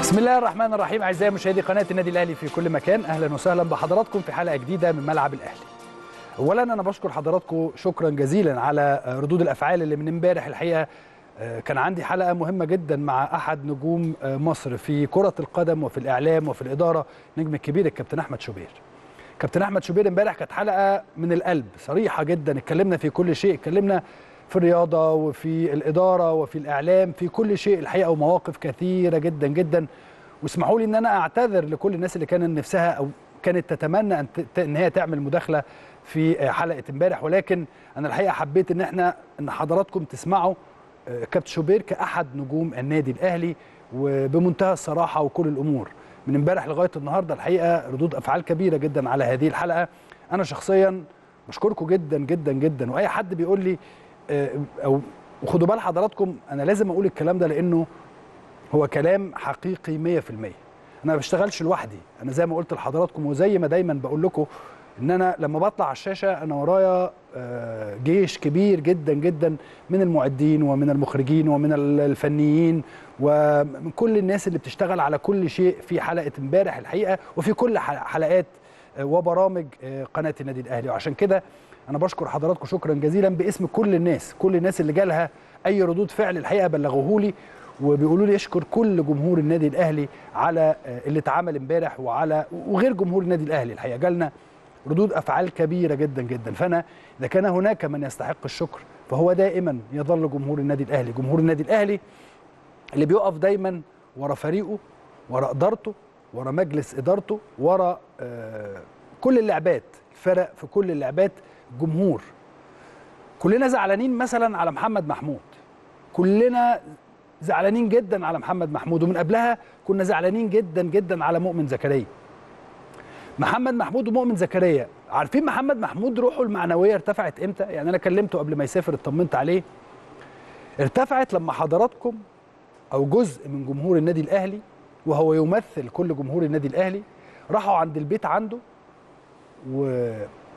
بسم الله الرحمن الرحيم اعزائي مشاهدي قناه النادي الاهلي في كل مكان اهلا وسهلا بحضراتكم في حلقه جديده من ملعب الاهلي اولا انا بشكر حضراتكم شكرا جزيلا على ردود الافعال اللي من امبارح الحقيقه كان عندي حلقه مهمه جدا مع احد نجوم مصر في كره القدم وفي الاعلام وفي الاداره نجم الكبير الكابتن احمد شوبير كابتن احمد شوبير امبارح كانت حلقه من القلب صريحه جدا اتكلمنا في كل شيء اتكلمنا في الرياضه وفي الاداره وفي الاعلام في كل شيء الحقيقه ومواقف كثيره جدا جدا واسمحوا لي ان انا اعتذر لكل الناس اللي كان نفسها او كانت تتمنى ان ان هي تعمل مداخله في حلقه امبارح ولكن انا الحقيقه حبيت ان احنا ان حضراتكم تسمعوا كابتن شوبير كاحد نجوم النادي الاهلي وبمنتهى الصراحه وكل الامور من امبارح لغايه النهارده الحقيقه ردود افعال كبيره جدا على هذه الحلقه انا شخصيا بشكركم جدا جدا جدا واي حد بيقول لي او وخدوا بال حضراتكم انا لازم اقول الكلام ده لانه هو كلام حقيقي 100% انا ما بشتغلش لوحدي انا زي ما قلت لحضراتكم وزي ما دايما بقول لكم ان انا لما بطلع على الشاشه انا ورايا جيش كبير جدا جدا من المعدين ومن المخرجين ومن الفنيين ومن كل الناس اللي بتشتغل على كل شيء في حلقه امبارح الحقيقه وفي كل حلقات وبرامج قناه النادي الاهلي وعشان كده انا بشكر حضراتكم شكرا جزيلا باسم كل الناس كل الناس اللي جالها اي ردود فعل الحقيقه بلغوه لي وبيقولوا لي اشكر كل جمهور النادي الاهلي على اللي اتعمل امبارح وعلى وغير جمهور النادي الاهلي الحقيقه جالنا ردود افعال كبيره جدا جدا فانا اذا كان هناك من يستحق الشكر فهو دائما يظل جمهور النادي الاهلي جمهور النادي الاهلي اللي بيقف دايما ورا فريقه ورا ادارته ورا مجلس ادارته ورا آه كل اللعبات الفرق في كل اللعبات جمهور كلنا زعلانين مثلا على محمد محمود كلنا زعلانين جدا على محمد محمود ومن قبلها كنا زعلانين جدا جدا على مؤمن زكريا محمد محمود ومؤمن زكريا عارفين محمد محمود روحه المعنويه ارتفعت امتى يعني انا كلمته قبل ما يسافر اطمنت عليه ارتفعت لما حضراتكم او جزء من جمهور النادي الاهلي وهو يمثل كل جمهور النادي الاهلي راحوا عند البيت عنده و...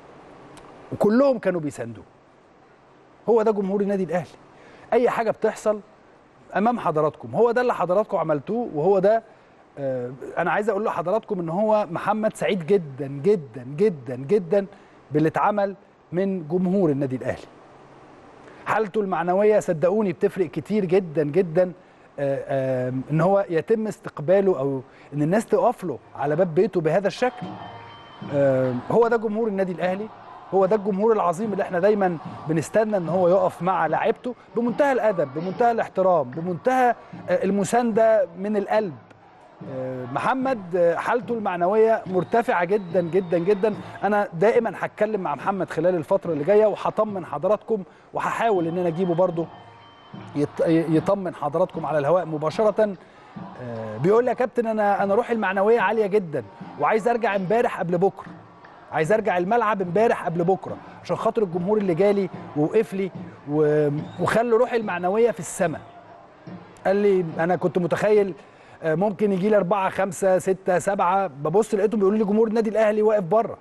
وكلهم كانوا بيساندوه هو ده جمهور النادي الاهلي اي حاجه بتحصل امام حضراتكم هو ده اللي حضراتكم عملتوه وهو ده آه انا عايز اقول لحضراتكم ان هو محمد سعيد جدا جدا جدا جدا باللي اتعمل من جمهور النادي الاهلي حالته المعنويه صدقوني بتفرق كتير جدا جدا آه آه ان هو يتم استقباله او ان الناس تقف له على باب بيته بهذا الشكل هو ده جمهور النادي الاهلي هو ده الجمهور العظيم اللي احنا دايما بنستنى ان هو يقف مع لاعيبته بمنتهى الادب بمنتهى الاحترام بمنتهى المسانده من القلب محمد حالته المعنويه مرتفعه جدا جدا جدا انا دائما هتكلم مع محمد خلال الفتره اللي جايه وهطمن حضراتكم وهحاول ان انا اجيبه برده يطمن حضراتكم على الهواء مباشره بيقول لي يا كابتن انا انا روحي المعنويه عاليه جدا وعايز ارجع امبارح قبل بكره عايز ارجع الملعب امبارح قبل بكره عشان خاطر الجمهور اللي جالي ووقف لي وخلوا روحي المعنويه في السماء قال لي انا كنت متخيل ممكن يجي لي أربعة خمسة ستة سبعة ببص لقيتهم بيقولوا لي جمهور النادي الأهلي واقف بره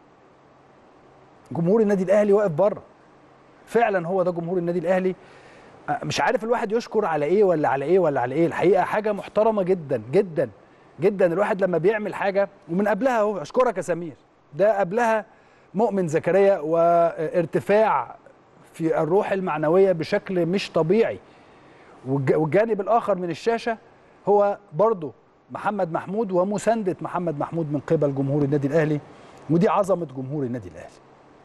جمهور النادي الأهلي واقف بره فعلا هو ده جمهور النادي الأهلي مش عارف الواحد يشكر على ايه ولا على ايه ولا على ايه الحقيقه حاجه محترمه جدا جدا جدا الواحد لما بيعمل حاجه ومن قبلها اهو اشكرك يا سمير ده قبلها مؤمن زكريا وارتفاع في الروح المعنويه بشكل مش طبيعي والجانب الاخر من الشاشه هو برضه محمد محمود ومسانده محمد محمود من قبل جمهور النادي الاهلي ودي عظمه جمهور النادي الاهلي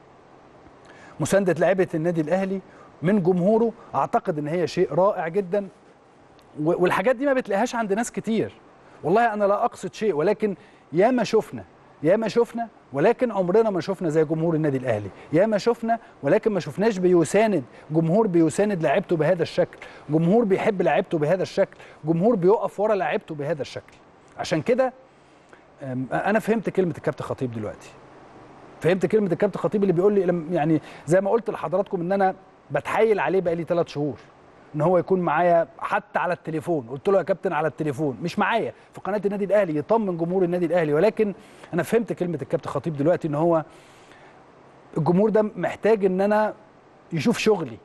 مسانده لعيبه النادي الاهلي من جمهوره اعتقد ان هي شيء رائع جدا والحاجات دي ما بتلاقيهاش عند ناس كتير والله انا لا اقصد شيء ولكن يا ما شفنا يا ما شفنا ولكن عمرنا ما شفنا زي جمهور النادي الاهلي يا ما شفنا ولكن ما شفناش بيساند جمهور بيساند لعيبته بهذا الشكل جمهور بيحب لعيبته بهذا الشكل جمهور بيقف ورا لعيبته بهذا الشكل عشان كده انا فهمت كلمه الكابتن خطيب دلوقتي فهمت كلمه الكابتن خطيب اللي بيقول لي يعني زي ما قلت لحضراتكم ان انا بتحايل عليه بقالي ثلاث شهور ان هو يكون معايا حتى على التليفون قلت له يا كابتن على التليفون مش معايا في قناه النادي الاهلي يطمن جمهور النادي الاهلي ولكن انا فهمت كلمه الكابتن خطيب دلوقتي ان هو الجمهور ده محتاج ان انا يشوف شغلي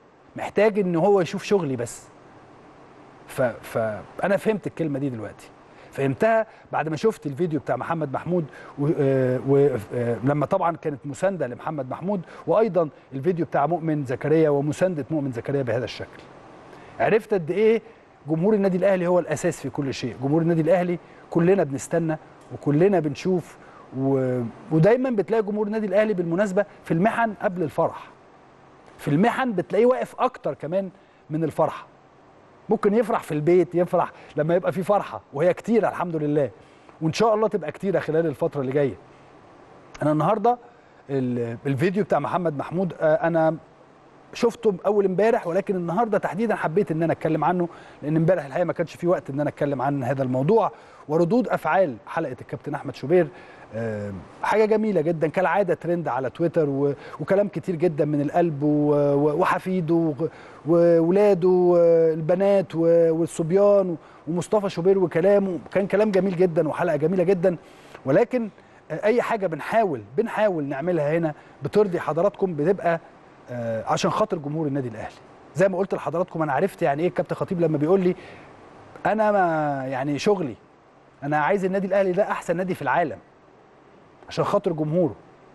محتاج ان هو يشوف شغلي بس ف... فانا فهمت الكلمه دي دلوقتي فهمتها بعد ما شفت الفيديو بتاع محمد محمود ولما طبعا كانت مسانده لمحمد محمود وايضا الفيديو بتاع مؤمن زكريا ومسانده مؤمن زكريا بهذا الشكل عرفت قد ايه جمهور النادي الاهلي هو الاساس في كل شيء جمهور النادي الاهلي كلنا بنستنى وكلنا بنشوف و... ودايما بتلاقي جمهور النادي الاهلي بالمناسبه في المحن قبل الفرح في المحن بتلاقيه واقف اكتر كمان من الفرحه ممكن يفرح في البيت يفرح لما يبقى في فرحه وهي كتيره الحمد لله وان شاء الله تبقى كتيره خلال الفتره اللي جايه انا النهارده الفيديو بتاع محمد محمود انا شفته اول امبارح ولكن النهارده تحديدا حبيت ان انا اتكلم عنه لان امبارح الحقيقه ما كانش في وقت ان انا اتكلم عن هذا الموضوع وردود افعال حلقه الكابتن احمد شوبير حاجه جميله جدا كالعاده ترند على تويتر وكلام كتير جدا من القلب وحفيده وولاده البنات والصبيان ومصطفى شوبير وكلامه كان كلام جميل جدا وحلقه جميله جدا ولكن اي حاجه بنحاول بنحاول نعملها هنا بترضي حضراتكم بتبقى عشان خاطر جمهور النادي الاهلي زي ما قلت لحضراتكم انا عرفت يعني ايه الكابتن خطيب لما بيقول لي انا ما يعني شغلي انا عايز النادي الاهلي ده احسن نادي في العالم عشان خاطر جمهوره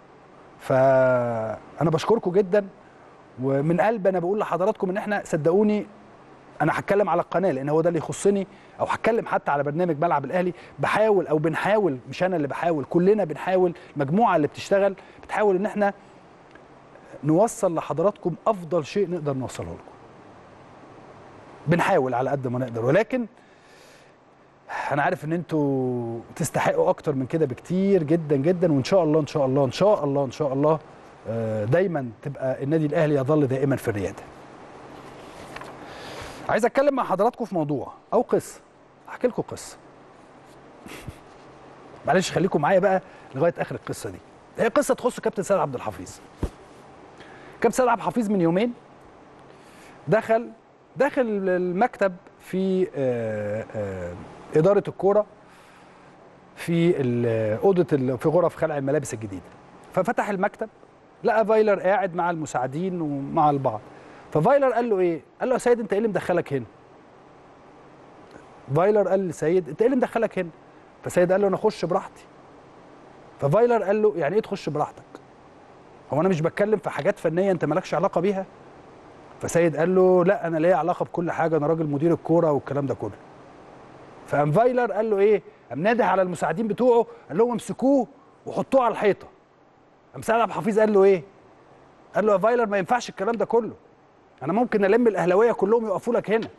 فانا بشكركم جدا ومن قلب انا بقول لحضراتكم ان احنا صدقوني انا هتكلم على القناه لان هو ده اللي يخصني او هتكلم حتى على برنامج ملعب الاهلي بحاول او بنحاول مش انا اللي بحاول كلنا بنحاول المجموعه اللي بتشتغل بتحاول ان احنا نوصل لحضراتكم افضل شيء نقدر نوصله لكم بنحاول على قد ما نقدر ولكن انا عارف ان انتوا تستحقوا اكتر من كده بكتير جدا جدا وان شاء الله ان شاء الله ان شاء الله ان شاء الله دايما تبقى النادي الاهلي يظل دائما في الرياده عايز اتكلم مع حضراتكم في موضوع او قصه احكي لكم قصه معلش خليكم معايا بقى لغايه اخر القصه دي هي قصه تخص كابتن سيد عبد الحفيظ كابتن سيد عبد الحفيظ من يومين دخل داخل المكتب في آآ آآ اداره الكوره في اوضه في غرف خلع الملابس الجديده ففتح المكتب لقى فايلر قاعد مع المساعدين ومع البعض ففايلر قال له ايه قال له يا سيد انت ايه اللي مدخلك هنا فايلر قال لسيد انت ايه اللي مدخلك هنا فسيد قال له انا اخش براحتي ففايلر قال له يعني ايه تخش براحتك هو انا مش بتكلم في حاجات فنيه انت مالكش علاقه بيها فسيد قال له لا انا ليا علاقه بكل حاجه انا راجل مدير الكوره والكلام ده كله فقام فايلر قال له ايه قام نادح على المساعدين بتوعه قال لهم امسكوه وحطوه على الحيطه قام سعد عبد الحفيظ قال له ايه قال له يا فايلر ما ينفعش الكلام ده كله انا ممكن الم الاهلاويه كلهم يقفوا لك هنا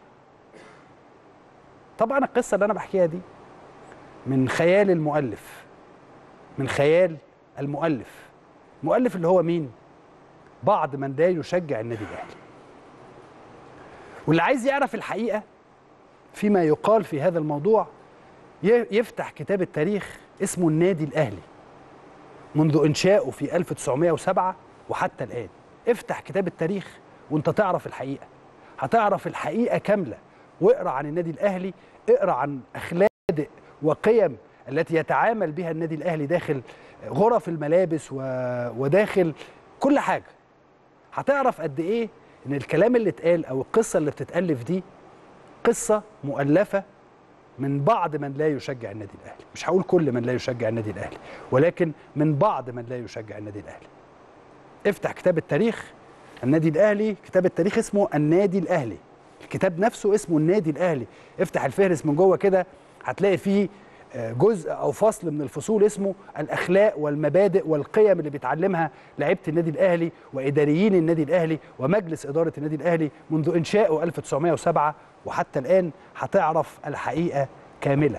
طبعا القصه اللي انا بحكيها دي من خيال المؤلف من خيال المؤلف المؤلف اللي هو مين بعض من لا يشجع النادي الاهلي واللي عايز يعرف الحقيقه فيما يقال في هذا الموضوع يفتح كتاب التاريخ اسمه النادي الاهلي منذ انشائه في 1907 وحتى الان افتح كتاب التاريخ وانت تعرف الحقيقه هتعرف الحقيقه كامله واقرا عن النادي الاهلي اقرا عن اخلاق وقيم التي يتعامل بها النادي الاهلي داخل غرف الملابس و... وداخل كل حاجه هتعرف قد ايه ان الكلام اللي اتقال او القصه اللي بتتالف دي قصه مؤلفه من بعض من لا يشجع النادي الاهلي مش هقول كل من لا يشجع النادي الاهلي ولكن من بعض من لا يشجع النادي الاهلي افتح كتاب التاريخ النادي الاهلي كتاب التاريخ اسمه النادي الاهلي الكتاب نفسه اسمه النادي الاهلي افتح الفهرس من جوه كده هتلاقي فيه جزء او فصل من الفصول اسمه الاخلاق والمبادئ والقيم اللي بيتعلمها لعيبه النادي الاهلي واداريين النادي الاهلي ومجلس اداره النادي الاهلي منذ انشائه 1907 وحتى الان هتعرف الحقيقه كامله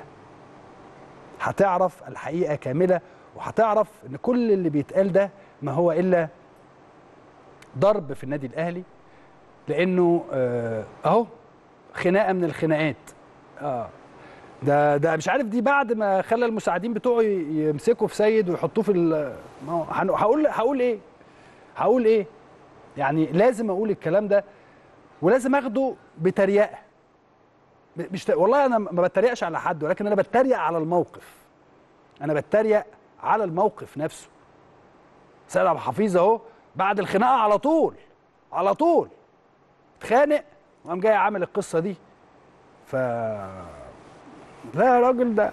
هتعرف الحقيقه كامله وهتعرف ان كل اللي بيتقال ده ما هو الا ضرب في النادي الاهلي لانه اهو خناقه من الخناقات اه ده ده مش عارف دي بعد ما خلى المساعدين بتوعه يمسكوا في سيد ويحطوه في هقول هقول ايه هقول ايه يعني لازم اقول الكلام ده ولازم اخده بتريقه مش والله انا ما بتريقش على حد ولكن انا بتريق على الموقف انا بتريق على الموقف نفسه سيد عبد الحفيظ اهو بعد الخناقه على طول على طول اتخانق وقام جاي عامل القصه دي ف لا يا راجل ده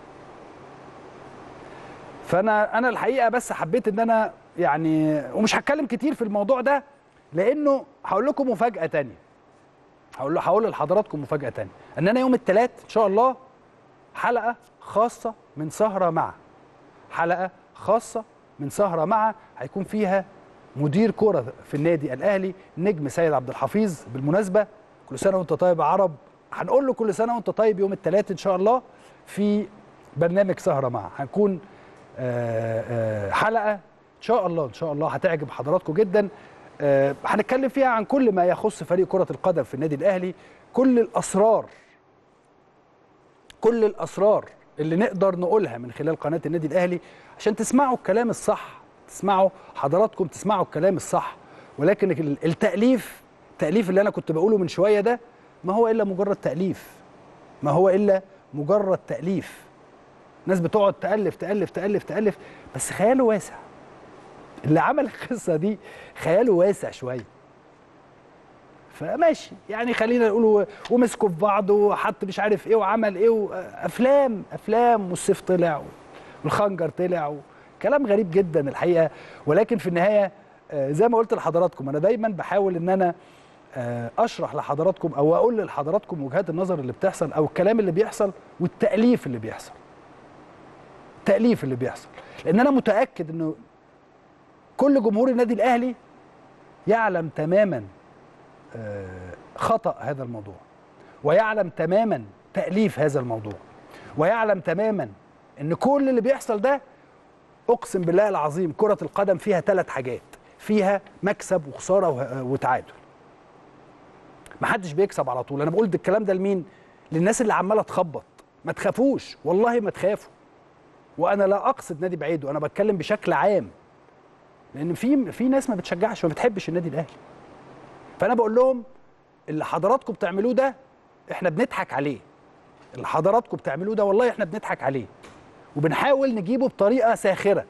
فانا انا الحقيقه بس حبيت ان انا يعني ومش هتكلم كتير في الموضوع ده لانه هقول لكم مفاجاه تانية هقول هقول لحضراتكم مفاجاه تانية ان انا يوم الثلاث ان شاء الله حلقه خاصه من سهره مع حلقه خاصه من سهره مع هيكون فيها مدير كره في النادي الاهلي نجم سيد عبد الحفيظ بالمناسبه كل سنه وانت طيب يا عرب هنقول له كل سنه وانت طيب يوم الثلاث ان شاء الله في برنامج سهره مع هنكون آه، آه، حلقه ان شاء الله ان شاء الله هتعجب حضراتكم جدا آه، هنتكلم فيها عن كل ما يخص فريق كره القدم في النادي الاهلي كل الاسرار كل الاسرار اللي نقدر نقولها من خلال قناه النادي الاهلي عشان تسمعوا الكلام الصح تسمعوا حضراتكم تسمعوا الكلام الصح ولكن ال- التاليف التاليف اللي انا كنت بقوله من شويه ده ما هو الا مجرد تاليف ما هو الا مجرد تاليف ناس بتقعد تالف تالف تالف تالف بس خياله واسع اللي عمل القصه دي خياله واسع شويه فماشي يعني خلينا نقول ومسكوا في بعض وحط مش عارف ايه وعمل ايه و- افلام افلام والسيف طلع والخنجر طلع كلام غريب جدا الحقيقه ولكن في النهايه آه، زي ما قلت لحضراتكم انا دايما بحاول ان انا آه، اشرح لحضراتكم او اقول لحضراتكم وجهات النظر اللي بتحصل او الكلام اللي بيحصل والتاليف اللي بيحصل التاليف اللي بيحصل لان انا متاكد انه كل جمهور النادي الاهلي يعلم تماما آه، خطا هذا الموضوع ويعلم تماما تاليف هذا الموضوع ويعلم تماما ان كل اللي بيحصل ده اقسم بالله العظيم كره القدم فيها ثلاث حاجات فيها مكسب وخساره وه- وتعادل محدش بيكسب على طول انا بقول ده الكلام ده لمين للناس اللي عماله تخبط ما تخافوش والله ما تخافوا وانا لا اقصد نادي بعيد وانا بتكلم بشكل عام لان في في ناس ما بتشجعش ما بتحبش النادي الاهلي فانا بقول لهم اللي حضراتكم بتعملوه ده احنا بنضحك عليه اللي حضراتكم بتعملوه ده والله احنا بنضحك عليه وبنحاول نجيبه بطريقه ساخره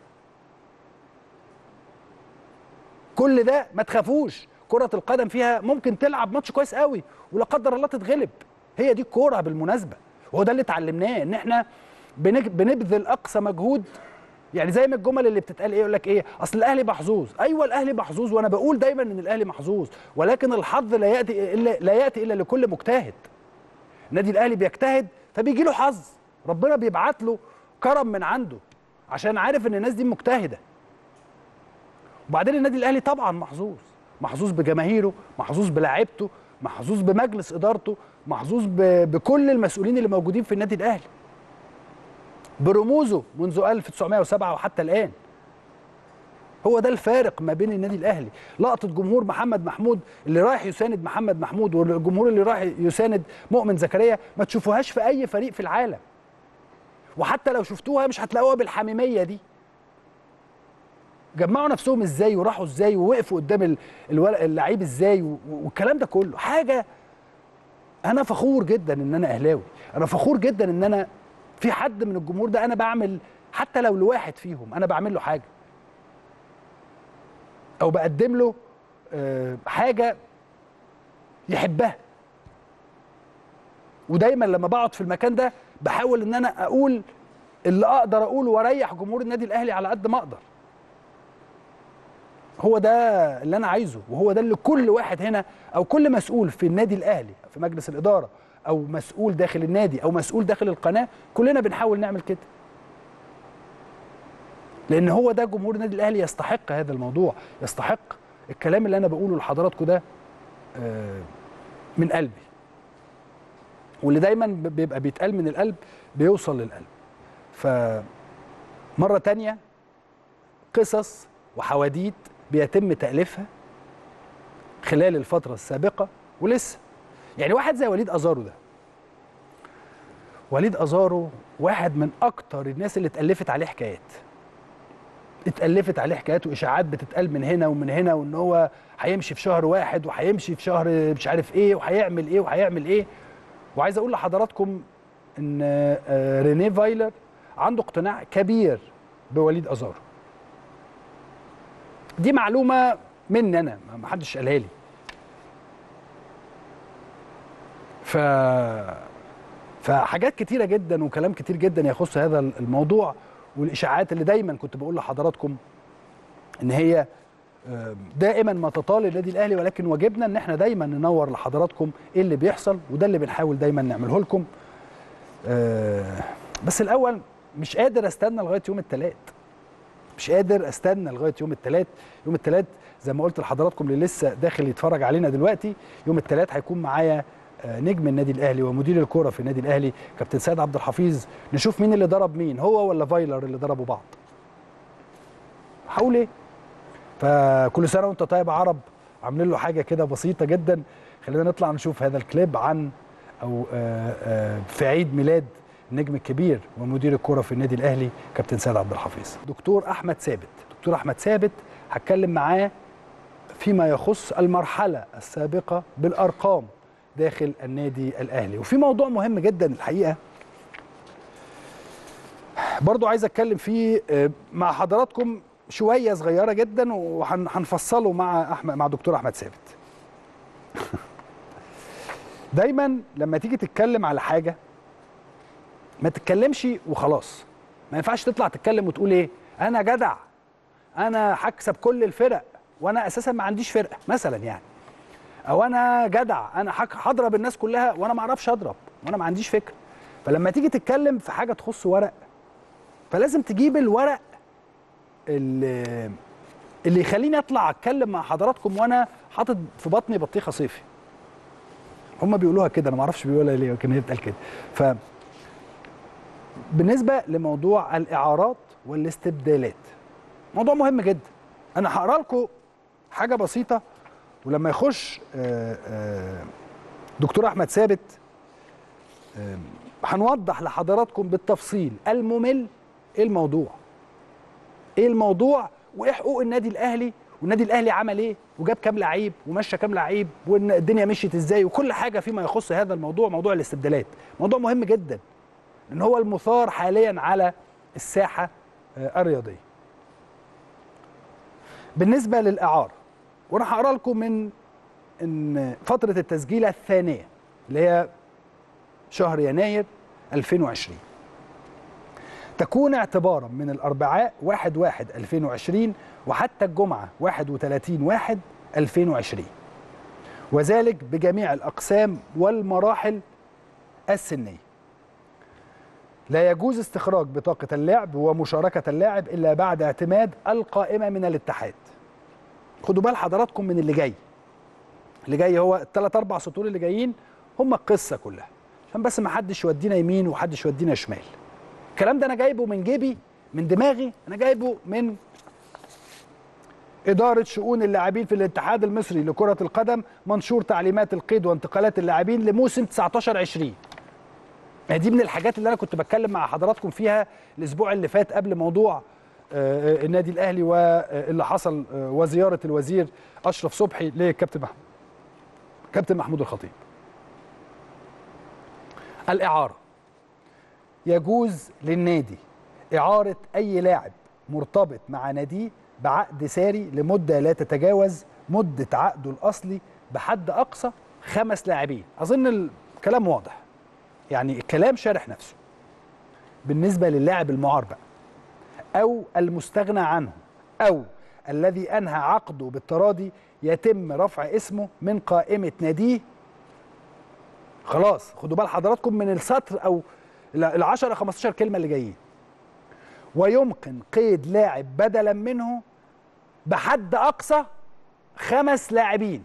كل ده ما تخافوش كرة القدم فيها ممكن تلعب ماتش كويس قوي ولا قدر الله تتغلب هي دي الكورة بالمناسبة وهو ده اللي اتعلمناه ان احنا بنج- بنبذل اقصى مجهود يعني زي ما الجمل اللي بتتقال ايه يقول لك ايه اصل الاهلي محظوظ ايوه الاهلي محظوظ وانا بقول دايما ان الاهلي محظوظ ولكن الحظ لا ياتي الا لا ياتي الا لكل مجتهد النادي الاهلي بيجتهد فبيجي له حظ ربنا بيبعت له كرم من عنده عشان عارف ان الناس دي مجتهده وبعدين النادي الاهلي طبعا محظوظ محظوظ بجماهيره محظوظ بلاعيبته محظوظ بمجلس ادارته محظوظ ب- بكل المسؤولين اللي موجودين في النادي الاهلي برموزه منذ 1907 وحتى الان هو ده الفارق ما بين النادي الاهلي لقطه جمهور محمد محمود اللي رايح يساند محمد محمود والجمهور اللي رايح يساند مؤمن زكريا ما تشوفوهاش في اي فريق في العالم وحتى لو شفتوها مش هتلاقوها بالحميميه دي جمعوا نفسهم ازاي وراحوا ازاي ووقفوا قدام ال- الول- اللعيب ازاي و- والكلام ده كله حاجه انا فخور جدا ان انا اهلاوي انا فخور جدا ان انا في حد من الجمهور ده انا بعمل حتى لو لواحد فيهم انا بعمل له حاجه او بقدم له آه، حاجه يحبها ودايما لما بقعد في المكان ده بحاول ان انا اقول اللي اقدر اقوله واريح جمهور النادي الاهلي على قد ما اقدر هو ده اللي انا عايزه وهو ده اللي كل واحد هنا او كل مسؤول في النادي الاهلي في مجلس الاداره او مسؤول داخل النادي او مسؤول داخل القناه كلنا بنحاول نعمل كده لان هو ده جمهور النادي الاهلي يستحق هذا الموضوع يستحق الكلام اللي انا بقوله لحضراتكم ده آه، من قلبي واللي دايما ب- بيبقى بيتقال من القلب بيوصل للقلب فمره تانية قصص وحواديت بيتم تأليفها خلال الفترة السابقة ولسه يعني واحد زي وليد أزارو ده وليد أزارو واحد من أكتر الناس اللي اتألفت عليه حكايات اتألفت عليه حكايات وإشاعات بتتقال من هنا ومن هنا وإن هو هيمشي في شهر واحد وهيمشي في شهر مش عارف إيه وهيعمل إيه وهيعمل إيه وعايز أقول لحضراتكم إن آه، رينيه فايلر عنده اقتناع كبير بوليد أزارو دي معلومه مني انا ما حدش قالها لي ف فحاجات كتيره جدا وكلام كتير جدا يخص هذا الموضوع والاشاعات اللي دايما كنت بقول لحضراتكم ان هي آه، دائما ما تطال النادي الاهلي ولكن واجبنا ان احنا دايما ننور لحضراتكم ايه اللي بيحصل وده اللي بنحاول دايما نعمله لكم آه، بس الاول مش قادر استنى لغايه يوم الثلاث مش قادر استنى لغايه يوم الثلاث يوم الثلاث زي ما قلت لحضراتكم اللي لسه داخل يتفرج علينا دلوقتي يوم الثلاث هيكون معايا آه، نجم النادي الاهلي ومدير الكوره في النادي الاهلي كابتن سيد عبد الحفيظ نشوف مين اللي ضرب مين هو ولا فايلر اللي ضربوا بعض هقول ايه فكل سنه وانت طيب يا عرب عاملين له حاجه كده بسيطه جدا خلينا نطلع نشوف هذا الكليب عن او آه، آه، في عيد ميلاد النجم الكبير ومدير الكوره في النادي الاهلي كابتن سيد عبد الحفيظ دكتور احمد ثابت دكتور احمد ثابت هتكلم معاه فيما يخص المرحله السابقه بالارقام داخل النادي الاهلي وفي موضوع مهم جدا الحقيقه برضو عايز اتكلم فيه آه، مع حضراتكم شويه صغيره جدا وهنفصله مع احمد مع دكتور احمد ثابت دايما لما تيجي تتكلم على حاجه ما تتكلمش وخلاص ما ينفعش تطلع تتكلم وتقول ايه انا جدع انا هكسب كل الفرق وانا اساسا ما عنديش فرقه مثلا يعني او انا جدع انا هك- هضرب الناس كلها وانا ما اعرفش اضرب وانا ما عنديش فكره فلما تيجي تتكلم في حاجه تخص ورق فلازم تجيب الورق اللي, اللي يخليني اطلع اتكلم مع حضراتكم وانا حاطط في بطني بطيخه صيفي هم بيقولوها كده انا ما اعرفش بيقولها ليه لكن هي بتقال كده ف بالنسبه لموضوع الاعارات والاستبدالات موضوع مهم جدا انا هقرا لكم حاجه بسيطه ولما يخش آه، آه، دكتور احمد ثابت آه، هنوضح لحضراتكم بالتفصيل الممل ايه الموضوع ايه الموضوع وايه حقوق النادي الاهلي والنادي الاهلي عمل ايه وجاب كام لعيب ومشى كام لعيب والدنيا مشيت ازاي وكل حاجه فيما يخص هذا الموضوع موضوع الاستبدالات موضوع مهم جدا لان هو المثار حاليا على الساحه آه، الرياضيه بالنسبه للاعاره وانا هقرا لكم من ان فتره التسجيل الثانيه اللي هي شهر يناير 2020 تكون اعتبارا من الاربعاء 1 1 2020 وحتى الجمعه 31 1 2020 وذلك بجميع الاقسام والمراحل السنيه لا يجوز استخراج بطاقة اللعب ومشاركة اللاعب إلا بعد اعتماد القائمة من الاتحاد خدوا بال حضراتكم من اللي جاي اللي جاي هو الثلاث أربع سطور اللي جايين هم القصة كلها عشان بس ما حدش يودينا يمين وحدش يودينا شمال الكلام ده أنا جايبه من جيبي من دماغي أنا جايبه من إدارة شؤون اللاعبين في الاتحاد المصري لكرة القدم منشور تعليمات القيد وانتقالات اللاعبين لموسم 19 20 ما دي من الحاجات اللي انا كنت بتكلم مع حضراتكم فيها الاسبوع اللي فات قبل موضوع آه، آه، النادي الاهلي واللي حصل آه، وزياره الوزير اشرف صبحي لكابتن محمود كابتن محمود الخطيب الاعاره يجوز للنادي اعاره اي لاعب مرتبط مع ناديه بعقد ساري لمده لا تتجاوز مده عقده الاصلي بحد اقصى خمس لاعبين اظن الكلام واضح يعني الكلام شارح نفسه بالنسبه للاعب المعار بقى او المستغنى عنه او الذي انهى عقده بالتراضي يتم رفع اسمه من قائمه ناديه خلاص خدوا بال حضراتكم من السطر او ال 10 15 كلمه اللي جايين ويمكن قيد لاعب بدلا منه بحد اقصى خمس لاعبين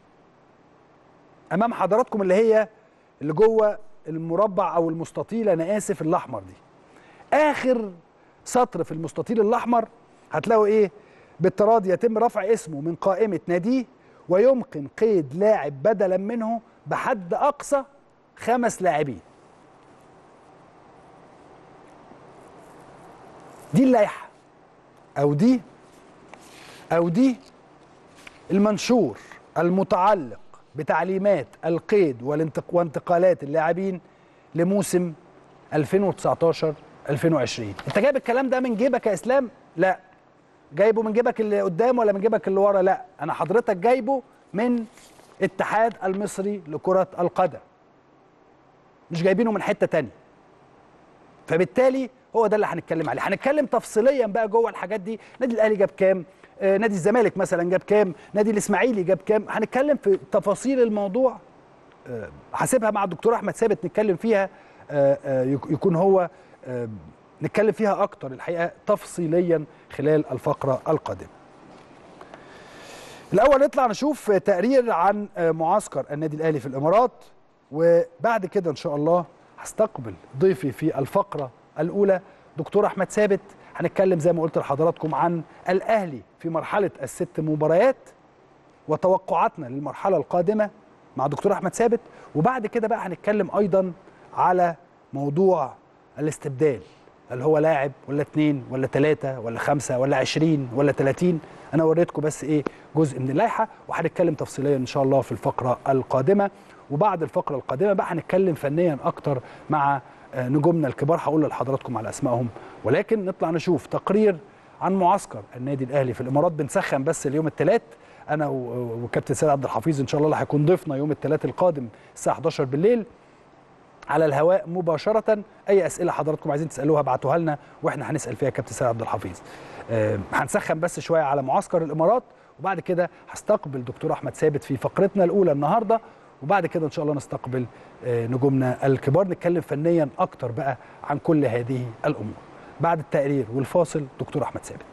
امام حضراتكم اللي هي اللي جوه المربع او المستطيل انا اسف الاحمر دي اخر سطر في المستطيل الاحمر هتلاقوا ايه بالتراضي يتم رفع اسمه من قائمه ناديه ويمكن قيد لاعب بدلا منه بحد اقصى خمس لاعبين دي اللائحه او دي او دي المنشور المتعلق بتعليمات القيد والانتق... وانتقالات اللاعبين لموسم 2019 2020 انت جايب الكلام ده من جيبك يا اسلام لا جايبه من جيبك اللي قدام ولا من جيبك اللي ورا لا انا حضرتك جايبه من اتحاد المصري لكرة القدم مش جايبينه من حته تانية فبالتالي هو ده اللي هنتكلم عليه هنتكلم تفصيليا بقى جوه الحاجات دي نادي الاهلي جاب كام آه نادي الزمالك مثلا جاب كام نادي الاسماعيلي جاب كام هنتكلم في تفاصيل الموضوع آه هسيبها مع الدكتور احمد ثابت نتكلم فيها آه آه يكون هو آه نتكلم فيها اكتر الحقيقه تفصيليا خلال الفقره القادمه الاول نطلع نشوف تقرير عن معسكر النادي الاهلي في الامارات وبعد كده ان شاء الله هستقبل ضيفي في الفقره الاولى دكتور احمد ثابت هنتكلم زي ما قلت لحضراتكم عن الاهلي في مرحله الست مباريات وتوقعاتنا للمرحله القادمه مع دكتور احمد ثابت وبعد كده بقى هنتكلم ايضا على موضوع الاستبدال اللي هو لاعب ولا اثنين ولا ثلاثة ولا خمسة ولا عشرين ولا ثلاثين أنا وريتكم بس إيه جزء من اللائحة وهنتكلم تفصيليا إن شاء الله في الفقرة القادمة وبعد الفقرة القادمة بقى هنتكلم فنيا أكتر مع نجومنا الكبار هقول لحضراتكم على أسمائهم ولكن نطلع نشوف تقرير عن معسكر النادي الأهلي في الإمارات بنسخن بس اليوم الثلاث أنا وكابتن سيد عبد الحفيظ إن شاء الله اللي هيكون ضيفنا يوم الثلاث القادم الساعة 11 بالليل على الهواء مباشرة أي أسئلة حضراتكم عايزين تسألوها ابعتوها لنا وإحنا هنسأل فيها كابتن سيد عبد الحفيظ. أه هنسخن بس شوية على معسكر الإمارات وبعد كده هستقبل دكتور أحمد ثابت في فقرتنا الأولى النهاردة وبعد كده إن شاء الله نستقبل أه نجومنا الكبار نتكلم فنيا أكتر بقى عن كل هذه الأمور. بعد التقرير والفاصل دكتور أحمد ثابت.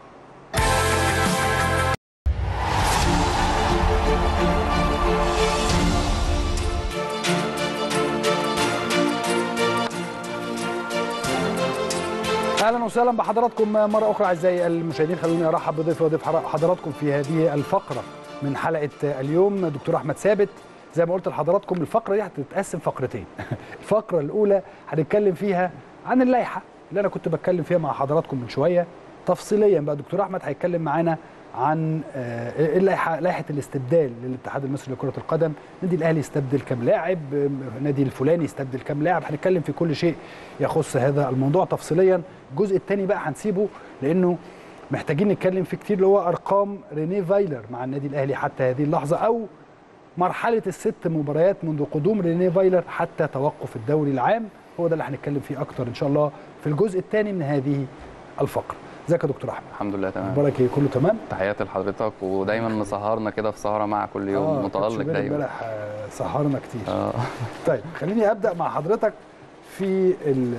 اهلا وسهلا بحضراتكم مره اخرى اعزائي المشاهدين خلوني ارحب بضيفي وضيف حضراتكم في هذه الفقره من حلقه اليوم دكتور احمد ثابت زي ما قلت لحضراتكم الفقره دي هتتقسم فقرتين الفقره الاولى هنتكلم فيها عن اللائحه اللي انا كنت بتكلم فيها مع حضراتكم من شويه تفصيليا بقى دكتور احمد هيتكلم معانا عن اللائحه لائحه الاستبدال للاتحاد المصري لكره القدم نادي الاهلي يستبدل كام لاعب نادي الفلاني يستبدل كام لاعب هنتكلم في كل شيء يخص هذا الموضوع تفصيليا الجزء الثاني بقى هنسيبه لانه محتاجين نتكلم فيه كتير اللي هو ارقام ريني فايلر مع النادي الاهلي حتى هذه اللحظه او مرحله الست مباريات منذ قدوم ريني فايلر حتى توقف الدوري العام هو ده اللي هنتكلم فيه اكتر ان شاء الله في الجزء الثاني من هذه الفقره ازيك يا دكتور احمد الحمد لله تمام اخبارك ايه كله تمام تحياتي لحضرتك ودايما مسهرنا كده في سهره مع كل يوم آه متالق دايما امبارح سهرنا كتير آه. طيب خليني ابدا مع حضرتك في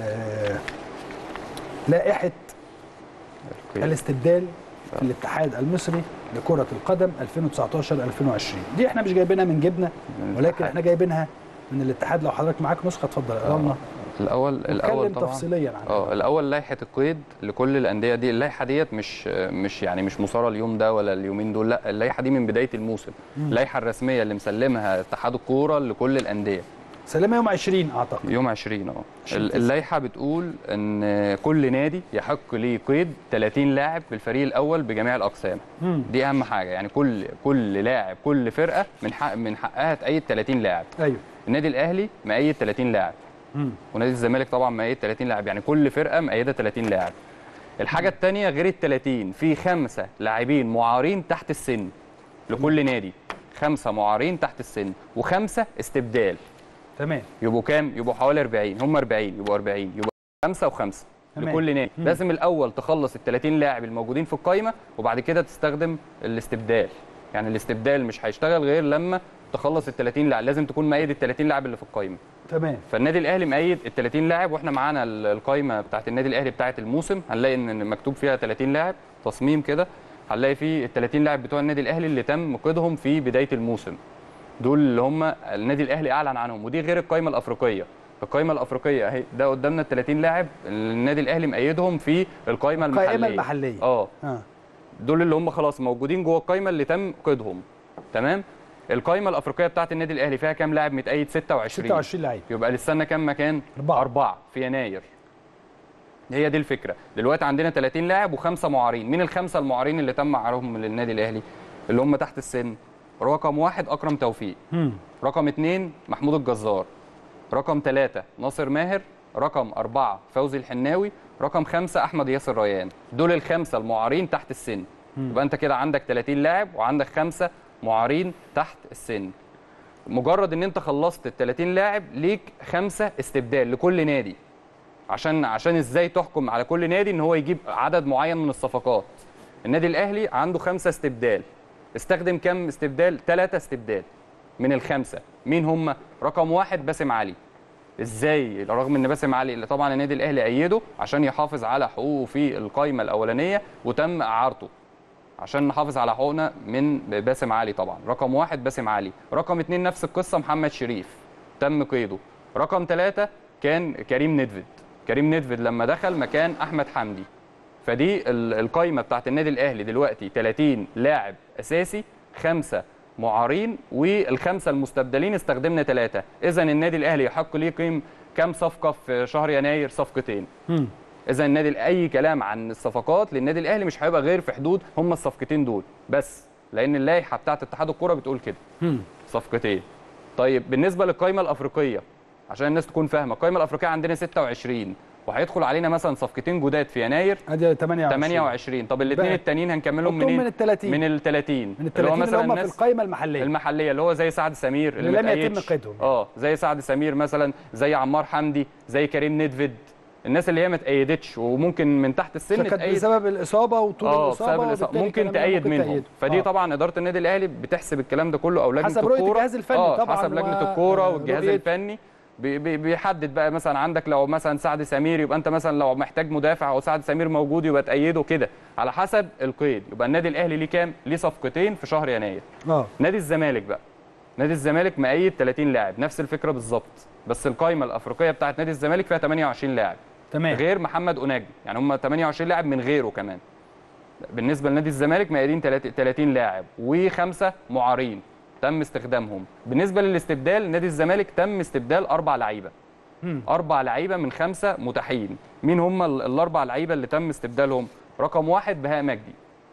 لائحه الاستبدال في الاتحاد المصري لكره القدم 2019 2020 دي احنا مش جايبينها من جبنه ولكن احنا جايبينها من الاتحاد لو حضرتك معاك نسخه اتفضل اقرا لنا الاول الاول طبعا تفصيليا عن اه الاول لائحه القيد لكل الانديه دي اللائحه ديت مش مش يعني مش مثاره اليوم ده ولا اليومين دول لا اللائحه دي من بدايه الموسم اللائحه الرسميه اللي مسلمها اتحاد الكوره لكل الانديه سلمها يوم 20 اعتقد يوم 20 اه اللائحه بتقول ان كل نادي يحق ليه قيد 30 لاعب في الفريق الاول بجميع الاقسام مم. دي اهم حاجه يعني كل كل لاعب كل فرقه من حق من حقها تأيد 30 لاعب ايوه النادي الاهلي مأيد 30 لاعب مم. ونادي الزمالك طبعا مأيد 30 لاعب يعني كل فرقه مأيده 30 لاعب الحاجه الثانيه غير ال 30 في خمسه لاعبين معارين تحت السن لكل نادي خمسه معارين تحت السن وخمسه استبدال تمام يبقوا كام يبقوا حوالي 40 هم 40 يبقوا 40 يبقوا خمسه وخمسه تمام. لكل نادي مم. لازم الاول تخلص ال 30 لاعب الموجودين في القايمه وبعد كده تستخدم الاستبدال يعني الاستبدال مش هيشتغل غير لما تخلص ال 30 لاعب لازم تكون مأيد ال 30 لاعب اللي في القايمه تمام فالنادي الاهلي مأيد ال 30 لاعب واحنا معانا ال- القايمه بتاعت النادي الاهلي بتاعت الموسم هنلاقي ان مكتوب فيها 30 لاعب تصميم كده هنلاقي فيه ال 30 لاعب بتوع النادي الاهلي اللي تم قيدهم في بدايه الموسم دول اللي هم النادي الاهلي اعلن عنهم ودي غير القايمه الافريقيه القايمه الافريقيه اهي ده قدامنا ال 30 لاعب النادي الاهلي مأيدهم في القايمه المحليه القائمه المحليه اه اه دول اللي هم خلاص موجودين جوه القايمه اللي تم قيدهم تمام القايمه الافريقيه بتاعت النادي الاهلي فيها كام لاعب متأيد 26 26 لعيب يبقى لسه كام مكان أربعة. أربعة في يناير هي دي الفكره دلوقتي عندنا 30 لاعب وخمسه معارين مين الخمسه المعارين اللي تم عرضهم للنادي الاهلي اللي هم تحت السن رقم واحد اكرم توفيق مم. رقم اثنين محمود الجزار رقم ثلاثة ناصر ماهر رقم أربعة فوزي الحناوي رقم خمسة أحمد ياسر ريان دول الخمسة المعارين تحت السن يبقى أنت كده عندك 30 لاعب وعندك خمسة معارين تحت السن مجرد ان انت خلصت ال 30 لاعب ليك خمسه استبدال لكل نادي عشان عشان ازاي تحكم على كل نادي ان هو يجيب عدد معين من الصفقات النادي الاهلي عنده خمسه استبدال استخدم كم استبدال ثلاثه استبدال من الخمسه مين هم رقم واحد باسم علي ازاي رغم ان باسم علي اللي طبعا النادي الاهلي ايده عشان يحافظ على حقوقه في القائمه الاولانيه وتم اعارته عشان نحافظ على حقوقنا من باسم علي طبعا رقم واحد باسم علي رقم اتنين نفس القصه محمد شريف تم قيده رقم ثلاثة كان كريم ندفد كريم ندفد لما دخل مكان احمد حمدي فدي ال- القايمه بتاعت النادي الاهلي دلوقتي 30 لاعب اساسي خمسه معارين والخمسه المستبدلين استخدمنا ثلاثه اذا النادي الاهلي يحق ليه قيم كام صفقه في شهر يناير صفقتين مم. اذا النادي اي كلام عن الصفقات للنادي الاهلي مش هيبقى غير في حدود هم الصفقتين دول بس لان اللائحه بتاعت اتحاد الكوره بتقول كده مم. صفقتين طيب بالنسبه للقائمه الافريقيه عشان الناس تكون فاهمه القائمه الافريقيه عندنا 26 وهيدخل علينا مثلا صفقتين جداد في يناير ادي 28 28 طب الاثنين بقى. التانيين هنكملهم حطهم منين من ال 30 من ال 30 من ال 30 اللي هم في القائمه المحليه المحليه اللي هو زي سعد سمير اللي لم يتم متأيدش. قيدهم. اه زي سعد سمير مثلا زي عمار حمدي زي كريم ندفد الناس اللي هي ما اتأيدتش وممكن من تحت السن كانت تأيد بسبب الاصابه وطول اه الاصابه بسبب الإصابة. وبالتالي ممكن الكلام ده تأيد منهم تأيده. فدي آه. طبعا اداره النادي الاهلي بتحسب الكلام ده كله او لجنه حسب رؤية الكوره الجهاز الفني آه طبعاً حسب لجنه و- الكوره والجهاز رؤية- الفني بي- بي- بيحدد بقى مثلا عندك لو مثلا سعد سمير يبقى انت مثلا لو محتاج مدافع او سعد سمير موجود يبقى تأيده كده على حسب القيد يبقى النادي الاهلي ليه كام ليه صفقتين في شهر يناير اه نادي الزمالك بقى نادي الزمالك مأيد 30 لاعب نفس الفكره بالظبط بس القائمه الافريقيه بتاعت نادي الزمالك فيها 28 لاعب تمام غير محمد اوناجي يعني هم 28 لاعب من غيره كمان بالنسبه لنادي الزمالك مقيدين 30 لاعب وخمسه معارين تم استخدامهم بالنسبه للاستبدال نادي الزمالك تم استبدال اربع لعيبه مم. اربع لعيبه من خمسه متاحين مين هم ال- الاربع لعيبه اللي تم استبدالهم رقم واحد بهاء مجدي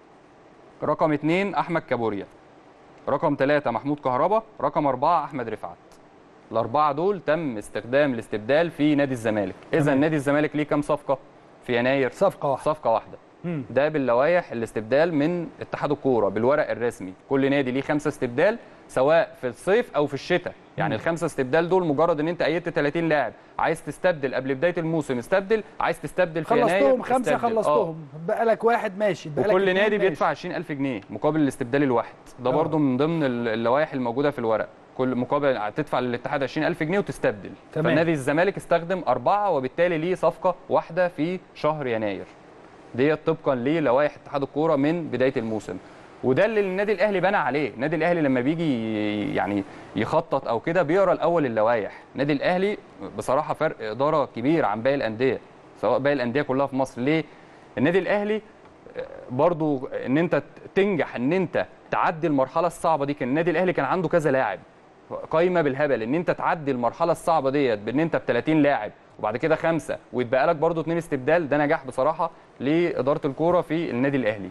رقم اثنين احمد كابوريا رقم ثلاثة محمود كهربا رقم أربعة أحمد رفعت الأربعة دول تم استخدام الاستبدال في نادي الزمالك إذا تمام. نادي الزمالك ليه كام صفقة في يناير صفقه واحده صفقة واحدة مم. ده باللوائح الاستبدال من اتحاد الكوره بالورق الرسمي كل نادي ليه خمسه استبدال سواء في الصيف او في الشتاء يعني الخمسه استبدال دول مجرد ان انت ايدت 30 لاعب عايز تستبدل قبل بدايه الموسم استبدل عايز تستبدل في يناير خلصتهم خمسه استبدل. آه. خلصتهم بقى لك واحد ماشي بقى لك وكل اتنين نادي ماشي. بيدفع 20000 جنيه مقابل الاستبدال الواحد ده آه. برضو من ضمن ال- اللوائح الموجوده في الورق كل مقابل هتدفع للاتحاد 20000 جنيه وتستبدل تمام. فنادي الزمالك استخدم أربعة وبالتالي ليه صفقة واحدة في شهر يناير ديت طبقا للوائح اتحاد الكوره من بدايه الموسم وده اللي النادي الاهلي بنى عليه النادي الاهلي لما بيجي يعني يخطط او كده بيقرا الاول اللوائح النادي الاهلي بصراحه فرق اداره كبير عن باقي الانديه سواء باقي الانديه كلها في مصر ليه النادي الاهلي برضو ان انت تنجح ان انت تعدي المرحله الصعبه دي كان النادي الاهلي كان عنده كذا لاعب قايمه بالهبل ان انت تعدي المرحله الصعبه ديت بان انت ب 30 لاعب وبعد كده خمسه ويتبقى لك برضو اثنين استبدال ده نجاح بصراحه لاداره الكوره في النادي الاهلي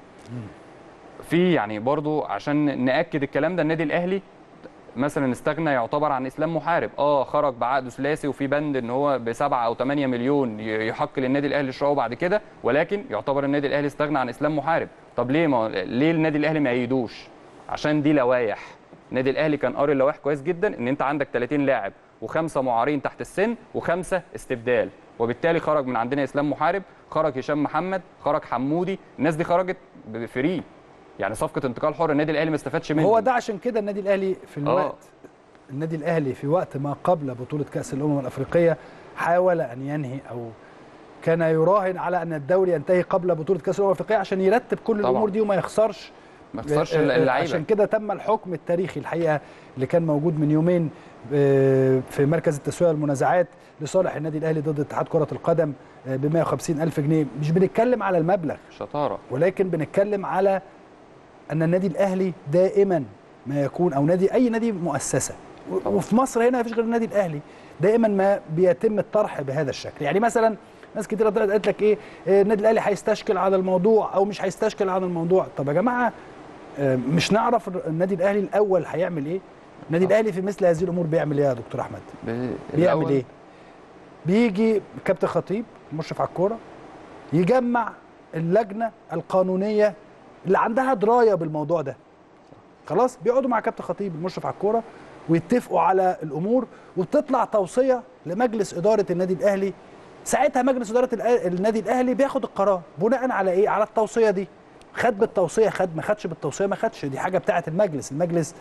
في يعني برضو عشان ناكد الكلام ده النادي الاهلي مثلا استغنى يعتبر عن اسلام محارب اه خرج بعقد ثلاثي وفي بند ان هو بسبعة او 8 مليون ي- يحق للنادي الاهلي شراؤه بعد كده ولكن يعتبر النادي الاهلي استغنى عن اسلام محارب طب ليه ما ليه النادي الاهلي ما يأيدوش عشان دي لوائح النادي الاهلي كان قاري اللوائح كويس جدا ان انت عندك 30 لاعب وخمسه معارين تحت السن وخمسه استبدال وبالتالي خرج من عندنا اسلام محارب خرج هشام محمد خرج حمودي الناس دي خرجت فري يعني صفقه انتقال حر النادي الاهلي ما استفادش منها هو ده عشان كده النادي الاهلي في الوقت النادي الاهلي في وقت ما قبل بطوله كاس الامم الافريقيه حاول ان ينهي او كان يراهن على ان الدوري ينتهي قبل بطوله كاس الامم الافريقيه عشان يرتب كل طبعاً. الامور دي وما يخسرش ما خسرش آه، آه، اللعيبه عشان كده تم الحكم التاريخي الحقيقه اللي كان موجود من يومين آه، في مركز التسويه والمنازعات لصالح النادي الاهلي ضد اتحاد كره القدم ب 150 الف جنيه مش بنتكلم على المبلغ شطاره ولكن بنتكلم على ان النادي الاهلي دائما ما يكون او نادي اي نادي مؤسسه و- طبعا. وفي مصر هنا مفيش غير النادي الاهلي دائما ما بيتم الطرح بهذا الشكل يعني مثلا ناس كتير طلعت قالت لك ايه آه، النادي الاهلي هيستشكل على الموضوع او مش هيستشكل على الموضوع طب يا جماعه آه، مش نعرف النادي الاهلي الاول هيعمل ايه النادي طبعا. الاهلي في مثل هذه الامور بيعمل ايه يا دكتور احمد ب- بيعمل الأول- ايه بيجي كابتن خطيب المشرف على الكوره يجمع اللجنه القانونيه اللي عندها درايه بالموضوع ده خلاص بيقعدوا مع كابتن خطيب المشرف على الكوره ويتفقوا على الامور وتطلع توصيه لمجلس اداره النادي الاهلي ساعتها مجلس اداره الأ- النادي الاهلي بياخد القرار بناء على ايه على التوصيه دي خد بالتوصيه خد ما خدش بالتوصيه ما خدش دي حاجه بتاعه المجلس المجلس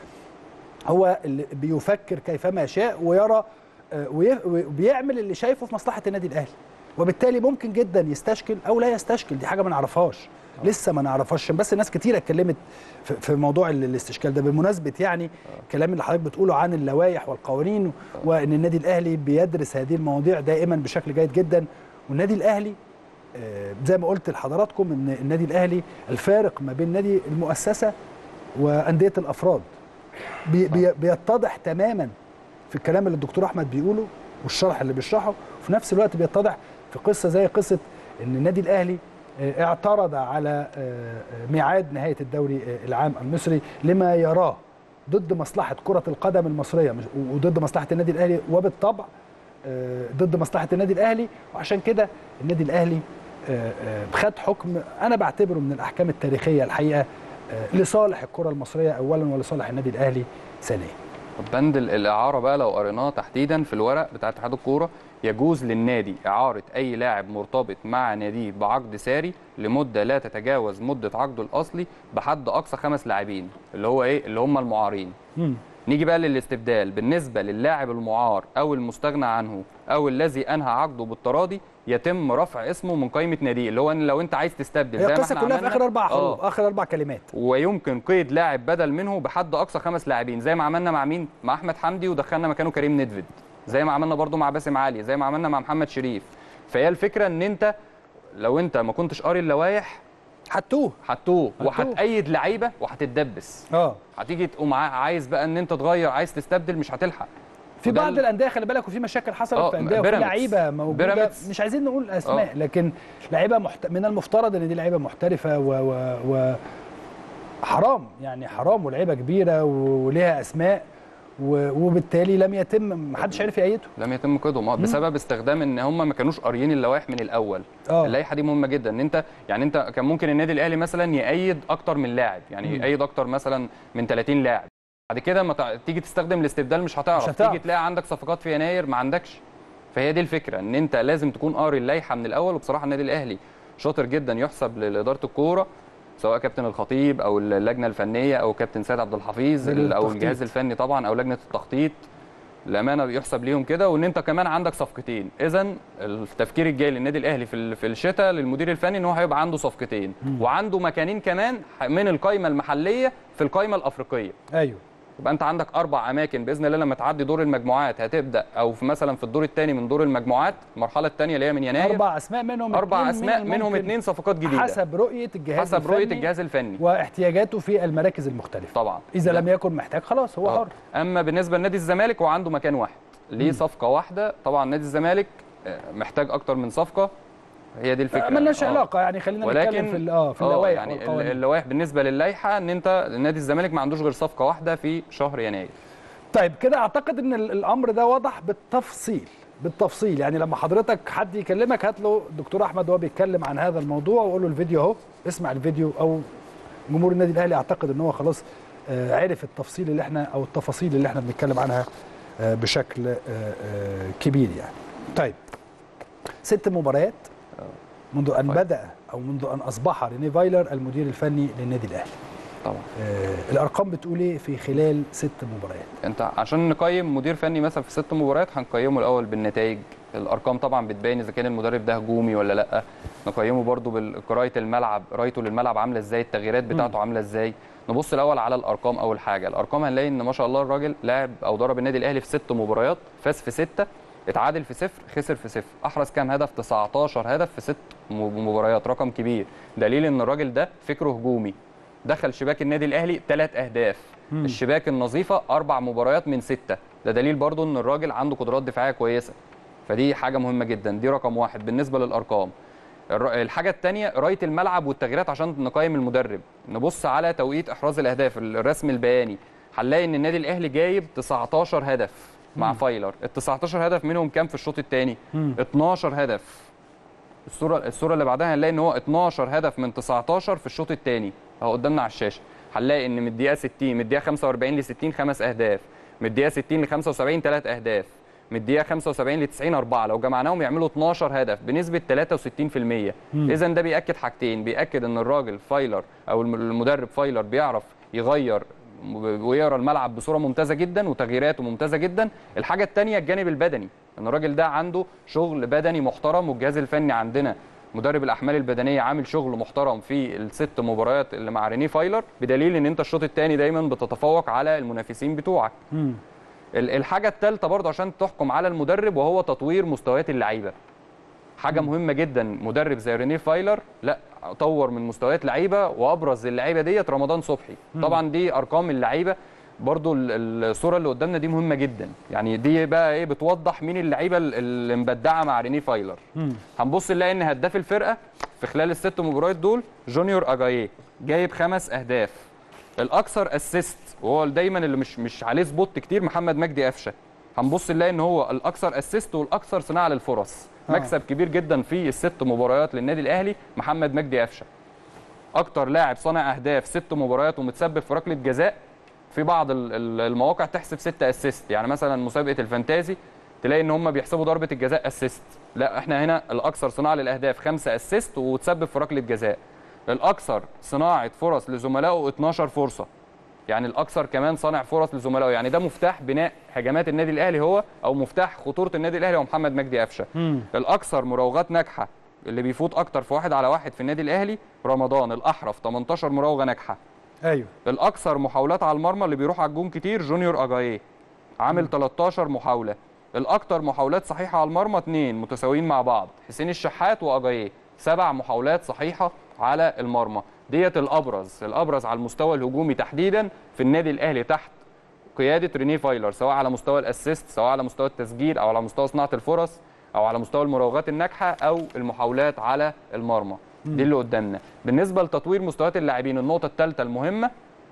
هو اللي بيفكر كيفما يشاء ويرى آه، وي- وبيعمل اللي شايفه في مصلحه النادي الاهلي وبالتالي ممكن جدا يستشكل او لا يستشكل دي حاجه ما نعرفهاش لسه ما نعرفهاش عشان بس ناس كتير اتكلمت في- في موضوع ال- الاستشكال ده بمناسبه يعني الكلام اللي حضرتك بتقوله عن اللوائح والقوانين وان النادي الاهلي بيدرس هذه المواضيع دائما بشكل جيد جدا والنادي الاهلي آه، زي ما قلت لحضراتكم ان النادي الاهلي الفارق ما بين نادي المؤسسه وانديه الافراد بي بي بيتضح تماما في الكلام اللي الدكتور احمد بيقوله والشرح اللي بيشرحه وفي نفس الوقت بيتضح في قصه زي قصه ان النادي الاهلي آه، اعترض على آه، آه، ميعاد نهايه الدوري آه، العام المصري لما يراه ضد مصلحه كره القدم المصريه مش- وضد مصلحه النادي الاهلي وبالطبع آه، ضد مصلحه النادي الاهلي وعشان كده النادي الاهلي آه، آه، خد حكم انا بعتبره من الاحكام التاريخيه الحقيقه آه، لصالح الكره المصريه اولا ولصالح النادي الاهلي ثانيا بند ال- الاعاره بقى لو قريناه تحديدا في الورق بتاع اتحاد الكوره يجوز للنادي اعاره اي لاعب مرتبط مع ناديه بعقد ساري لمده لا تتجاوز مده عقده الاصلي بحد اقصى خمس لاعبين اللي هو ايه اللي هم المعارين مم. نيجي بقى للاستبدال بالنسبه للاعب المعار او المستغنى عنه او الذي انهى عقده بالتراضي يتم رفع اسمه من قائمه ناديه اللي هو إن لو انت عايز تستبدل هي زي ما القصه احنا كلها في عملنا- اخر اربع حروف آه. اخر اربع كلمات ويمكن قيد لاعب بدل منه بحد اقصى خمس لاعبين زي ما عملنا مع مين مع احمد حمدي ودخلنا مكانه كريم ندفد زي ما عملنا برضو مع باسم علي زي ما عملنا مع محمد شريف فهي الفكره ان انت لو انت ما كنتش قاري اللوائح حطوه هتوه هتوه. وهتأيد لعيبه وهتتدبس اه هتيجي تقوم عا- عايز بقى ان انت تغير عايز تستبدل مش هتلحق في وده بعض ال- الانديه خلي بالك وفي مشاكل حصلت آه، في انديه وفي بيراميدز. لعيبه موجوده بيراميدز. مش عايزين نقول اسماء آه. لكن لعيبه محت... من المفترض ان دي لعيبه محترفه و, و... و... حرام يعني حرام ولعيبه كبيره و- وليها اسماء و... وبالتالي لم يتم محدش عرف يأيده لم يتم قيدهم آه، بسبب استخدام ان هم ما كانوش قاريين اللوائح من الاول اه اللائحه دي مهمه جدا ان انت يعني انت كان ممكن النادي الاهلي مثلا يأيد اكتر من لاعب يعني مم. يأيد اكتر مثلا من 30 لاعب بعد كده ما تع- تيجي تستخدم الاستبدال مش هتعرف, مش هتعرف. تيجي تلاقي عندك صفقات في يناير ما عندكش فهي دي الفكره ان انت لازم تكون قاري اللائحه من الاول وبصراحه النادي الاهلي شاطر جدا يحسب لاداره الكوره سواء كابتن الخطيب او اللجنه الفنيه او كابتن سيد عبد الحفيظ لجنة او التخطيط. الجهاز الفني طبعا او لجنه التخطيط الامانه يحسب ليهم كده وان انت كمان عندك صفقتين اذا التفكير الجاي للنادي الاهلي في ال- في الشتاء للمدير الفني ان هو هيبقى عنده صفقتين وعنده مكانين كمان من القائمه المحليه في القائمه الافريقيه ايوه يبقى انت عندك اربع اماكن باذن الله لما تعدي دور المجموعات هتبدا او في مثلا في الدور الثاني من دور المجموعات المرحله الثانيه اللي هي من يناير اربع اسماء منهم اربع اتنين اسماء من منهم الممكن اثنين صفقات جديده حسب رؤيه الجهاز حسب رؤيه الفني الجهاز الفني واحتياجاته في المراكز المختلفه طبعا اذا لا. لم يكن محتاج خلاص هو آه. حر اما بالنسبه لنادي الزمالك هو عنده مكان واحد ليه صفقه واحده طبعا نادي الزمالك آه، محتاج اكتر من صفقه هي دي الفكره مالناش آه. علاقه يعني خلينا نتكلم ولكن في ال- اه في آه، اللوائح يعني ال- والقوانين. اللوائح بالنسبه للائحه ان انت نادي الزمالك ما عندوش غير صفقه واحده في شهر يناير طيب كده اعتقد ان ال- الامر ده واضح بالتفصيل بالتفصيل يعني لما حضرتك حد يكلمك هات له الدكتور احمد وهو بيتكلم عن هذا الموضوع وقول له الفيديو اهو اسمع الفيديو او جمهور النادي الاهلي اعتقد ان هو خلاص آه، عرف التفصيل اللي احنا او التفاصيل اللي احنا بنتكلم عنها آه، بشكل آه، آه، كبير يعني طيب ست مباريات منذ ان طيب. بدا او منذ ان اصبح ريني فايلر المدير الفني للنادي الاهلي طبعا آه، الارقام بتقول ايه في خلال ست مباريات انت عشان نقيم مدير فني مثلا في ست مباريات هنقيمه الاول بالنتائج الارقام طبعا بتبين اذا كان المدرب ده هجومي ولا لا نقيمه برضو بقرايه الملعب قرايته للملعب عامله ازاي التغييرات بتاعته عامله ازاي نبص الاول على الارقام اول حاجه الارقام هنلاقي ان ما شاء الله الراجل لاعب او ضرب النادي الاهلي في ست مباريات فاز في سته اتعادل في صفر خسر في صفر احرز كام هدف 19 هدف في ست م- مباريات رقم كبير دليل ان الراجل ده فكره هجومي دخل شباك النادي الاهلي ثلاث اهداف مم. الشباك النظيفه اربع مباريات من سته ده دليل برضو ان الراجل عنده قدرات دفاعيه كويسه فدي حاجه مهمه جدا دي رقم واحد بالنسبه للارقام الر- الحاجه الثانيه قرايه الملعب والتغييرات عشان نقيم المدرب نبص على توقيت احراز الاهداف الرسم البياني هنلاقي ان النادي الاهلي جايب 19 هدف مع فايلر ال 19 هدف منهم كام في الشوط الثاني مم. 12 هدف الصوره الصوره اللي بعدها هنلاقي ان هو 12 هدف من 19 في الشوط الثاني اهو قدامنا على الشاشه هنلاقي ان من الدقيقه 60 من الدقيقه 45 ل 60 خمس اهداف من الدقيقه 60 ل 75 ثلاث اهداف من الدقيقه 75 ل 90 اربعه لو جمعناهم يعملوا 12 هدف بنسبه 63% اذا ده بياكد حاجتين بياكد ان الراجل فايلر او الم- المدرب فايلر بيعرف يغير ويقرا الملعب بصوره ممتازه جدا وتغييراته ممتازه جدا الحاجه الثانيه الجانب البدني ان الراجل ده عنده شغل بدني محترم والجهاز الفني عندنا مدرب الاحمال البدنيه عامل شغل محترم في الست مباريات اللي مع ريني فايلر بدليل ان انت الشوط الثاني دايما بتتفوق على المنافسين بتوعك مم. ال- الحاجه الثالثه برضه عشان تحكم على المدرب وهو تطوير مستويات اللعيبه حاجه مهمه جدا مدرب زي ريني فايلر لا طور من مستويات لعيبه وابرز اللعيبه ديت رمضان صبحي طبعا دي ارقام اللعيبه برضو ال- الصوره اللي قدامنا دي مهمه جدا يعني دي بقى ايه بتوضح مين اللعيبه ال- اللي مبدعه مع ريني فايلر مم. هنبص نلاقي ان هداف الفرقه في خلال الست مباريات دول جونيور اجاييه جايب خمس اهداف الاكثر اسيست وهو دايما اللي مش مش عليه سبوت كتير محمد مجدي قفشه هنبص نلاقي ان هو الاكثر اسيست والاكثر صناعه للفرص آه. مكسب كبير جدا في الست مباريات للنادي الاهلي محمد مجدي قفشه اكتر لاعب صانع اهداف ست مباريات ومتسبب في ركله جزاء في بعض ال- ال- المواقع تحسب ستة اسيست يعني مثلا مسابقه الفانتازي تلاقي ان هم بيحسبوا ضربه الجزاء اسيست لا احنا هنا الاكثر صناعه للاهداف خمسة اسيست وتسبب في ركله جزاء الاكثر صناعه فرص لزملائه 12 فرصه يعني الاكثر كمان صانع فرص لزملائه يعني ده مفتاح بناء هجمات النادي الاهلي هو او مفتاح خطوره النادي الاهلي هو محمد مجدي قفشه مم. الاكثر مراوغات ناجحه اللي بيفوت اكتر في واحد على واحد في النادي الاهلي رمضان الاحرف 18 مراوغه ناجحه ايوه الاكثر محاولات على المرمى اللي بيروح على الجون كتير جونيور اجاييه عامل 13 محاوله الاكثر محاولات صحيحه على المرمى اثنين متساويين مع بعض حسين الشحات واجاييه سبع محاولات صحيحه على المرمى ديت الابرز الابرز على المستوى الهجومي تحديدا في النادي الاهلي تحت قياده ريني فايلر سواء على مستوى الاسيست سواء على مستوى التسجيل او على مستوى صناعه الفرص او على مستوى المراوغات الناجحه او المحاولات على المرمى دي اللي قدامنا بالنسبه لتطوير مستويات اللاعبين النقطه الثالثه المهمه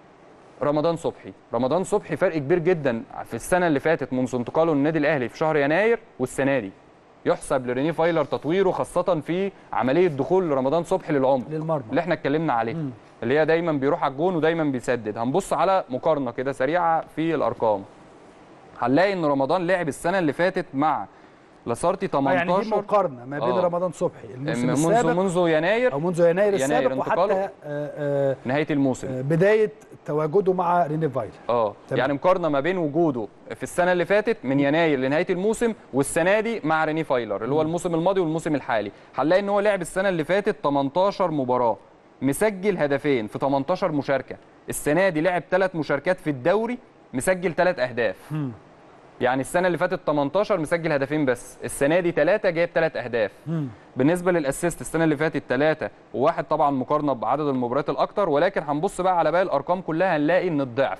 رمضان صبحي رمضان صبحي فرق كبير جدا في السنه اللي فاتت منذ انتقاله للنادي الاهلي في شهر يناير والسنه دي يحسب لريني فايلر تطويره خاصه في عمليه دخول رمضان صبحي للعمق للمرمى اللي احنا اتكلمنا عليه مم. اللي هي دايما بيروح على الجون ودايما بيسدد هنبص على مقارنه كده سريعه في الارقام هنلاقي ان رمضان لعب السنه اللي فاتت مع لاسارتي آه يعني دي 18 مقارنه ما بين آه. رمضان صبحي الموسم منذ السابق منذ يناير او منذ يناير يناير السابق وحتى انتقاله. آه، آه، نهايه الموسم آه، بدايه تواجده مع ريني فايلر اه تمام. يعني مقارنه ما بين وجوده في السنه اللي فاتت من يناير لنهايه الموسم والسنه دي مع ريني فايلر اللي هو الموسم الماضي والموسم الحالي هنلاقي ان هو لعب السنه اللي فاتت 18 مباراه مسجل هدفين في 18 مشاركه السنه دي لعب ثلاث مشاركات في الدوري مسجل ثلاث اهداف مم. يعني السنه اللي فاتت 18 مسجل هدفين بس السنه دي ثلاثه جايب ثلاث اهداف مم. بالنسبه للاسيست السنه اللي فاتت ثلاثه وواحد طبعا مقارنه بعدد المباريات الاكتر ولكن هنبص بقى على باقي الارقام كلها هنلاقي ان الضعف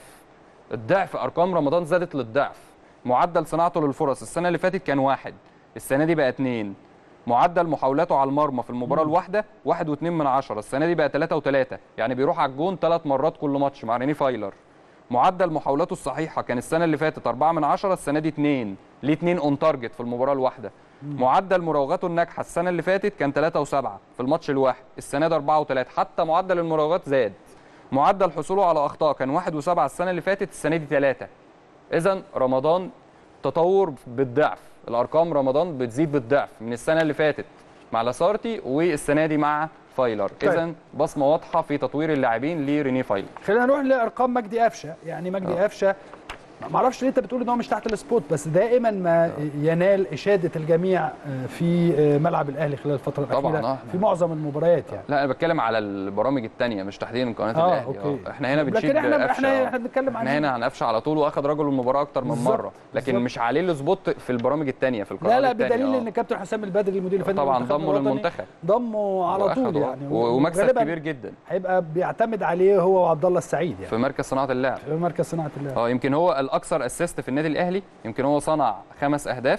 الضعف ارقام رمضان زادت للضعف معدل صناعته للفرص السنه اللي فاتت كان واحد السنه دي بقى اتنين معدل محاولاته على المرمى في المباراه الواحده واحد واتنين من عشرة السنه دي بقى تلاتة وتلاتة يعني بيروح على الجون ثلاث مرات كل ماتش مع ريني فايلر معدل محاولاته الصحيحه كان السنه اللي فاتت 4 من 10 السنه دي 2 ليه 2 اون تارجت في المباراه الواحده معدل مراوغاته الناجحه السنه اللي فاتت كان 3 و7 في الماتش الواحد السنه دي 4 و3 حتى معدل المراوغات زاد معدل حصوله على اخطاء كان 1 و7 السنه اللي فاتت السنه دي 3 اذا رمضان تطور بالضعف الارقام رمضان بتزيد بالضعف من السنه اللي فاتت مع لاسارتي والسنه دي مع فايلر طيب. اذا بصمه واضحه في تطوير اللاعبين لريني فايلر خلينا نروح لارقام مجدي قفشه يعني مجدي آه. قفشه ما اعرفش ليه انت بتقول ان هو مش تحت السبوت بس دائما ما ينال اشاده الجميع آه، في آه، ملعب الاهلي خلال الفتره طبعاً، الاخيره آه. في معظم المباريات يعني لا انا بتكلم على البرامج الثانيه مش تحديدا قناه اه الاهلي اوكي آه. احنا هنا بنشيد لكن احنا قفشة، احنا آه. احنا بنتكلم عن احنا هنا عن قفشه على طول واخد رجل المباراه اكتر من بالظبط، مره لكن بالظبط. مش عليه السبوت في البرامج الثانيه في القناه لا لا التانية، بدليل آه. ان كابتن حسام البدري المدير الفني طبعا للمنتخب ضمه الوطني للمنتخب ضمه على طول وأخده، آه. يعني و- ومكسب وغالباً كبير جدا هيبقى بيعتمد عليه هو وعبد الله السعيد يعني في مركز صناعه اللعب في مركز صناعه اللعب اه يمكن هو الاكثر اسيست في النادي الاهلي يمكن هو صنع خمس اهداف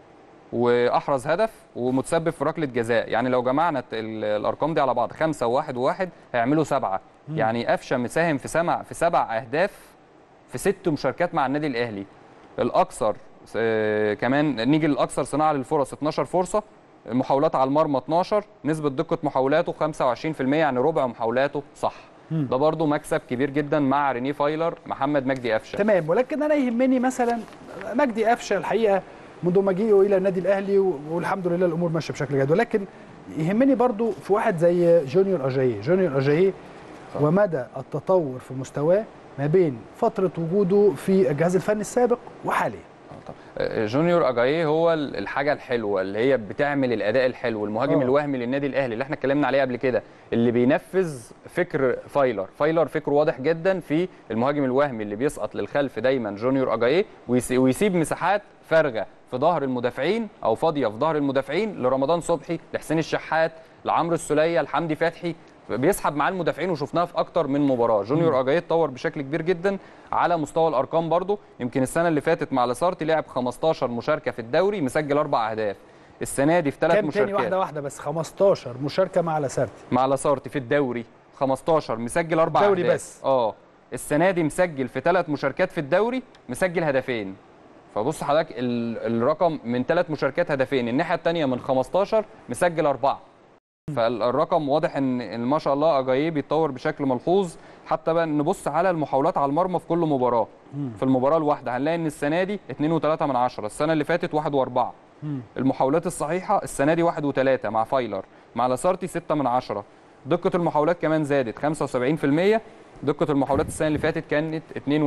واحرز هدف ومتسبب في ركله جزاء يعني لو جمعنا الت- ال- الارقام دي على بعض خمسه وواحد وواحد هيعملوا سبعه يعني قفشه مساهم في سبع في سبع اهداف في ست مشاركات مع النادي الاهلي الاكثر آه، كمان نيجي للاكثر صناعه للفرص 12 فرصه محاولات على المرمى 12 نسبه دقه محاولاته 25% يعني ربع محاولاته صح ده برضو مكسب كبير جدا مع ريني فايلر محمد مجدي قفشه تمام ولكن انا يهمني مثلا مجدي قفشه الحقيقه منذ مجيئه الى النادي الاهلي و- والحمد لله الامور ماشيه بشكل جيد ولكن يهمني برضو في واحد زي جونيور اجاييه جونيور اجاييه ومدى التطور في مستواه ما بين فتره وجوده في الجهاز الفني السابق وحاليا آه، جونيور اجاييه هو ال- الحاجه الحلوه اللي هي بتعمل الاداء الحلو المهاجم آه. الوهمي للنادي الاهلي اللي احنا اتكلمنا عليه قبل كده اللي بينفذ فكر فايلر فايلر فكره واضح جدا في المهاجم الوهمي اللي بيسقط للخلف دايما جونيور اجاييه ويس- ويسيب مساحات فارغه في ظهر المدافعين او فاضيه في ظهر المدافعين لرمضان صبحي لحسين الشحات لعمرو السوليه لحمدي فتحي بيسحب معاه المدافعين وشفناها في اكتر من مباراه جونيور اجاييه اتطور بشكل كبير جدا على مستوى الارقام برضو يمكن السنه اللي فاتت مع لاسارتي لعب 15 مشاركه في الدوري مسجل اربع اهداف السنه دي في ثلاث كام تاني مشاركات واحده واحده بس 15 مشاركه مع لاسارتي مع لاسارتي في الدوري 15 مسجل اربع دوري اهداف بس. اه السنه دي مسجل في ثلاث مشاركات في الدوري مسجل هدفين فبص حضرتك ال- الرقم من ثلاث مشاركات هدفين الناحيه الثانيه من 15 مسجل اربعه فالرقم واضح ان إن ما شاء الله اجاييه بيتطور بشكل ملحوظ حتى بقى نبص على المحاولات على المرمى في كل مباراه في المباراه الواحده هنلاقي ان السنه دي 2 و3 من 10 السنه اللي فاتت 1 و4 المحاولات الصحيحه السنه دي 1 و3 مع فايلر مع لاسارتي 6 من 10 دقه المحاولات كمان زادت 75% دقه المحاولات السنه اللي فاتت كانت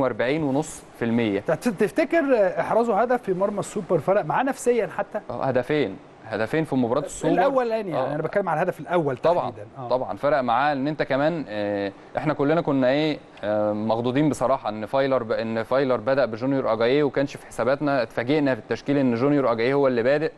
42.5% تفتكر احرازه هدف في مرمى السوبر فرق معاه نفسيا حتى آه، هدفين هدفين في مباراه السوبر الاولاني يعني آه. انا بتكلم على الهدف الاول طبعا تحديدا آه. طبعا فرق معاه ان انت كمان آه، احنا كلنا كنا ايه آه، مخضوضين بصراحه ان فايلر ب... ان فايلر بدا بجونيور اجاييه وكانش في حساباتنا اتفاجئنا في التشكيل ان جونيور اجاييه هو اللي بادئ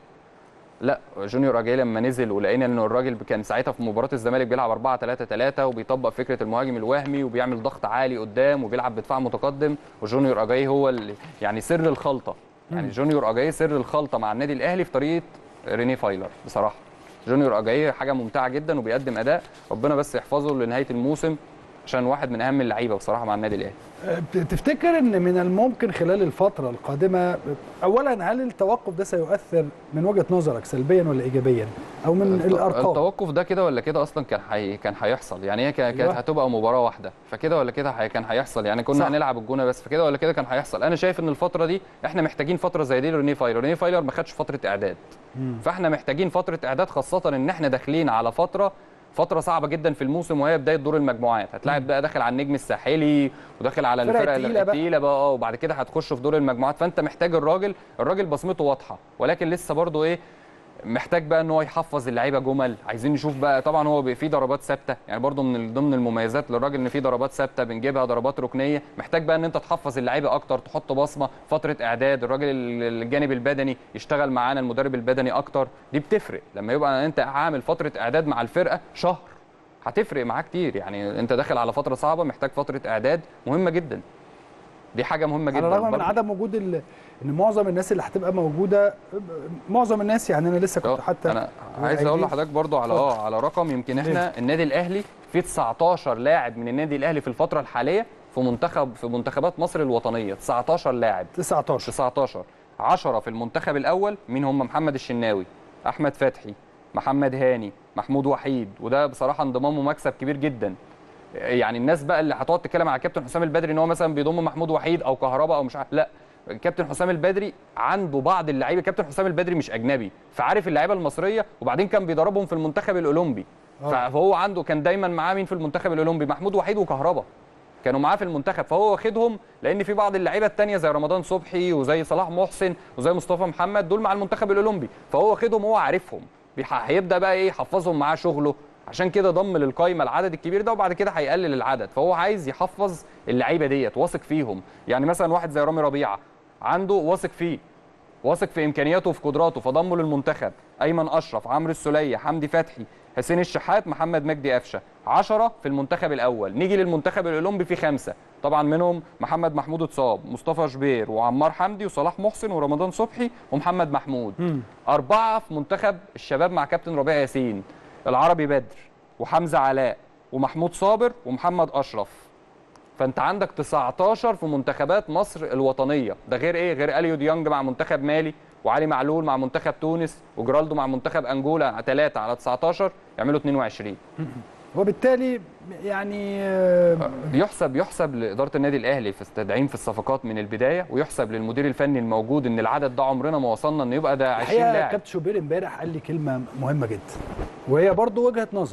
لا جونيور اجاييه لما نزل ولقينا ان الراجل كان ساعتها في مباراه الزمالك بيلعب 4 3 3 وبيطبق فكره المهاجم الوهمي وبيعمل ضغط عالي قدام وبيلعب بدفاع متقدم وجونيور اجاييه هو اللي يعني سر الخلطه يعني جونيور اجاييه سر الخلطه مع النادي الاهلي في طريقه ريني فايلر بصراحه جونيور اجاييه حاجه ممتعه جدا وبيقدم اداء ربنا بس يحفظه لنهايه الموسم عشان واحد من اهم اللعيبه بصراحه مع النادي الاهلي تفتكر ان من الممكن خلال الفتره القادمه اولا هل التوقف ده سيؤثر من وجهه نظرك سلبيا ولا ايجابيا او من الت- الارقام التوقف ده كده ولا كده اصلا كان حي... كان هيحصل يعني هي كا- كانت أيوة. هتبقى مباراه واحده فكده ولا كده حي... كان هيحصل يعني كنا صح. هنلعب الجونه بس فكده ولا كده كان هيحصل انا شايف ان الفتره دي احنا محتاجين فتره زي دي لريني فايلر ريني فايلر ما خدش فتره اعداد فاحنا محتاجين فتره اعداد خاصه ان احنا داخلين على فتره فترة صعبة جدا في الموسم وهي بداية دور المجموعات، هتلاعب بقى داخل على النجم الساحلي وداخل على فرق الفرق تقيلة بقى. التقيلة بقى اه وبعد كده هتخش في دور المجموعات فانت محتاج الراجل، الراجل بصمته واضحة ولكن لسه برضه ايه محتاج بقى ان هو يحفظ اللعيبه جمل عايزين نشوف بقى طبعا هو بي- في ضربات ثابته يعني برضو من ضمن المميزات للراجل ان في ضربات ثابته بنجيبها ضربات ركنيه محتاج بقى ان انت تحفظ اللعيبه اكتر تحط بصمه فتره اعداد الراجل ال- الجانب البدني يشتغل معانا المدرب البدني اكتر دي بتفرق لما يبقى انت عامل فتره اعداد مع الفرقه شهر هتفرق معاه كتير يعني انت داخل على فتره صعبه محتاج فتره اعداد مهمه جدا دي حاجه مهمه جدا على الرغم من برضو. عدم وجود ال... ان معظم الناس اللي هتبقى موجوده معظم الناس يعني انا لسه كنت اه، حتى انا عايز اقول لحضرتك برضو على اه على رقم يمكن احنا النادي الاهلي في 19 لاعب من النادي الاهلي في الفتره الحاليه في منتخب في منتخبات مصر الوطنيه 19 لاعب 19 19 10 في المنتخب الاول مين هم محمد الشناوي احمد فتحي محمد هاني محمود وحيد وده بصراحه انضمامه مكسب كبير جدا يعني الناس بقى اللي هتقعد تتكلم على كابتن حسام البدري ان هو مثلا بيضم محمود وحيد او كهربا او مش عارف لا كابتن حسام البدري عنده بعض اللعيبه كابتن حسام البدري مش اجنبي فعارف اللعيبه المصريه وبعدين كان بيدربهم في المنتخب الاولمبي آه. فهو عنده كان دايما معاه مين في المنتخب الاولمبي محمود وحيد وكهربا كانوا معاه في المنتخب فهو واخدهم لان في بعض اللعيبه التانية زي رمضان صبحي وزي صلاح محسن وزي مصطفى محمد دول مع المنتخب الاولمبي فهو واخدهم هو عارفهم بيح- هيبدا بقى ايه يحفظهم معاه شغله عشان كده ضم للقايمه العدد الكبير ده وبعد كده هيقلل العدد فهو عايز يحفظ اللعيبه ديت واثق فيهم يعني مثلا واحد زي رامي ربيعه عنده واثق فيه واثق في امكانياته وفي قدراته فضمه للمنتخب ايمن اشرف عمرو السوليه حمدي فتحي حسين الشحات محمد مجدي قفشه 10 في المنتخب الاول نيجي للمنتخب الاولمبي في خمسه طبعا منهم محمد محمود اتصاب مصطفى شبير وعمار حمدي وصلاح محسن ورمضان صبحي ومحمد محمود اربعه في منتخب الشباب مع كابتن ربيع ياسين العربي بدر وحمزه علاء ومحمود صابر ومحمد اشرف فانت عندك 19 في منتخبات مصر الوطنيه ده غير ايه غير اليو ديانج مع منتخب مالي وعلي معلول مع منتخب تونس وجرالدو مع منتخب انجولا 3 على 19 يعملوا 22 وبالتالي يعني آه، يحسب يحسب لاداره النادي الاهلي في التدعيم في الصفقات من البدايه ويحسب للمدير الفني الموجود ان العدد ده عمرنا ما وصلنا ان يبقى ده 20 الحقيقه لاعب كابتن شوبير امبارح قال لي كلمه مهمه جدا وهي برضو وجهه نظر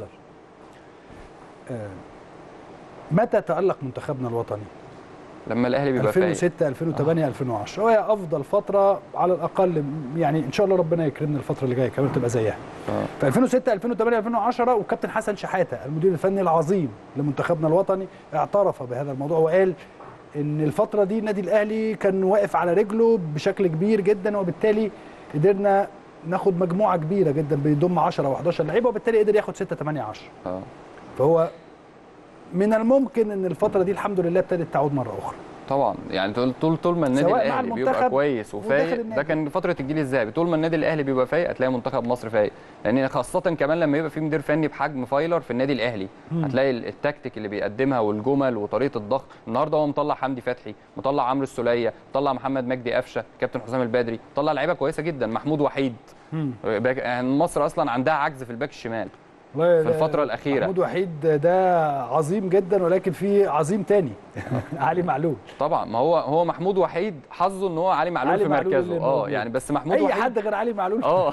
آه، متى تالق منتخبنا الوطني لما الاهلي بيبقى فايق 2006 2008 2010 وهي افضل فتره على الاقل يعني ان شاء الله ربنا يكرمنا الفتره اللي جايه كمان تبقى زيها آه. في 2006 2008 2010 والكابتن حسن شحاته المدير الفني العظيم لمنتخبنا الوطني اعترف بهذا الموضوع وقال ان الفتره دي النادي الاهلي كان واقف على رجله بشكل كبير جدا وبالتالي قدرنا ناخد مجموعه كبيره جدا بيضم 10 و11 لعيبه وبالتالي قدر ياخد 6 8 10 اه فهو من الممكن ان الفتره دي الحمد لله ابتدت تعود مره اخرى طبعا يعني طول طول طول ما النادي سواء مع الاهلي بيبقى المنتخب كويس وفايق وداخل ده النادي. كان فتره الجيل الذهبي طول ما النادي الاهلي بيبقى فايق هتلاقي منتخب مصر فايق لان خاصه كمان لما يبقى في مدير فني بحجم فايلر في النادي الاهلي هتلاقي ال- التكتيك اللي بيقدمها والجمل وطريقه الضغط النهارده هو مطلع حمدي فتحي مطلع عمرو السوليه مطلع محمد مجدي قفشه كابتن حسام البدري مطلع لعيبه كويسه جدا محمود وحيد باك- يعني مصر اصلا عندها عجز في الباك الشمال والله في الفترة الأخيرة. محمود وحيد ده عظيم جدا ولكن في عظيم تاني علي معلول طبعا ما هو هو محمود وحيد حظه ان هو علي معلول علي في معلول مركزه اللي اه موجود. يعني بس محمود اي وحيد حد غير علي معلول اه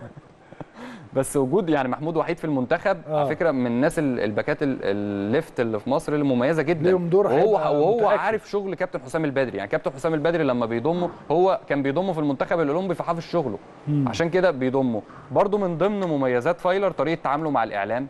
بس وجود يعني محمود وحيد في المنتخب آه. على فكره من الناس ال- الباكات ال- الليفت اللي في مصر اللي مميزه جدا ليهم دور وهو هيبقى وهو متأكد. عارف شغل كابتن حسام البدري يعني كابتن حسام البدري لما بيضمه هو كان بيضمه في المنتخب الاولمبي فحافظ شغله عشان كده بيضمه برضو من ضمن مميزات فايلر طريقه تعامله مع الاعلام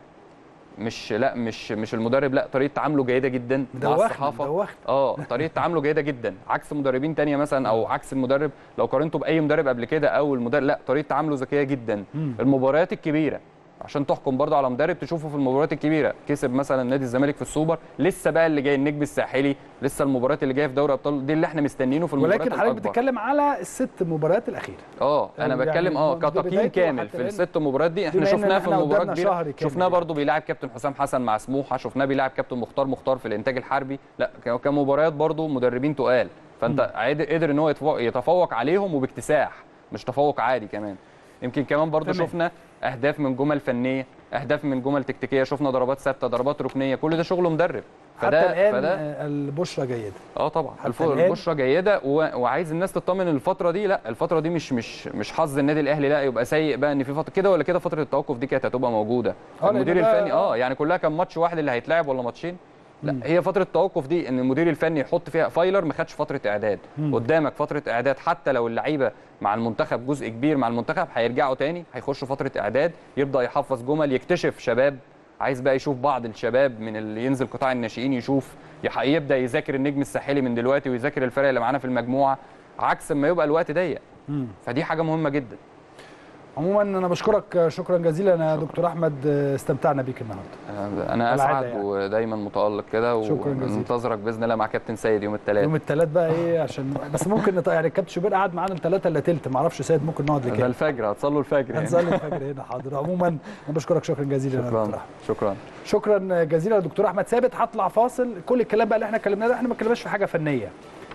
مش لا مش مش المدرب لا طريقه تعامله جيده جدا مع مدوخنا الصحافه مدوخنا اه طريقه تعامله جيده جدا عكس مدربين تانية مثلا او عكس المدرب لو قارنته باي مدرب قبل كده او المدرب لا طريقه تعامله ذكيه جدا المباريات الكبيره عشان تحكم برضه على مدرب تشوفه في المباريات الكبيره كسب مثلا نادي الزمالك في السوبر لسه بقى اللي جاي النجم الساحلي لسه المباريات اللي جايه في دوري ابطال دي اللي احنا مستنيينه في المباريات ولكن حضرتك الأكبر. بتتكلم على الست مباريات الاخيره اه انا يعني بتكلم اه من كتقييم بدايته كامل حتى في الآن. الست مباريات دي احنا بما إن شفناه في إحنا المباراه قدامنا شهر كبيره كامل شفناه يعني. برضو بيلاعب كابتن حسام حسن مع سموحه شفناه بيلاعب كابتن مختار مختار في الانتاج الحربي لا كان- كان مباريات برضو مدربين تقال فانت عاد- قدر ان هو يتفوق- يتفوق عليهم وباكتساح مش تفوق عادي كمان يمكن كمان برضو تمام. شفنا اهداف من جمل فنيه اهداف من جمل تكتيكيه شفنا ضربات ثابته ضربات ركنيه كل ده شغل مدرب حتى الان آه، البشرى جيده اه طبعا حتى الف- الآن؟ البشرى جيده و... وعايز الناس تطمن الفتره دي لا الفتره دي مش مش مش حظ النادي الاهلي لا يبقى سيء بقى ان في فتره كده ولا كده فتره التوقف دي كانت هتبقى موجوده آه، لأن المدير ده- الفني اه يعني كلها كان ماتش واحد اللي هيتلعب ولا ماتشين لا هي فتره التوقف دي ان المدير الفني يحط فيها فايلر ما خدش فتره اعداد قدامك فتره اعداد حتى لو اللعيبه مع المنتخب جزء كبير مع المنتخب هيرجعوا تاني هيخشوا فتره اعداد يبدا يحفظ جمل يكتشف شباب عايز بقى يشوف بعض الشباب من اللي ينزل قطاع الناشئين يشوف يح- يبدا يذاكر النجم الساحلي من دلوقتي ويذاكر الفرق اللي معانا في المجموعه عكس ما يبقى الوقت ضيق فدي حاجه مهمه جدا عموما انا بشكرك شكرا جزيلا يا دكتور احمد استمتعنا بيك النهارده انا كالعادة اسعد يعني. ودايما متالق كده شكراً جزيلاً. ومنتظرك باذن الله مع كابتن سيد يوم الثلاث يوم الثلاث بقى ايه عشان بس ممكن نط... يعني الكابتن شوبير قعد معانا الثلاثه الا تلت ما اعرفش سيد ممكن نقعد ده لكده الفجر هتصلوا الفجر يعني. هنصلي الفجر هنا حاضر عموما انا بشكرك شكرا جزيلا يا دكتور شكرا احمد شكرا شكرا جزيلا لدكتور احمد ثابت هطلع فاصل كل الكلام بقى اللي احنا اتكلمناه ده احنا ما اتكلمناش في حاجه فنيه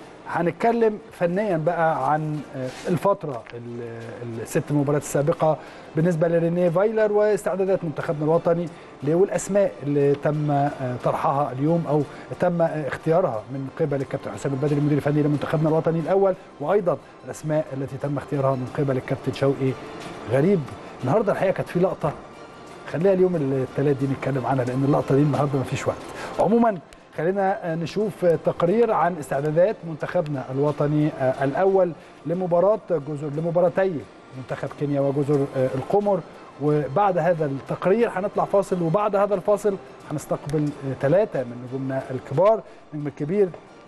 هنتكلم فنيا بقى عن الفتره ال- الست مباريات السابقه بالنسبه لرينيه فايلر واستعدادات منتخبنا الوطني والاسماء اللي تم طرحها اليوم او تم اختيارها من قبل الكابتن حسام البدري المدير الفني لمنتخبنا الوطني الاول وايضا الاسماء التي تم اختيارها من قبل الكابتن شوقي غريب النهارده الحقيقه كانت في لقطه خليها اليوم الثلاث دي نتكلم عنها لان اللقطه دي النهارده ما فيش وقت عموما خلينا نشوف تقرير عن استعدادات منتخبنا الوطني الاول لمباراه جزر لمباراتي منتخب كينيا وجزر القمر وبعد هذا التقرير هنطلع فاصل وبعد هذا الفاصل هنستقبل ثلاثه من نجومنا الكبار النجم الكبير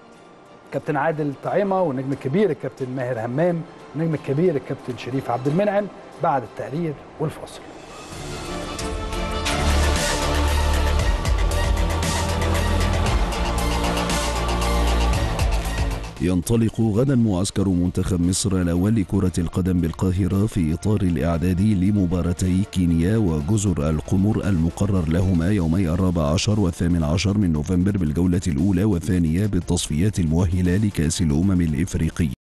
كابتن عادل طعيمه والنجم الكبير الكابتن ماهر همام النجم الكبير الكابتن شريف عبد المنعم بعد التقرير والفاصل ينطلق غدا معسكر منتخب مصر الأول لكرة القدم بالقاهرة في إطار الإعداد لمباراتي كينيا وجزر القمر المقرر لهما يومي الرابع عشر والثامن عشر من نوفمبر بالجولة الأولى والثانية بالتصفيات المؤهلة لكأس الأمم الإفريقية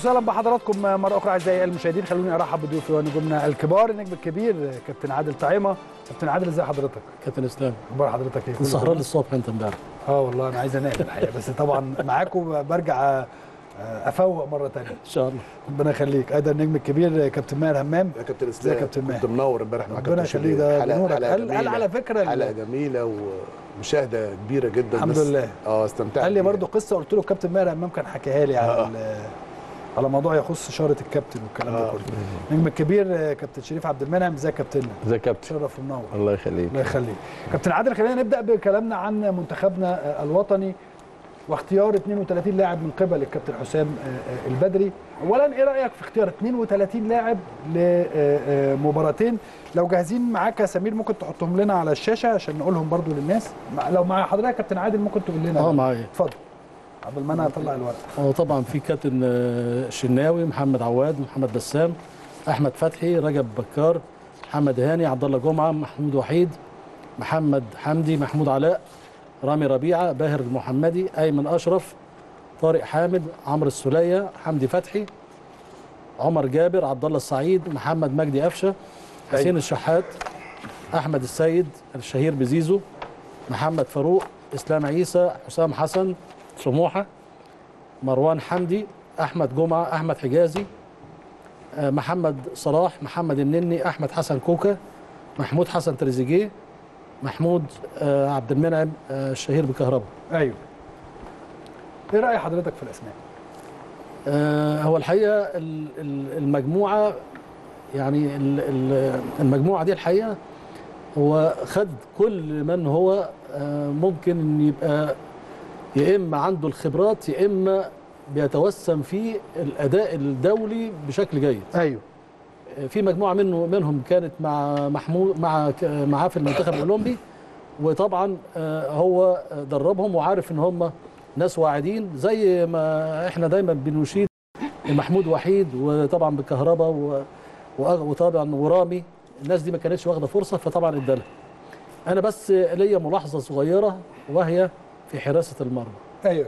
وسهلا بحضراتكم مره اخرى اعزائي المشاهدين خلوني ارحب بضيوفي ونجومنا الكبار النجم الكبير كابتن عادل طعيمه كابتن عادل ازي حضرتك كابتن اسلام اخبار حضرتك ايه كله سهران تمام؟ للصبح انت امبارح اه والله انا عايز انام الحقيقه بس طبعا معاكم برجع افوق مره ثانيه ان شاء الله ربنا يخليك ادي النجم الكبير كابتن ماهر همام يا كابتن ازيك اسلام يا كابتن ماهر؟ كنت منور امبارح مع ربنا كابتن يخليك شريف. ده حلقة- بنورك حلقة قال قال جميلة. على فكره ال- حلقه جميله ومشاهده كبيره جدا الحمد بس- لله. اه استمتعت قال لي بيها. برضو قصه قلت له كابتن ماهر همام كان حكيها لي على آه. ال- على موضوع يخص شاره الكابتن والكلام ده آه. كله النجم الكبير آه، كابتن شريف عبد المنعم ازيك يا كابتن ازيك يا كابتن شرف ومنور الله يخليك الله يخليك كابتن عادل خلينا نبدا بكلامنا عن منتخبنا آه، الوطني واختيار 32 لاعب من قبل الكابتن حسام آه، آه، البدري اولا ايه رايك في اختيار 32 لاعب لمباراتين لو جاهزين معاك يا سمير ممكن تحطهم لنا على الشاشه عشان نقولهم برضو للناس مع- لو مع حضرتك يا كابتن عادل ممكن تقول لنا اه معايا اتفضل قبل ما انا اطلع الورق هو طبعا في كابتن آه، شناوي محمد عواد محمد بسام احمد فتحي رجب بكار محمد هاني عبد الله جمعه محمود وحيد محمد حمدي محمود علاء رامي ربيعه باهر المحمدي ايمن اشرف طارق حامد عمرو السوليه حمدي فتحي عمر جابر عبد الله السعيد محمد مجدي قفشه حسين أيوة. الشحات احمد السيد الشهير بزيزو محمد فاروق اسلام عيسى حسام حسن سموحه مروان حمدي احمد جمعه احمد حجازي آه، محمد صلاح محمد النني احمد حسن كوكا محمود حسن تريزيجيه محمود آه، عبد المنعم آه، الشهير بكهرباء ايوه ايه راي حضرتك في الاسماء آه، هو الحقيقه ال- ال- المجموعه يعني ال- ال- المجموعه دي الحقيقه هو خد كل من هو آه، ممكن ان يبقى يا اما عنده الخبرات يا اما بيتوسم في الاداء الدولي بشكل جيد ايوه آه، في مجموعه منه منهم كانت مع محمود مع ك- معاه في المنتخب الاولمبي وطبعا آه، هو دربهم وعارف ان هم ناس واعدين زي ما احنا دايما بنشيد محمود وحيد وطبعا بالكهرباء و- وأغ- وطبعا ورامي الناس دي ما كانتش واخده فرصه فطبعا ادالها انا بس ليا ملاحظه صغيره وهي في حراسه المرمى ايوه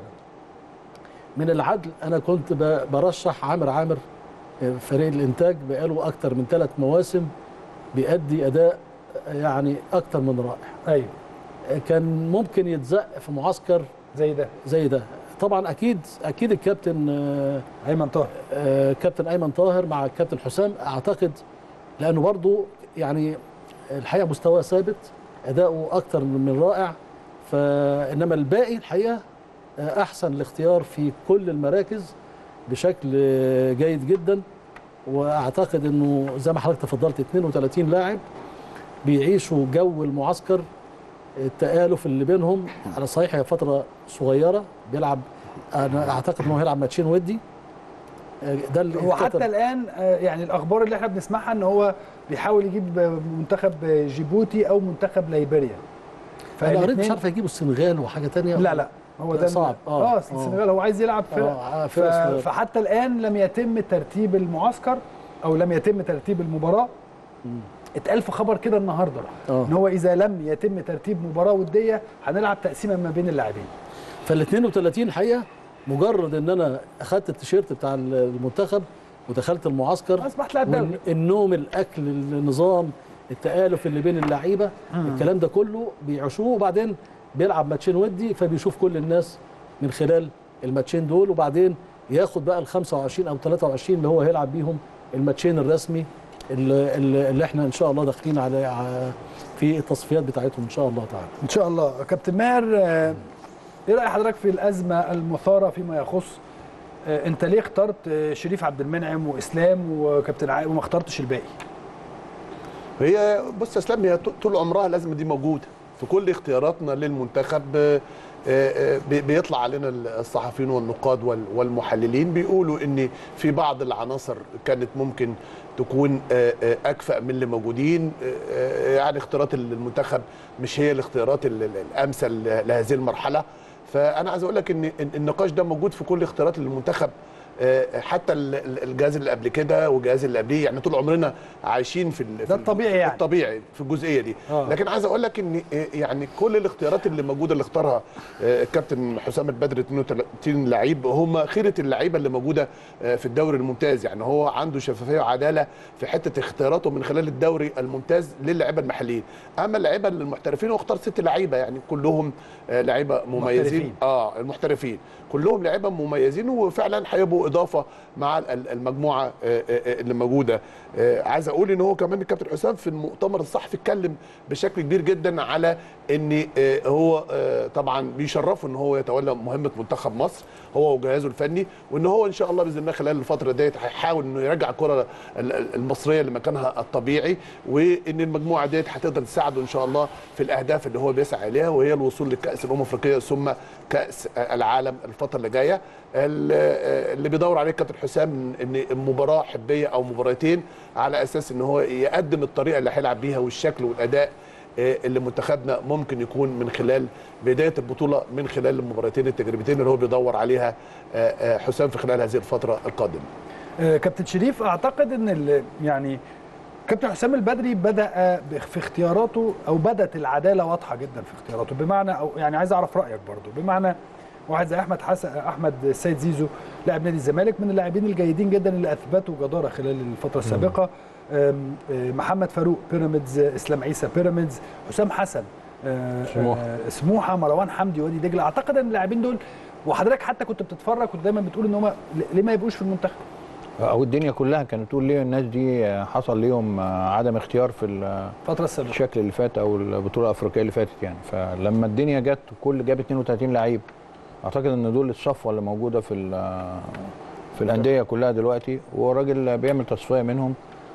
من العدل انا كنت ب- برشح عامر عامر آه، فريق الانتاج بقاله اكتر من ثلاث مواسم بيأدي اداء آه، يعني اكتر من رائع ايوه آه، كان ممكن يتزق في معسكر زي ده زي ده طبعا اكيد اكيد الكابتن آه، ايمن طاهر آه، كابتن ايمن طاهر مع الكابتن حسام اعتقد لانه برضو يعني الحقيقه مستواه ثابت اداؤه اكتر من رائع فانما الباقي الحقيقه آه، احسن الاختيار في كل المراكز بشكل آه، جيد جدا واعتقد انه زي ما حضرتك تفضلت 32 لاعب بيعيشوا جو المعسكر التآلف اللي بينهم على صحيح هي فترة صغيرة بيلعب أنا أعتقد إنه هيلعب ماتشين ودي آه، ده اللي هو اتكتب. حتى الان آه، يعني الاخبار اللي احنا بنسمعها ان هو بيحاول يجيب آه، منتخب آه، جيبوتي او منتخب ليبيريا أنا قريت مش فالاتنين- عارف هيجيبوا السنغال وحاجة تانية لا لا هو لا، ده صعب. آه، اه آه. السنغال هو عايز يلعب فرق آه، ف... فرق صغيرة. فحتى الان لم يتم ترتيب المعسكر او لم يتم ترتيب المباراه اتقال في خبر كده النهارده آه. ان هو اذا لم يتم ترتيب مباراه وديه هنلعب تقسيمه ما بين اللاعبين فال 32 حقيقة مجرد إن أنا أخدت التيشيرت بتاع المنتخب ودخلت المعسكر اصبحت لاعب دولي والن- النوم الأكل النظام التآلف اللي بين اللعيبة الكلام ده كله بيعيشوه وبعدين بيلعب ماتشين ودي فبيشوف كل الناس من خلال الماتشين دول وبعدين ياخد بقى ال 25 او 23 اللي هو هيلعب بيهم الماتشين الرسمي اللي, اللي اللي احنا ان شاء الله داخلين على ع- في التصفيات بتاعتهم ان شاء الله تعالى ان شاء الله كابتن ماهر آه، ايه راي حضرتك في الازمه المثاره فيما يخص آه، انت ليه اخترت آه، شريف عبد المنعم واسلام وكابتن عائل وما اخترتش الباقي هي بص يا اسلام هي طول عمرها الازمه دي موجوده في كل اختياراتنا للمنتخب آه، آه، بي- بيطلع علينا الصحفيين والنقاد وال- والمحللين بيقولوا ان في بعض العناصر كانت ممكن تكون آه، آه، اكفأ من اللي موجودين آه، آه، يعني اختيارات المنتخب مش هي الاختيارات ال- ال- الامثل لهذه المرحله فانا عايز اقول لك ان إن النقاش ده موجود في كل اختيارات المنتخب آه، حتى ال- ال- الجهاز اللي قبل كده والجهاز اللي قبليه يعني طول عمرنا عايشين في ال- في ده ال- الطبيعي يعني. الطبيعي في الجزئيه دي آه. لكن عايز اقول لك ان آه، يعني كل الاختيارات اللي موجوده اللي اختارها آه، الكابتن حسام البدر 32 لعيب هم خيره اللعيبه اللي موجوده آه، في الدوري الممتاز يعني هو عنده شفافيه وعداله في حته اختياراته من خلال الدوري الممتاز للعيبه المحليين اما اللعيبه المحترفين هو اختار ست لعيبه يعني كلهم آه، لعيبه مميزين محترفين. اه المحترفين كلهم لعيبه مميزين وفعلا هيبقوا اضافه مع ال- المجموعه آه، آه، آه، اللي موجوده آه، عايز اقول ان هو كمان الكابتن حسام في المؤتمر الصحفي اتكلم بشكل كبير جدا على ان آه، هو آه، طبعا بيشرفه ان هو يتولى مهمه منتخب مصر هو وجهازه الفني وان هو ان شاء الله باذن الله خلال الفتره ديت هيحاول انه يرجع الكره ال- ال- المصريه لمكانها الطبيعي وان المجموعه ديت هتقدر تساعده ان شاء الله في الاهداف اللي هو بيسعى اليها وهي الوصول لكاس الامم الافريقيه ثم كاس العالم الفتره اللي جايه ال- اللي بيدور عليه الكابتن حسام ان مباراه حبيه او مباراتين على اساس ان هو يقدم الطريقه اللي هيلعب بيها والشكل والاداء آه، اللي منتخبنا ممكن يكون من خلال بدايه البطوله من خلال المباراتين التجريبيتين اللي هو بيدور عليها آه، آه، حسام في خلال هذه الفتره القادمه. آه، كابتن شريف اعتقد ان ال- يعني كابتن حسام البدري بدا ب- في اختياراته او بدات العداله واضحه جدا في اختياراته بمعنى او يعني عايز اعرف رايك برضو بمعنى واحد زي احمد حسن احمد السيد زيزو لاعب نادي الزمالك من اللاعبين الجيدين جدا اللي اثبتوا جداره خلال الفتره السابقه آم، آه، محمد فاروق بيراميدز آه، اسلام عيسى بيراميدز حسام حسن آه، سموحة. آه، سموحه مروان حمدي وادي دجله اعتقد ان اللاعبين دول وحضرتك حتى كنت بتتفرج كنت دايما بتقول ان هم ليه ما يبقوش في المنتخب او الدنيا كلها كانت تقول ليه الناس دي حصل ليهم عدم اختيار في الفتره السابقه الشكل اللي فات او البطوله الافريقيه اللي فاتت يعني فلما الدنيا جت وكل جاب 32 لعيب اعتقد ان دول الصفوه اللي موجوده في ال- في الانديه كلها دلوقتي والراجل بيعمل تصفيه منهم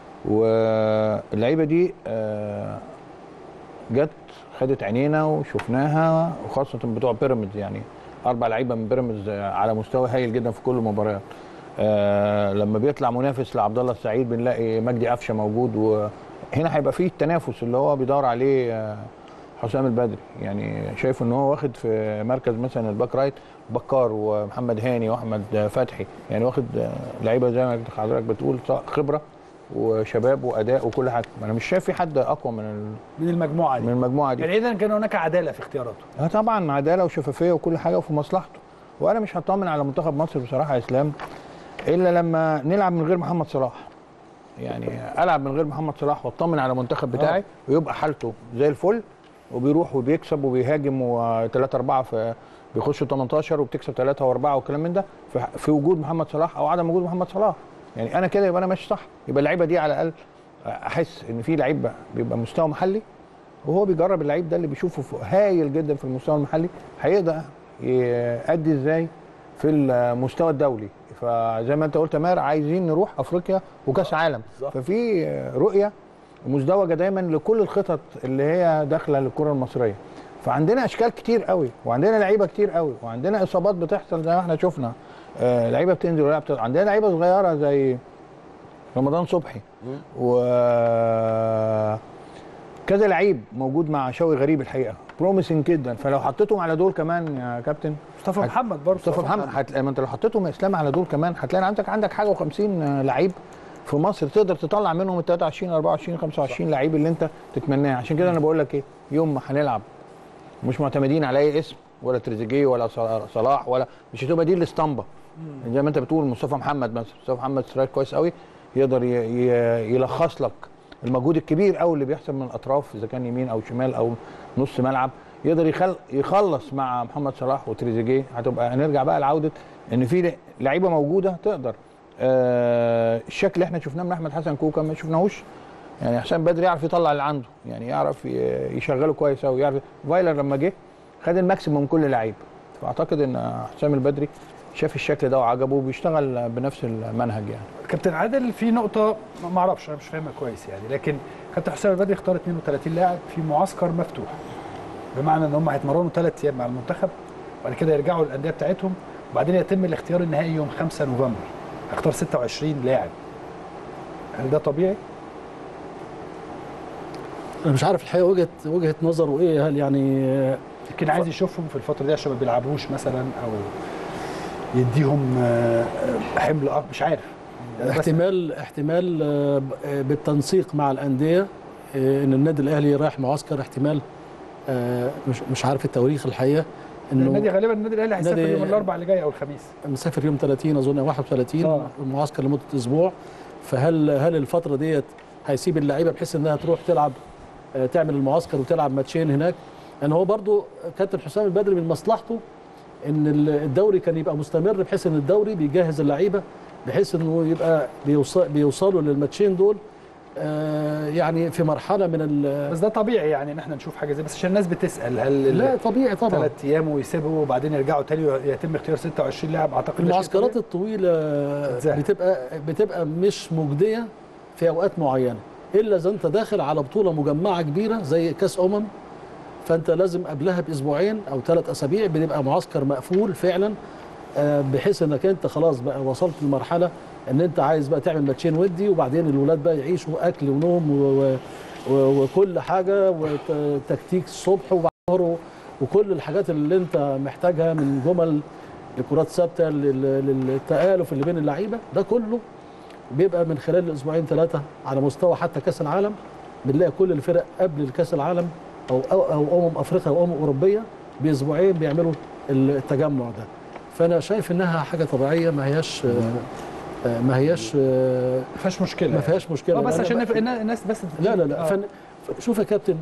واللعيبه دي آه، جت خدت عينينا وشفناها وخاصه بتوع بيراميدز يعني اربع لعيبه من بيراميدز على مستوى هايل جدا في كل المباريات آه لما بيطلع منافس لعبد الله السعيد بنلاقي مجدي قفشه موجود وهنا هيبقى فيه التنافس اللي هو بيدور عليه آه، حسام البدري يعني شايف ان هو واخد في مركز مثلا الباك رايت بكار ومحمد هاني واحمد فتحي يعني واخد آه، لعيبه زي ما حضرتك بتقول خبره وشباب واداء وكل حاجه انا مش شايف في حد اقوى من ال- من المجموعه دي من المجموعه دي يعني اذا كان هناك عداله في اختياراته اه طبعا عداله وشفافيه وكل حاجه وفي مصلحته وانا مش هطمن على منتخب مصر بصراحه يا اسلام الا لما نلعب من غير محمد صلاح يعني العب من غير محمد صلاح واطمن على المنتخب بتاعي ويبقى حالته زي الفل وبيروح وبيكسب وبيهاجم وثلاثة أربعة في بيخشوا 18 وبتكسب ثلاثة وأربعة والكلام من ده في- في وجود محمد صلاح أو عدم وجود محمد صلاح يعني أنا كده يبقى أنا ماشي صح يبقى اللعيبة دي على الأقل أحس إن في لعيب بيبقى مستوى محلي وهو بيجرب اللعيب ده اللي بيشوفه في- هايل جدا في المستوى المحلي هيقدر يأدي ازاي في المستوى الدولي فزي ما انت قلت يا ماهر عايزين نروح افريقيا وكاس عالم ففي رؤيه مزدوجه دايما لكل الخطط اللي هي داخله للكره المصريه فعندنا اشكال كتير قوي وعندنا لعيبه كتير قوي وعندنا اصابات بتحصل زي ما احنا شفنا آه لعيبه بتنزل ولعيبه بتطلع. عندنا لعيبه صغيره زي رمضان صبحي و كذا لعيب موجود مع شوقي غريب الحقيقه بروميسنج جدا فلو حطيتهم على دول كمان يا كابتن مصطفى هت- محمد برضه مصطفى محمد هتلاقي ما انت لو حطيتهم يا اسلام على دول كمان هتلاقي عندك عندك حاجه و50 لعيب في مصر تقدر تطلع منهم ال 23 24 25 لعيب اللي انت تتمناه عشان كده انا بقول لك ايه يوم ما هنلعب مش معتمدين على اي اسم ولا تريزيجيه ولا صلا- صلاح ولا مش هتبقى دي الاسطمبه زي ما انت بتقول مصطفى محمد مثلا مصطفى محمد سترايك كويس قوي يقدر ي- ي- يلخص لك المجهود الكبير قوي اللي بيحصل من الاطراف اذا كان يمين او شمال او نص ملعب يقدر يخل يخلص مع محمد صلاح وتريزيجيه هتبقى هنرجع بقى لعوده ان في لعيبه موجوده تقدر آه الشكل اللي احنا شفناه من احمد حسن كوكا ما شفناهوش يعني حسام بدري يعرف يطلع اللي عنده يعني يعرف ي- يشغله كويس قوي يعرف فايلر لما جه خد الماكسيموم من كل لعيب فاعتقد ان حسام البدري شاف الشكل ده وعجبه وبيشتغل بنفس المنهج يعني كابتن عادل في نقطة ما- ما اعرفش انا مش فاهمها كويس يعني لكن كابتن حسام البدري اختار 32 لاعب في معسكر مفتوح بمعنى ان هم هيتمرنوا ثلاث ايام مع المنتخب وبعد كده يرجعوا للانديه بتاعتهم وبعدين يتم الاختيار النهائي يوم 5 نوفمبر اختار 26 لاعب هل ده طبيعي؟ انا مش عارف الحقيقه وجهه وجهه نظره ايه هل يعني يمكن عايز يشوفهم في الفترة دي عشان ما بيلعبوش مثلا او يديهم آه، آه، حمل أكبر مش عارف بس- احتمال احتمال آه، ب- آه، بالتنسيق مع الانديه آه، ان النادي الاهلي رايح معسكر احتمال آه، مش مش عارف التواريخ الحقيقه النادي انه غالبا النادي الاهلي هيسافر نادي- يوم الاربعاء اللي جاي او الخميس مسافر يوم 30 اظن أو 31 آه. معسكر لمده اسبوع فهل هل الفتره ديت هيسيب اللعيبه بحيث انها تروح تلعب آه، تعمل المعسكر وتلعب ماتشين هناك لان هو برضو كابتن حسام البدري من مصلحته ان ال- الدوري كان يبقى مستمر بحيث ان الدوري بيجهز اللعيبه بحيث انه يبقى بيوصل بيوصلوا للماتشين دول آه، يعني في مرحله من ال- بس ده طبيعي يعني ان احنا نشوف حاجه زي بس عشان الناس بتسال هل لا طبيعي طبعا ثلاث ايام ويسيبوا وبعدين يرجعوا تاني يتم اختيار 26 لاعب اعتقد ده شيء المعسكرات طبيعي. الطويله تتزاحم. بتبقى بتبقى مش مجديه في اوقات معينه الا اذا انت داخل على بطوله مجمعه كبيره زي كاس امم فانت لازم قبلها باسبوعين او ثلاث اسابيع بنبقى معسكر مقفول فعلا آه، بحيث انك انت خلاص بقى وصلت لمرحله ان انت عايز بقى تعمل ماتشين ودي وبعدين الولاد بقى يعيشوا اكل ونوم و و و وكل حاجه وتكتيك الصبح وظهر وكل الحاجات اللي انت محتاجها من جمل لكرات ثابته لل- للتآلف اللي بين اللعيبه ده كله بيبقى من خلال اسبوعين ثلاثه على مستوى حتى كاس العالم بنلاقي كل الفرق قبل الكاس العالم او او, أو امم افريقيا او امم اوروبيه باسبوعين بيعملوا التجمع ده فانا شايف انها حاجه طبيعيه ما هياش آه، ما هياش آه، ما فيهاش مشكله ما فيهاش مشكله آه، بس لأن عشان بقى- نف- النا- الناس بس لا لا لا آه. فن... شوف يا كابتن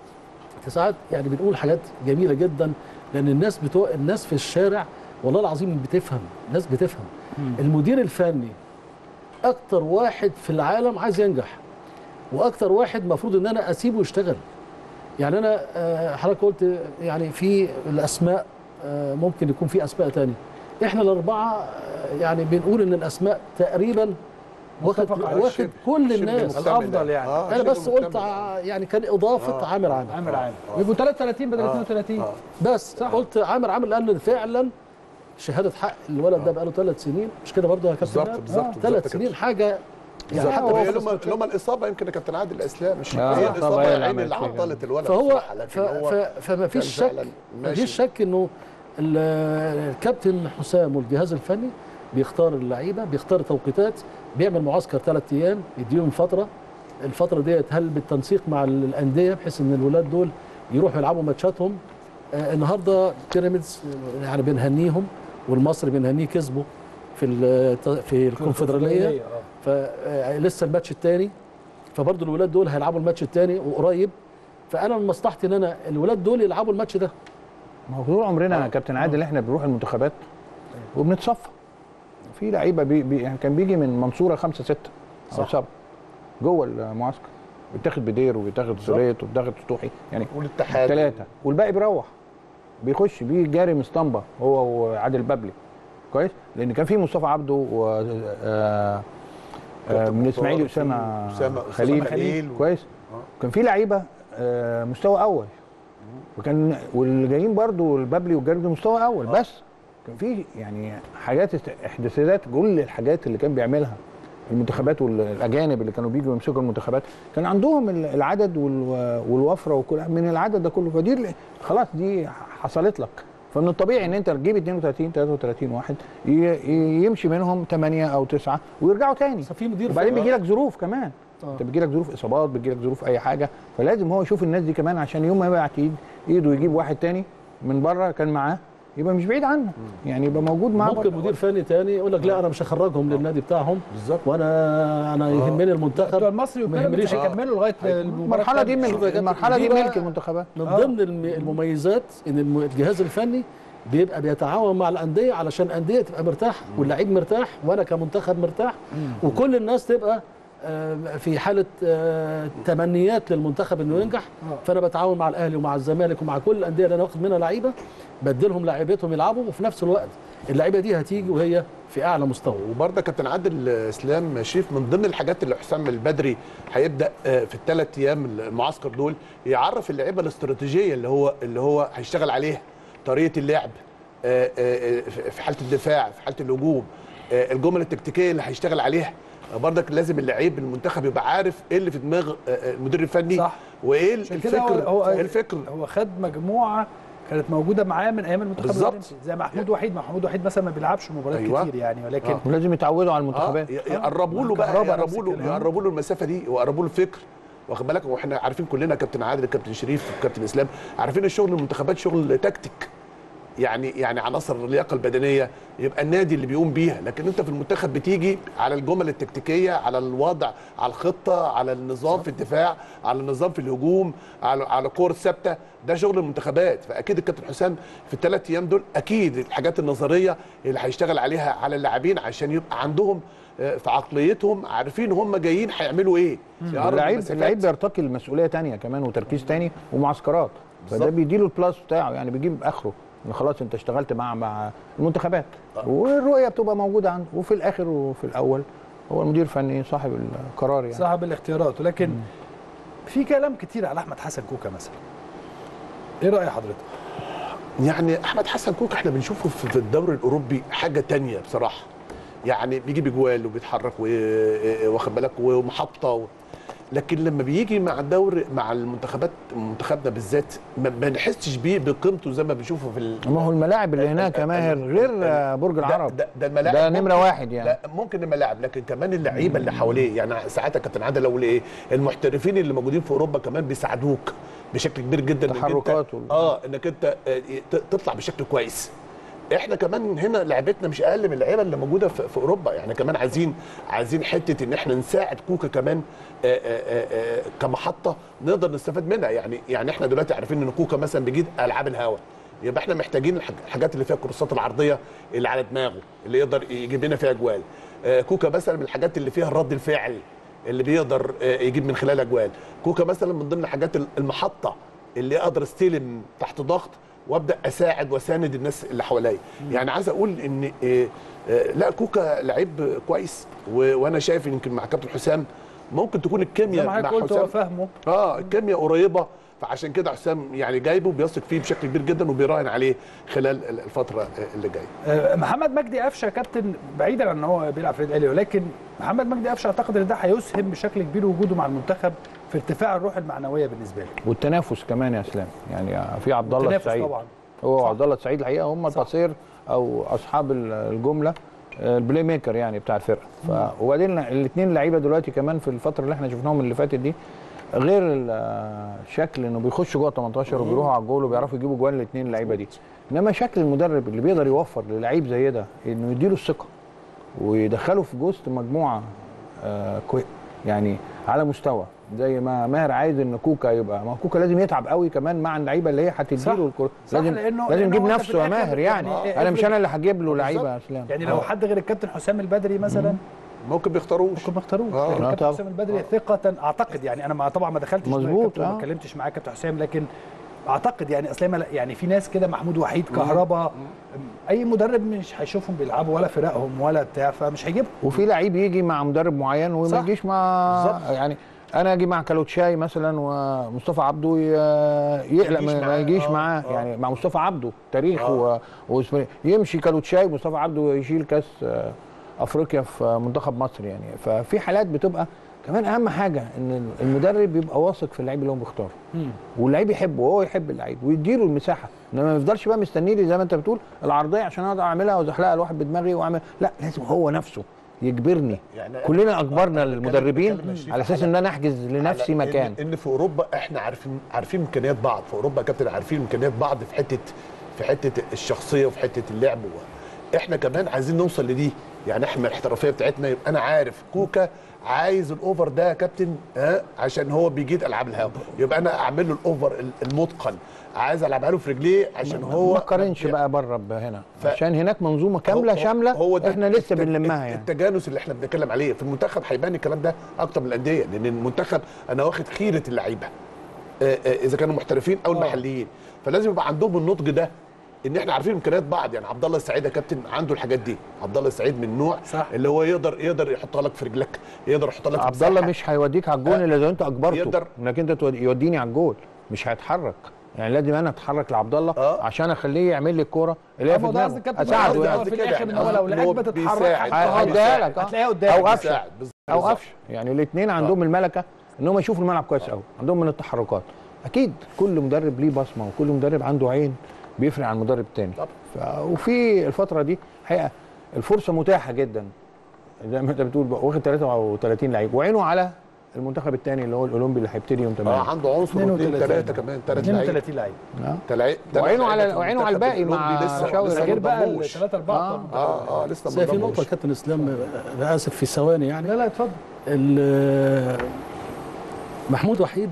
ساعات يعني بنقول حاجات جميله جدا لان الناس بتوع الناس في الشارع والله العظيم بتفهم الناس بتفهم المدير الفني اكتر واحد في العالم عايز ينجح واكتر واحد المفروض ان انا اسيبه يشتغل يعني انا آه، حضرتك قلت يعني في الاسماء آه، ممكن يكون في اسماء تانية احنا الاربعه آه، يعني بنقول ان الاسماء تقريبا واخد متفق على واخد شبه- كل شبه الناس مكتمل الأفضل يعني. آه، انا شبه بس قلت مكتمل. ع- يعني كان اضافه آه. عامر عامر عامر عامر يبقوا 33 بدل 32 آه. بس صح. قلت عامر عامر لان فعلا شهاده حق الولد ده بقاله ثلاث سنين مش كده برضه يا كابتن بالظبط إيهاب؟ بالظبط آه، بالظبط ثلاث كده. سنين حاجه يعني بالظبط. حتى هي هو لما لما الاصابه يمكن يا كابتن عادل اسلام مش آه، هي الإصابة الاصابه هي يا اللي عيني اللي عملت كده. عطلت الولد فهو بصراحة، ف لكن هو ف فما فيش كان شك فعلاً ما ماشي. فيش شك انه ال- الكابتن حسام والجهاز الفني بيختار اللعيبه بيختار توقيتات بيعمل معسكر ثلاث ايام يديهم فتره الفتره ديت هل بالتنسيق مع ال- الانديه بحيث ان الولاد دول يروحوا يلعبوا ماتشاتهم آه النهارده بيراميدز آه، يعني بنهنيهم والمصري بنهنيه كسبوا في ال- في الكونفدراليه آه. فلسه الماتش الثاني فبرضه الولاد دول هيلعبوا الماتش الثاني وقريب فانا من مصلحتي ان انا الولاد دول يلعبوا الماتش ده ما هو طول عمرنا يا كابتن عادل احنا بنروح المنتخبات وبنتصفى في لعيبه بي بي يعني كان بيجي من منصوره خمسه سته او صح. سبعه جوه المعسكر بيتاخد بدير وبيتاخد سوليت وبيتاخد سطوحي يعني والاتحاد ثلاثه والباقي بيروح بيخش بيجي جاري من اسطنبه هو وعادل بابلي كويس لان كان في مصطفى عبده و آه، آه، كابتن من اسماعيلي مختار، اسامه في أسامة خليل خليل. كويس كان في لعيبه آه، مستوى اول وكان واللي جايين برضو البابلي والجاري ده مستوى اول بس كان في يعني حاجات است- احداثيات كل الحاجات اللي كان بيعملها المنتخبات والاجانب اللي كانوا بيجوا يمسكوا المنتخبات كان عندهم ال- العدد وال- والوفره وكل من العدد ده كله فدي ال- خلاص دي حصلت لك فمن الطبيعي ان انت تجيب 32 33 واحد ي- ي- يمشي منهم 8 او 9 ويرجعوا تاني بس في مدير وبعدين فني- بيجي لك ظروف كمان آه. انت بيجي لك ظروف اصابات بيجي لك ظروف اي حاجه فلازم هو يشوف الناس دي كمان عشان يوم ما يبعت ايد ايده يجيب واحد تاني من بره كان معاه يبقى مش بعيد عنه يعني يبقى موجود معاه ممكن برضه. مدير فني تاني يقول لك لا انا مش هخرجهم للنادي بتاعهم بالظبط وانا انا يهمني بتوع المنتخب المصري ما وبيراميدز يهمنيش. هيكملوا لغايه المباراه المرحله دي التانية. شوف يا من كابتن، المرحله دي دي بقى ملك المنتخبات من آه. ضمن الم- المميزات ان الم- الجهاز الفني بيبقى بيتعاون مع الانديه علشان الانديه تبقى مرتاح واللعيب مرتاح وانا كمنتخب مرتاح وكل الناس تبقى آه، في حاله آه، تمنيات للمنتخب انه ينجح فانا بتعاون مع الاهلي ومع الزمالك ومع كل الانديه اللي انا واخد منها لعيبه بديلهم لعيبتهم يلعبوا وفي نفس الوقت اللعيبه دي هتيجي وهي في اعلى مستوى وبرضه كابتن عادل اسلام شريف من ضمن الحاجات اللي حسام البدري هيبدا آه، في الثلاث ايام المعسكر دول يعرف اللعيبه الاستراتيجيه اللي هو اللي هو هيشتغل عليها طريقه اللعب آه، آه، آه، في حاله الدفاع في حاله الهجوم آه، الجمل التكتيكيه اللي هيشتغل عليها برضك لازم اللعيب المنتخب يبقى عارف ايه اللي في دماغ آه، آه، المدير الفني صح. وايه عشان كده الفكر هو- هو- إيه الفكر هو خد مجموعه كانت موجوده معاه من ايام المنتخب بالظبط. الأولمبي. زي محمود وحيد محمود وحيد مثلا ما بيلعبش مباريات أيوة. كتير يعني ولكن آه. ولازم يتعودوا على اه المنتخبات ي- يقربوا له بقى كهربا نفس يقربوا له الكلام. يقربوا له المسافه دي ويقربوا له الفكر واخد بالك واحنا عارفين كلنا كابتن عادل كابتن شريف كابتن اسلام عارفين الشغل المنتخبات شغل تكتيك يعني يعني عناصر اللياقه البدنيه يبقى النادي اللي بيقوم بيها لكن انت في المنتخب بتيجي على الجمل التكتيكيه على الوضع على الخطه على النظام في الدفاع على النظام في الهجوم على على كور ثابته ده شغل المنتخبات فاكيد الكابتن حسام في الثلاث ايام دول اكيد الحاجات النظريه اللي هيشتغل عليها على اللاعبين عشان يبقى عندهم آه، في عقليتهم عارفين هم جايين هيعملوا ايه يقرب اللعيب المسافات. اللعيب بيرتقي لمسؤوليه تانية كمان وتركيز تاني ومعسكرات فده بالظبط. بيديله البلاس بتاعه يعني بيجيب اخره إن خلاص انت اشتغلت مع مع المنتخبات والرؤيه بتبقى موجوده عنده وفي الاخر وفي الاول هو المدير الفني صاحب القرار يعني صاحب الاختيارات ولكن في كلام كتير على احمد حسن كوكا مثلا ايه راي حضرتك يعني احمد حسن كوك احنا بنشوفه في في الدوري الاوروبي حاجه تانية بصراحه يعني بيجيب اجوال وبيتحرك و- واخد بالك ومحطه و... لكن لما بيجي مع الدوري مع المنتخبات منتخبنا بالذات ما ما نحسش بيه بقيمته زي ما بنشوفه في ال... ما هو الملاعب اللي هناك يا ماهر غير آه، برج ده, العرب ده, ده الملاعب ده نمرة ممكن- واحد يعني. لا ممكن الملاعب لكن كمان اللعيبه اللي حواليه يعني ساعتها كابتن عادل اقول ايه المحترفين اللي موجودين في اوروبا كمان بيساعدوك بشكل كبير جدا إنك أنت- تحركات وال- اه انك انت آه، ت- تطلع بشكل كويس احنا كمان هنا لعبتنا مش اقل من اللعيبه اللي موجوده في, في اوروبا يعني كمان عايزين عايزين حته ان احنا نساعد كوكا كمان آآ آآ آآ كمحطه نقدر نستفاد منها يعني يعني احنا دلوقتي عارفين ان كوكا مثلا بيجيد العاب الهواء يبقى احنا محتاجين الح- الحاجات اللي فيها الكورسات العرضيه اللي على دماغه اللي يقدر يجيب لنا فيها اجوال آه، كوكا مثلا من الحاجات اللي فيها الرد الفعل اللي بيقدر آه، يجيب من خلالها اجوال كوكا مثلا من ضمن الحاجات ال- المحطه اللي اقدر استلم تحت ضغط وابدا اساعد واساند الناس اللي حواليا يعني عايز اقول ان آه، آه، لا كوكا لعيب كويس و- وانا شايف يمكن مع كابتن حسام ممكن تكون زي الكيمياء ما مع حضرتك قلت هو حسام فاهمه اه الكيمياء قريبه فعشان كده حسام يعني جايبه بيثق فيه بشكل كبير جدا وبيراهن عليه خلال ال- الفتره اللي جايه آه، محمد مجدي قفشه كابتن بعيدا عن ان هو بيلعب في النادي الاهلي ولكن محمد مجدي قفشه اعتقد ان ده هيسهم بشكل كبير وجوده مع المنتخب في ارتفاع الروح المعنويه بالنسبه له والتنافس كمان يا اسلام يعني في عبد الله تنافس السعيد طبعا هو صح. عبد الله السعيد الحقيقه هم صح. البصير او اصحاب ال- الجمله آه، البلاي ميكر يعني بتاع الفرقه ف... وبعدين الاثنين لعيبه دلوقتي كمان في الفتره اللي احنا شفناهم اللي فاتت دي غير ال- آه، الشكل انه بيخشوا جوه 18 وبيروحوا على الجول وبيعرفوا يجيبوا جوان الاثنين اللعيبه دي انما شكل المدرب اللي بيقدر يوفر للعيب زي ده انه يديله الثقه ويدخله في وسط مجموعه آه كوي يعني على مستوى زي ما ماهر عايز ان كوكا يبقى ما هو كوكا لازم يتعب قوي كمان مع اللعيبه اللي هي صح. هتديله الكوره صح، لازم لأنه- لازم لأنه يجيب هو أنت نفسه في يا الآخر ماهر يعني يعني انا مش افرض- انا اللي هجيب له لعيبه يا اسلام يعني لو حد غير الكابتن حسام البدري مثلا ممكن بيختاروش ممكن ما اختاروش آه. لكن آه الكابتن طبعا. حسام البدري ثقه اعتقد يعني انا ما طبعا ما دخلتش مع مظبوط، الكابتن وما آه. اتكلمتش مع كابتن حسام لكن اعتقد يعني اصل ما- يعني في ناس كده محمود وحيد كهربا اي مدرب مش هيشوفهم بيلعبوا ولا فرقهم ولا بتاع فمش هيجيبهم وفي لعيب يجي مع مدرب معين وما صح. يجيش مع بالظبط. يعني انا اجي مع كالوتشاي مثلا ومصطفى عبده ي- يقلق يجيش ما- ما معاه. يجيش آه، معاه آه. يعني مع مصطفى عبده تاريخ آه. و... واسمه إيه؟ يمشي كالوتشاي ومصطفى عبده يشيل كاس آه، افريقيا في منتخب مصر يعني ففي حالات بتبقى كمان اهم حاجه ان المدرب يبقى واثق في اللعيب اللي هو بيختاره واللعيب يحبه وهو يحب اللعيب ويديله المساحه انما ما يفضلش بقى مستني لي زي ما انت بتقول العرضيه عشان اقدر اعملها وازحلقها الواحد بدماغي واعمل لا لازم هو نفسه يجبرني يعني كلنا اجبرنا أنا بتكلم- المدربين بتكلم يا شريف على اساس على- ان انا احجز لنفسي على مكان ان, إن في اوروبا احنا عارفين عارفين امكانيات بعض في اوروبا يا كابتن عارفين امكانيات بعض في حته في حته الشخصيه وفي حته اللعب و- احنا كمان عايزين نوصل لدي يعني احنا الاحترافيه بتاعتنا يبقى انا عارف كوكا عايز الاوفر ده يا كابتن ها عشان هو بيجيد العاب الهوا يبقى انا اعمل له الاوفر المتقن عايز العبها له في رجليه عشان هو ما تقارنش بقى بره هنا ف- عشان هناك منظومه كامله هو- شامله هو ده احنا لسه الت- بنلمها يعني التجانس اللي احنا بنتكلم عليه في المنتخب هيبان الكلام ده اكتر من الانديه لان المنتخب انا واخد خيره اللعيبه آه، آه، اذا كانوا محترفين او المحليين فلازم يبقى عندهم النضج ده ان احنا عارفين امكانيات بعض يعني عبد الله السعيد يا كابتن عنده الحاجات دي عبد الله السعيد من نوع صح. اللي هو يقدر يقدر يحطها لك في رجلك يقدر يحطها لك في عبد الله مساحة. مش هيوديك على الجول آه، الا اذا انت اجبرته يقدر- انك انت تود- يوديني على الجول مش هيتحرك يعني لازم انا اتحرك لعبد الله آه. عشان اخليه يعمل لي الكوره اللي هي أما في ده قصد دماغه الكابتن اساعده قصدي يعني هو في كده الاخر يعني. ان هو لو إن هو لعيب بتتحرك بيساعد. هتقعد- هديها لك، آه. هتلاقيها قدامك او قفشه بيساعد. بالظبط. او قفشه يعني الاثنين عندهم الملكه ان هم يشوفوا الملعب كويس قوي عندهم من التحركات اكيد كل مدرب ليه بصمه وكل مدرب عنده عين بيفرق عن المدرب التاني طبعا. ف... وفي الفتره دي حقيقه الفرصه متاحه جدا زي ما انت بتقول بقى، واخد 33 لعيب وعينه على المنتخب الثاني اللي هو الاولمبي اللي هيبتدي يوم 8 اه عنده عنصر اثنين 32 ثلاثه كمان ثلاث لعيبه 32 لعيب وعينه على وعينه على الباقي مع شاوي ده غير غير بقى منضموش. الثلاثه اربعه آه. طبعاً. اه اه لسه بس هي في منضموش. نقطه كابتن اسلام انا اسف في ثواني يعني لا لا اتفضل ال- محمود وحيد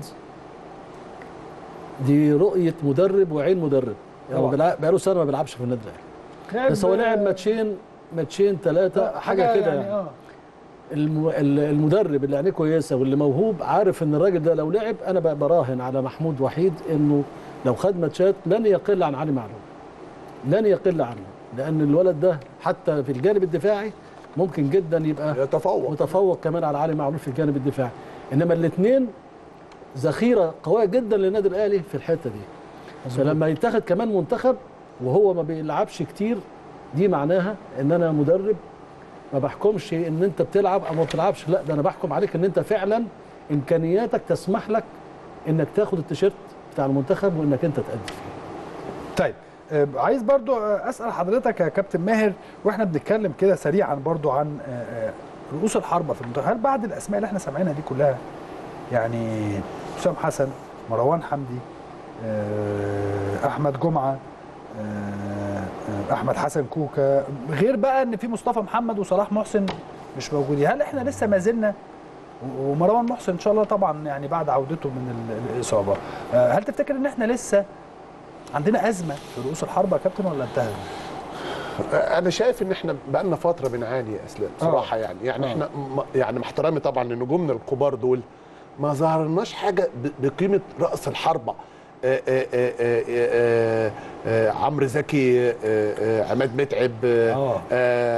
دي رؤيه مدرب وعين مدرب يعني طبعا. بقى بقاله سنه ما بيلعبش في النادي الاهلي بس هو لعب ماتشين ماتشين ثلاثه حاجه كده يعني اه الم- ال- المدرب اللي عينيه كويسه واللي موهوب عارف ان الراجل ده لو لعب انا بقى براهن على محمود وحيد انه لو خد ماتشات لن يقل عن علي معلول لن يقل عنه لان الولد ده حتى في الجانب الدفاعي ممكن جدا يبقى يتفوق متفوق كمان على علي معلول في الجانب الدفاعي انما الاثنين ذخيره قويه جدا للنادي الاهلي في الحته دي فلما يتاخد كمان منتخب وهو ما بيلعبش كتير دي معناها ان انا مدرب ما بحكمش ان انت بتلعب او ما بتلعبش لا ده انا بحكم عليك ان انت فعلا امكانياتك تسمح لك انك تاخد التيشيرت بتاع المنتخب وانك انت تأدي فيه طيب آه، عايز برضو آه، اسال حضرتك يا كابتن ماهر واحنا بنتكلم كده سريعا برضو عن آه، آه، رؤوس الحربه في المنتخب هل بعد الاسماء اللي احنا سامعينها دي كلها يعني حسام حسن مروان حمدي آه، احمد جمعه آه، آه، احمد حسن كوكا غير بقى ان في مصطفى محمد وصلاح محسن مش موجودين هل احنا لسه ما زلنا و- ومروان محسن ان شاء الله طبعا يعني بعد عودته من ال- الاصابه آه، هل تفتكر ان احنا لسه عندنا ازمه في رؤوس الحربه يا كابتن ولا انتهى؟ انا شايف ان احنا بقالنا فتره بنعاني يا اسلام صراحه يعني يعني آه. احنا م- يعني مع احترامي طبعا لنجومنا الكبار دول ما ظهرناش حاجه ب- بقيمه راس الحربه آه، آه، آه، آه، آه، آه، عمرو زكي آه، آه، عماد متعب آه، آه. آه،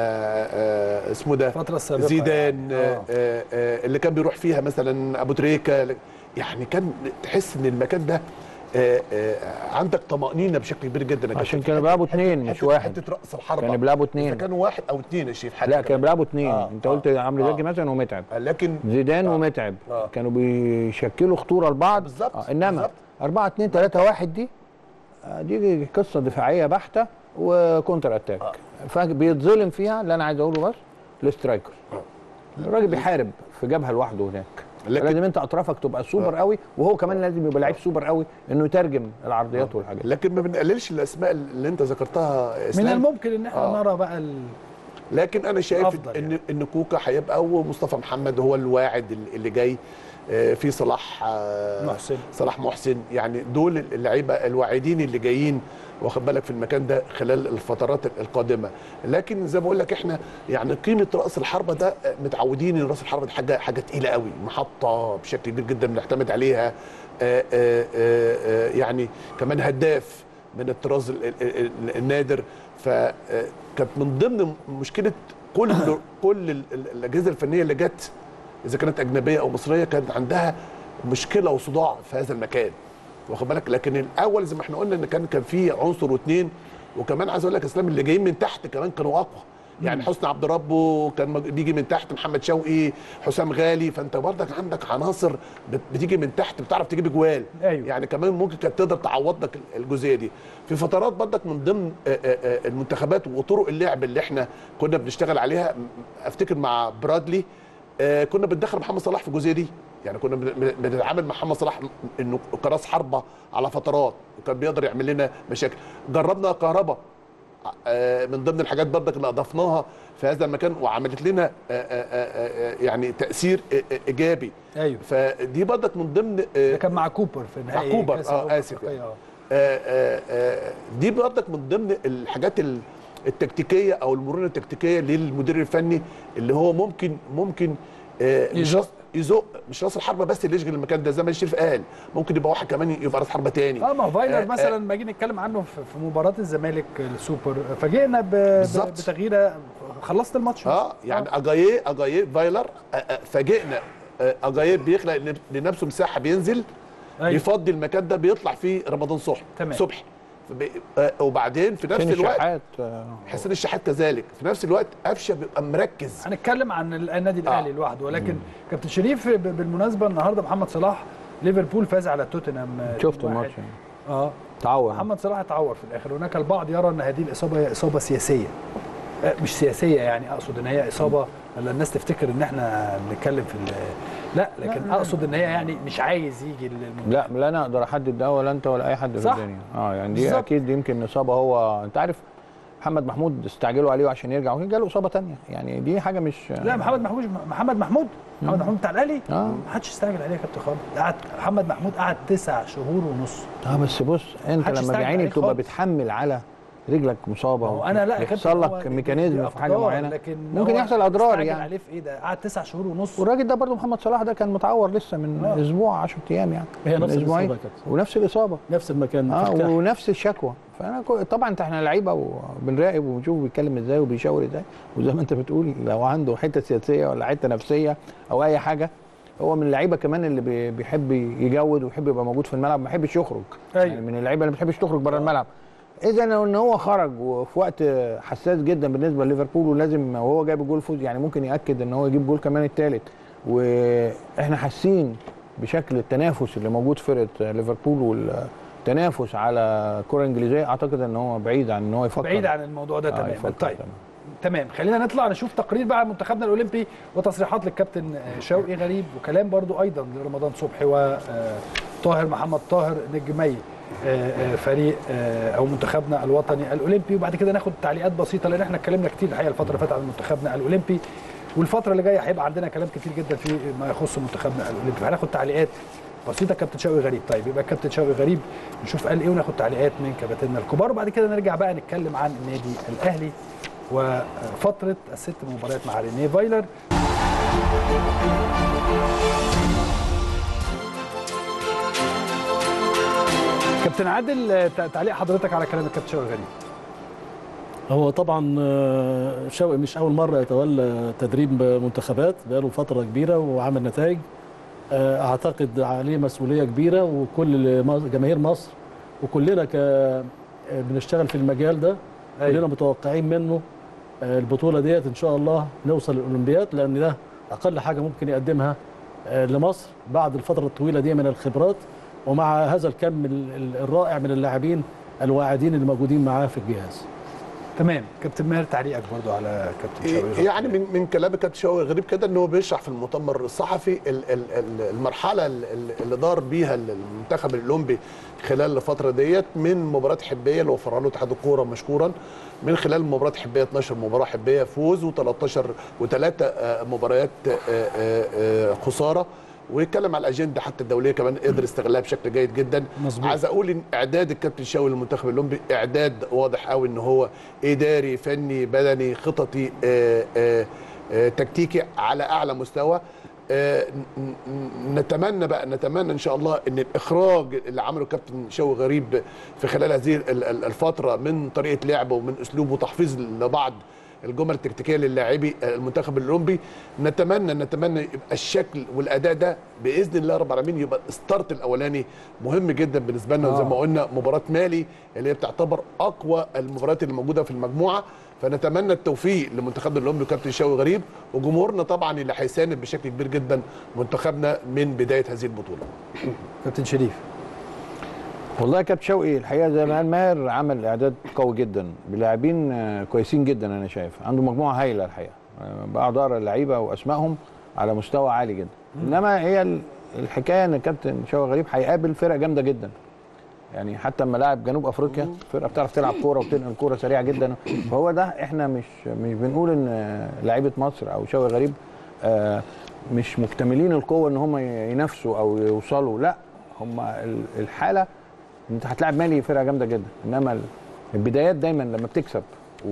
آه، اسمه ده الفترة السابقة زيدان يعني. آه، آه. آه، آه، اللي كان بيروح فيها مثلا ابو تريكه يعني كان تحس ان المكان ده آه، آه، عندك طمانينه بشكل كبير جدا يا عشان كابتن. كانوا بيلعبوا حتة- اتنين مش حتة- واحد. حته راس الحربه كانوا بيلعبوا إذا اتنين كانوا واحد او اتنين يا شريف حتى لا كانوا بيلعبوا اتنين آه، انت آه. قلت عمرو آه. زكي مثلا ومتعب لكن زيدان آه. ومتعب آه. كانوا بيشكلوا خطوره لبعض بالظبط، آه. انما بالظبط. 4 2 3 1 دي آه، دي قصه دفاعيه بحته وكونتر اتاك فبيتظلم فيها اللي انا عايز اقوله بس الاسترايكر الراجل بيحارب في جبهه لوحده هناك لكن- لازم انت اطرافك تبقى سوبر قوي وهو كمان لازم يبقى لعيب سوبر قوي انه يترجم العرضيات والحاجات لكن ما بنقللش الاسماء اللي انت ذكرتها يا من اسلام الممكن ان احنا آه. نرى بقى ال... لكن انا شايف أفضل ان يعني. ان كوكا هيبقى ومصطفى محمد هو الواعد اللي- اللي جاي آه، في صلاح آه، محسن. صلاح محسن يعني دول اللعيبه الواعدين اللي جايين واخد بالك في المكان ده خلال الفترات القادمه لكن زي ما بقول لك احنا يعني قيمه راس الحربه ده آه، متعودين ان راس الحربه دي حاجه حاجه تقيله قوي محطه بشكل كبير جدا بنعتمد عليها آه، آه، آه، آه، يعني كمان هداف من الطراز ال- ال- ال- النادر فكانت من ضمن مشكله كل كل ال- ال- الاجهزه الفنيه اللي جت اذا كانت اجنبيه او مصريه كان عندها مشكله وصداع في هذا المكان واخد بالك لكن الاول زي ما احنا قلنا ان كان كان في عنصر واثنين وكمان عايز اقول لك يا اسلام اللي جايين من تحت كمان كانوا اقوى يعني حسني عبد ربه كان مج- بيجي من تحت محمد شوقي حسام غالي فانت برضك عندك عناصر بت- بتيجي من تحت بتعرف تجيب اجوال أيوة. يعني كمان ممكن كانت تقدر تعوض لك الجزئيه دي في فترات برضك من ضمن آه، آه، آه، المنتخبات وطرق اللعب اللي احنا كنا بنشتغل عليها م- افتكر مع برادلي آه، كنا بندخل محمد صلاح في الجزئيه دي يعني كنا بن- بن- بنتعامل مع محمد صلاح انه كراس حربه على فترات وكان بيقدر يعمل لنا مشاكل جربنا كهربا آه، من ضمن الحاجات برضك اللي اضفناها في هذا المكان وعملت لنا آه، آه، آه، آه، يعني تاثير آه، آه، ايجابي ايوه فدي برضك من ضمن آه، ده كان مع كوبر في نهائي كوبر، كأس آه، الأمم آسف الأفريقية، يعني. آه. آه، آه، آه، دي برضك من ضمن الحاجات ال- التكتيكيه او المرونه التكتيكيه للمدير الفني اللي هو ممكن ممكن آه، مش يزق. راس- يزق مش راس الحربه بس اللي يشغل المكان ده زي ما الشريف قال ممكن يبقى واحد كمان يبقى راس حربه تاني اه ما هو فايلر آه، مثلا آه. لما جينا نتكلم عنه في في مباراه الزمالك السوبر فاجئنا ب- ب- بالظبط. بتغييره خلصت الماتش اه يعني اجاييه اجاييه فايلر آه، آه، فاجئنا آه، اجاييه بيخلق لن- لنفسه مساحه بينزل أيوة. بيفضي المكان ده بيطلع فيه رمضان صبحي تمام. صبحي فبي- آه، وبعدين في نفس حسين الوقت الشحات آه، حسين الشحات كذلك في نفس الوقت قفشه بيبقى مركز هنتكلم عن ال- النادي الاهلي آه. لوحده ولكن كابتن شريف ب- بالمناسبه النهارده محمد صلاح ليفربول فاز على توتنهام آه، شفت 2-1. الماتش اه تعور محمد صلاح اتعور في الاخر هناك البعض يرى ان هذه الاصابه هي اصابه سياسيه آه، مش سياسيه يعني اقصد ان هي اصابه لا الناس تفتكر ان احنا بنتكلم في ال- لا لكن اقصد ان هي يعني مش عايز يجي للمنتخب لا لا انا اقدر احدد ده ولا انت ولا اي حد في صح. الدنيا اه يعني دي بالظبط. اكيد يمكن اصابه هو انت عارف محمد محمود استعجلوا عليه عشان يرجع وكان جاله اصابه تانية يعني دي حاجه مش لا محمد محمود محمد محمود محمد محمود بتاع الاهلي آه. ما حدش استعجل عليه يا كابتن خالد قعد محمد محمود قعد تسع شهور ونص اه بس بص انت محدش لما يستعجل بعيني عليه بتبقى خالص. بتحمل على رجلك مصابه ما هو انا لا يا كابتن يحصل هو لك دي- ميكانيزم دي في حاجه أقدار، معينه لكن ممكن هو يحصل اضرار استعجل يعني عليه في ايه ده قعد تسع شهور ونص والراجل ده برضه محمد صلاح ده كان متعور لسه من آه. اسبوع 10 ايام يعني هي من نفس أسبوعين. الإصابة يا كابتن. ونفس الاصابه نفس المكان اه فتكاح. ونفس الشكوى فانا كو- طبعا انت احنا لعيبه وبنراقب وبنشوف بيتكلم ازاي وبيشاور ازاي وزي ما انت بتقول لو عنده حته سياسيه ولا حته نفسيه او اي حاجه هو من اللعيبه كمان اللي بي- بيحب يجود ويحب يبقى موجود في الملعب ما يحبش يخرج أيوة. يعني من اللعيبه اللي ما بتحبش تخرج بره الملعب اذا لو ان هو خرج وفي وقت حساس جدا بالنسبه لليفربول ولازم وهو جايب الجول فوز يعني ممكن ياكد ان هو يجيب جول كمان الثالث واحنا حاسين بشكل التنافس اللي موجود في فرقه ليفربول والتنافس على الكره الانجليزيه اعتقد ان هو بعيد عن ان هو يفكر بعيد عن الموضوع ده آه، تماما يفكر طيب تمام. تمام خلينا نطلع نشوف تقرير بقى عن منتخبنا الاولمبي وتصريحات للكابتن آه، شوقي غريب وكلام برضو ايضا لرمضان صبحي وطاهر محمد طاهر نجمي آه، آه، فريق آه، او منتخبنا الوطني الاولمبي وبعد كده ناخد تعليقات بسيطه لان احنا اتكلمنا كتير الحقيقه الفتره اللي فاتت عن منتخبنا الاولمبي والفتره اللي جايه هيبقى عندنا كلام كتير جدا في ما يخص منتخبنا الاولمبي هناخد تعليقات بسيطه كابتن شوقي غريب طيب يبقى كابتن شوقي غريب نشوف قال ايه وناخد تعليقات من كباتننا الكبار وبعد كده نرجع بقى نتكلم عن النادي الاهلي وفتره الست مباريات مع رينيه فايلر كابتن عادل تع- تعليق حضرتك على كلام الكابتن شوقي غريب هو طبعا آه، شوقي مش اول مره يتولى تدريب منتخبات بقاله فتره كبيره وعمل نتائج آه، اعتقد عليه مسؤوليه كبيره وكل مص- جماهير مصر وكلنا ك آه، بنشتغل في المجال ده أيوة. كلنا متوقعين منه آه، البطوله ديت ان شاء الله نوصل للاولمبياد لان ده اقل حاجه ممكن يقدمها آه، لمصر بعد الفتره الطويله دي من الخبرات ومع هذا الكم ال- ال- الرائع من اللاعبين الواعدين اللي موجودين معاه في الجهاز تمام كابتن ماهر تعليقك برضو على كابتن شوقي غريب يعني من من كلام كابتن شوقي غريب كده ان هو بيشرح في المؤتمر الصحفي ال- ال- ال- المرحله ال- ال- اللي دار بيها المنتخب الاولمبي خلال الفتره ديت من مباراه حبيه اللي وفرها له اتحاد الكوره مشكورا من خلال مباراه حبيه 12 مباراه حبيه فوز و13 وثلاثه مباريات آه، آه، آه، خساره ويتكلم على الاجنده حتى الدوليه كمان قدر استغلها بشكل جيد جدا مظبوط. عايز اقول ان اعداد الكابتن شاوي للمنتخب الاولمبي اعداد واضح قوي ان هو اداري فني بدني خططي آه، آه، آه، تكتيكي على اعلى مستوى آه، ن- ن- نتمنى بقى نتمنى ان شاء الله ان الاخراج اللي عمله الكابتن شوقي غريب في خلال هذه ال- ال- الفتره من طريقه لعبه ومن اسلوبه وتحفيظ لبعض الجمل التكتيكيه للاعبي المنتخب الاولمبي نتمنى نتمنى يبقى الشكل والاداء ده باذن الله رب العالمين يبقى الستارت الاولاني مهم جدا بالنسبه لنا وزي ما قلنا مباراه مالي اللي هي بتعتبر اقوى المباريات اللي موجوده في المجموعه فنتمنى التوفيق لمنتخبنا الاولمبي وكابتن شوقي غريب وجمهورنا طبعا اللي هيساند بشكل كبير جدا منتخبنا من بدايه هذه البطوله كابتن شريف والله يا كابتن شوقي الحقيقه زي ما قال ماهر عمل اعداد قوي جدا بلاعبين آه، كويسين جدا انا شايف عنده مجموعه هايله الحقيقه آه، بقعد اقرا اللعيبه واسمائهم على مستوى عالي جدا انما هي ال- الحكايه ان الكابتن شوقي غريب هيقابل فرقه جامده جدا يعني حتى اما لاعب جنوب افريقيا فرقه بتعرف تلعب كوره وتنقل كوره سريعه جدا فهو ده احنا مش مش بنقول ان آه، لعيبه مصر او شوقي غريب آه، مش مكتملين القوه ان هم ينافسوا او يوصلوا لا هم ال- الحاله انت هتلاعب مالي فرقه جامده جدا انما ال- البدايات دايما لما بتكسب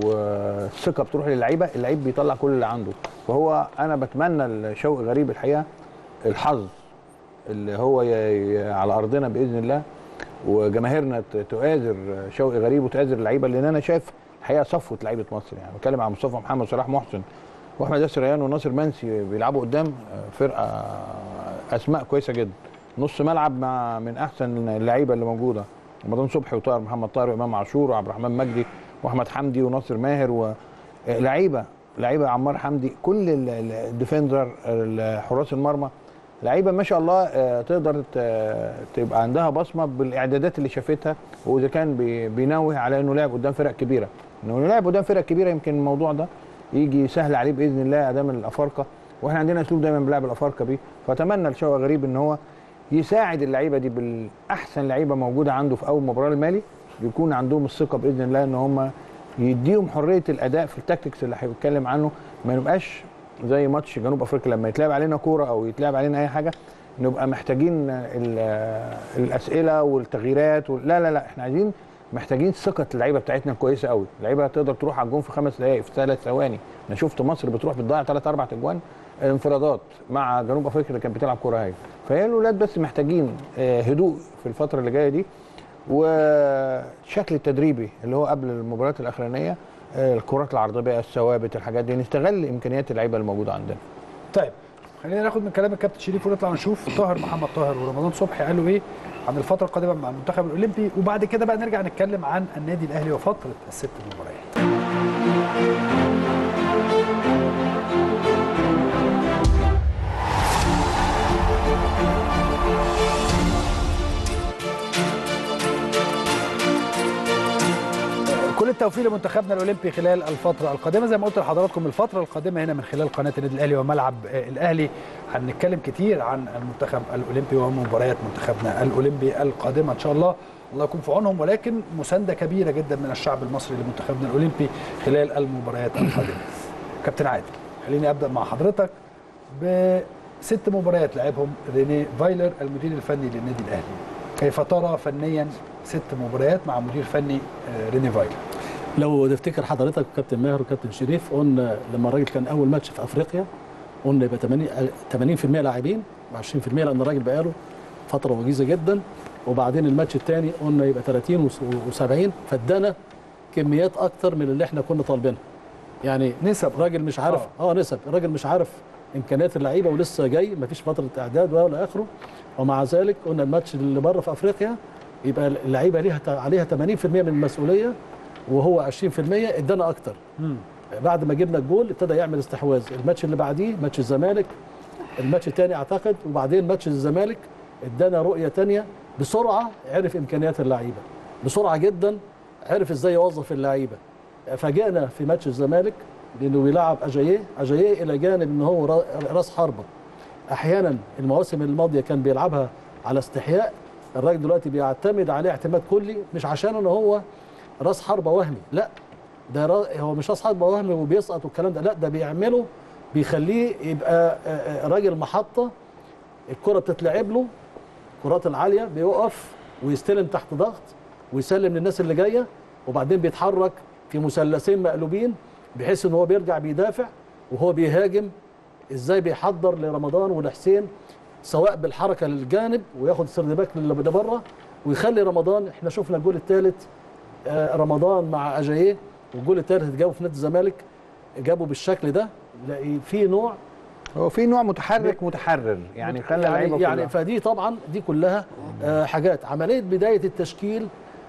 والثقه بتروح للعيبه اللعيب بيطلع كل اللي عنده فهو انا بتمنى لشوقي غريب الحقيقه الحظ اللي هو ي... ي... على ارضنا باذن الله وجماهيرنا ت- تؤازر شوقي غريب وتؤازر اللعيبه لان انا شايف الحقيقه صفوه لعيبه مصر يعني بتكلم عن مصطفى محمد صلاح محسن واحمد ياسر ريان وناصر منسي بيلعبوا قدام فرقه اسماء كويسه جدا نص ملعب مع من احسن اللعيبه اللي موجوده رمضان صبحي وطاهر محمد طاهر وامام عاشور وعبد الرحمن مجدي واحمد حمدي وناصر ماهر ولعيبه لعيبه عمار حمدي كل ال- ال- الديفندر ال- حراس المرمى لعيبه ما شاء الله آه، تقدر ت- تبقى عندها بصمه بالاعدادات اللي شافتها واذا كان بي- بينوه على انه لعب قدام فرق كبيره انه لعب قدام فرق كبيره يمكن الموضوع ده يجي سهل عليه باذن الله ادام الافارقه واحنا عندنا اسلوب دايما بنلعب الافارقه بيه فاتمنى لشوقي غريب ان هو يساعد اللعيبه دي بالاحسن لعيبه موجوده عنده في اول مباراه المالي بيكون عندهم الثقه باذن الله ان هم يديهم حريه الاداء في التكتكس اللي هيتكلم عنه ما نبقاش زي ماتش جنوب افريقيا لما يتلعب علينا كوره او يتلعب علينا اي حاجه نبقى محتاجين ال- الاسئله والتغييرات وال- لا لا لا احنا عايزين محتاجين ثقه اللعيبه بتاعتنا كويسه قوي اللعيبه تقدر تروح على الجون في خمس دقائق في ثلاث ثواني انا شفت مصر بتروح بتضيع ثلاث اربع اجوان انفرادات مع جنوب افريقيا اللي كانت بتلعب كوره هاي فهي الاولاد بس محتاجين آه، هدوء في الفتره اللي جايه دي والشكل التدريبي اللي هو قبل المباريات الاخرانيه آه، الكرات العرضيه الثوابت الحاجات دي نستغل امكانيات اللعيبه الموجوده عندنا طيب خلينا ناخد من كلام الكابتن شريف ونطلع نشوف طاهر محمد طاهر ورمضان صبحي قالوا ايه عن الفتره القادمه مع المنتخب الاولمبي وبعد كده بقى نرجع نتكلم عن النادي الاهلي وفتره الست مباريات كل التوفيق لمنتخبنا الاولمبي خلال الفتره القادمه زي ما قلت لحضراتكم الفتره القادمه هنا من خلال قناه النادي الاهلي وملعب آه، الاهلي هنتكلم كتير عن المنتخب الاولمبي ومباريات منتخبنا الاولمبي القادمه ان شاء الله الله يكون في عونهم ولكن مسانده كبيره جدا من الشعب المصري لمنتخبنا الاولمبي خلال المباريات القادمه كابتن عادل خليني ابدا مع حضرتك بست مباريات لعبهم ريني فايلر المدير الفني للنادي الاهلي كيف ترى فنيا ست مباريات مع مدير فني آه، ريني فايلر لو تفتكر حضرتك وكابتن ماهر وكابتن شريف قلنا لما الراجل كان اول ماتش في افريقيا قلنا يبقى 80 80% لاعبين و20% لان الراجل بقاله فتره وجيزه جدا وبعدين الماتش الثاني قلنا يبقى 30 و70 فادانا كميات اكتر من اللي احنا كنا طالبينها يعني نسب الراجل مش عارف اه, آه نسب الراجل مش عارف امكانيات اللعيبه ولسه جاي مفيش فتره اعداد ولا اخره ومع ذلك قلنا الماتش اللي بره في افريقيا يبقى اللعيبه ليها عليها 80% من المسؤوليه وهو 20% ادانا اكتر بعد ما جبنا الجول ابتدى يعمل استحواذ الماتش اللي بعديه ماتش الزمالك الماتش الثاني اعتقد وبعدين ماتش الزمالك ادانا رؤيه ثانيه بسرعه عرف امكانيات اللعيبه بسرعه جدا عرف ازاي يوظف اللعيبه فاجئنا في ماتش الزمالك بانه بيلعب اجاييه اجاييه الى جانب ان هو را- راس حربه احيانا المواسم الماضيه كان بيلعبها على استحياء الراجل دلوقتي بيعتمد عليه اعتماد كلي مش عشان ان هو راس حربه وهمي لا ده را- هو مش راس حربه وهمي وبيسقط والكلام ده لا ده بيعمله بيخليه يبقى آه، آه، راجل محطه الكره بتتلعب له الكرات العاليه بيقف ويستلم تحت ضغط ويسلم للناس اللي جايه وبعدين بيتحرك في مثلثين مقلوبين بحيث ان هو بيرجع بيدافع وهو بيهاجم ازاي بيحضر لرمضان ولحسين سواء بالحركه للجانب وياخد سردباك اللي بره ويخلي رمضان احنا شفنا الجول الثالث آه، رمضان مع اجاييه والجول الثالث جابه في نادي الزمالك جابه بالشكل ده لا- في نوع هو في نوع متحرك متحرر يعني خلى اللعيبه يعني, يعني كلها. فدي طبعا دي كلها آه حاجات عمليه بدايه التشكيل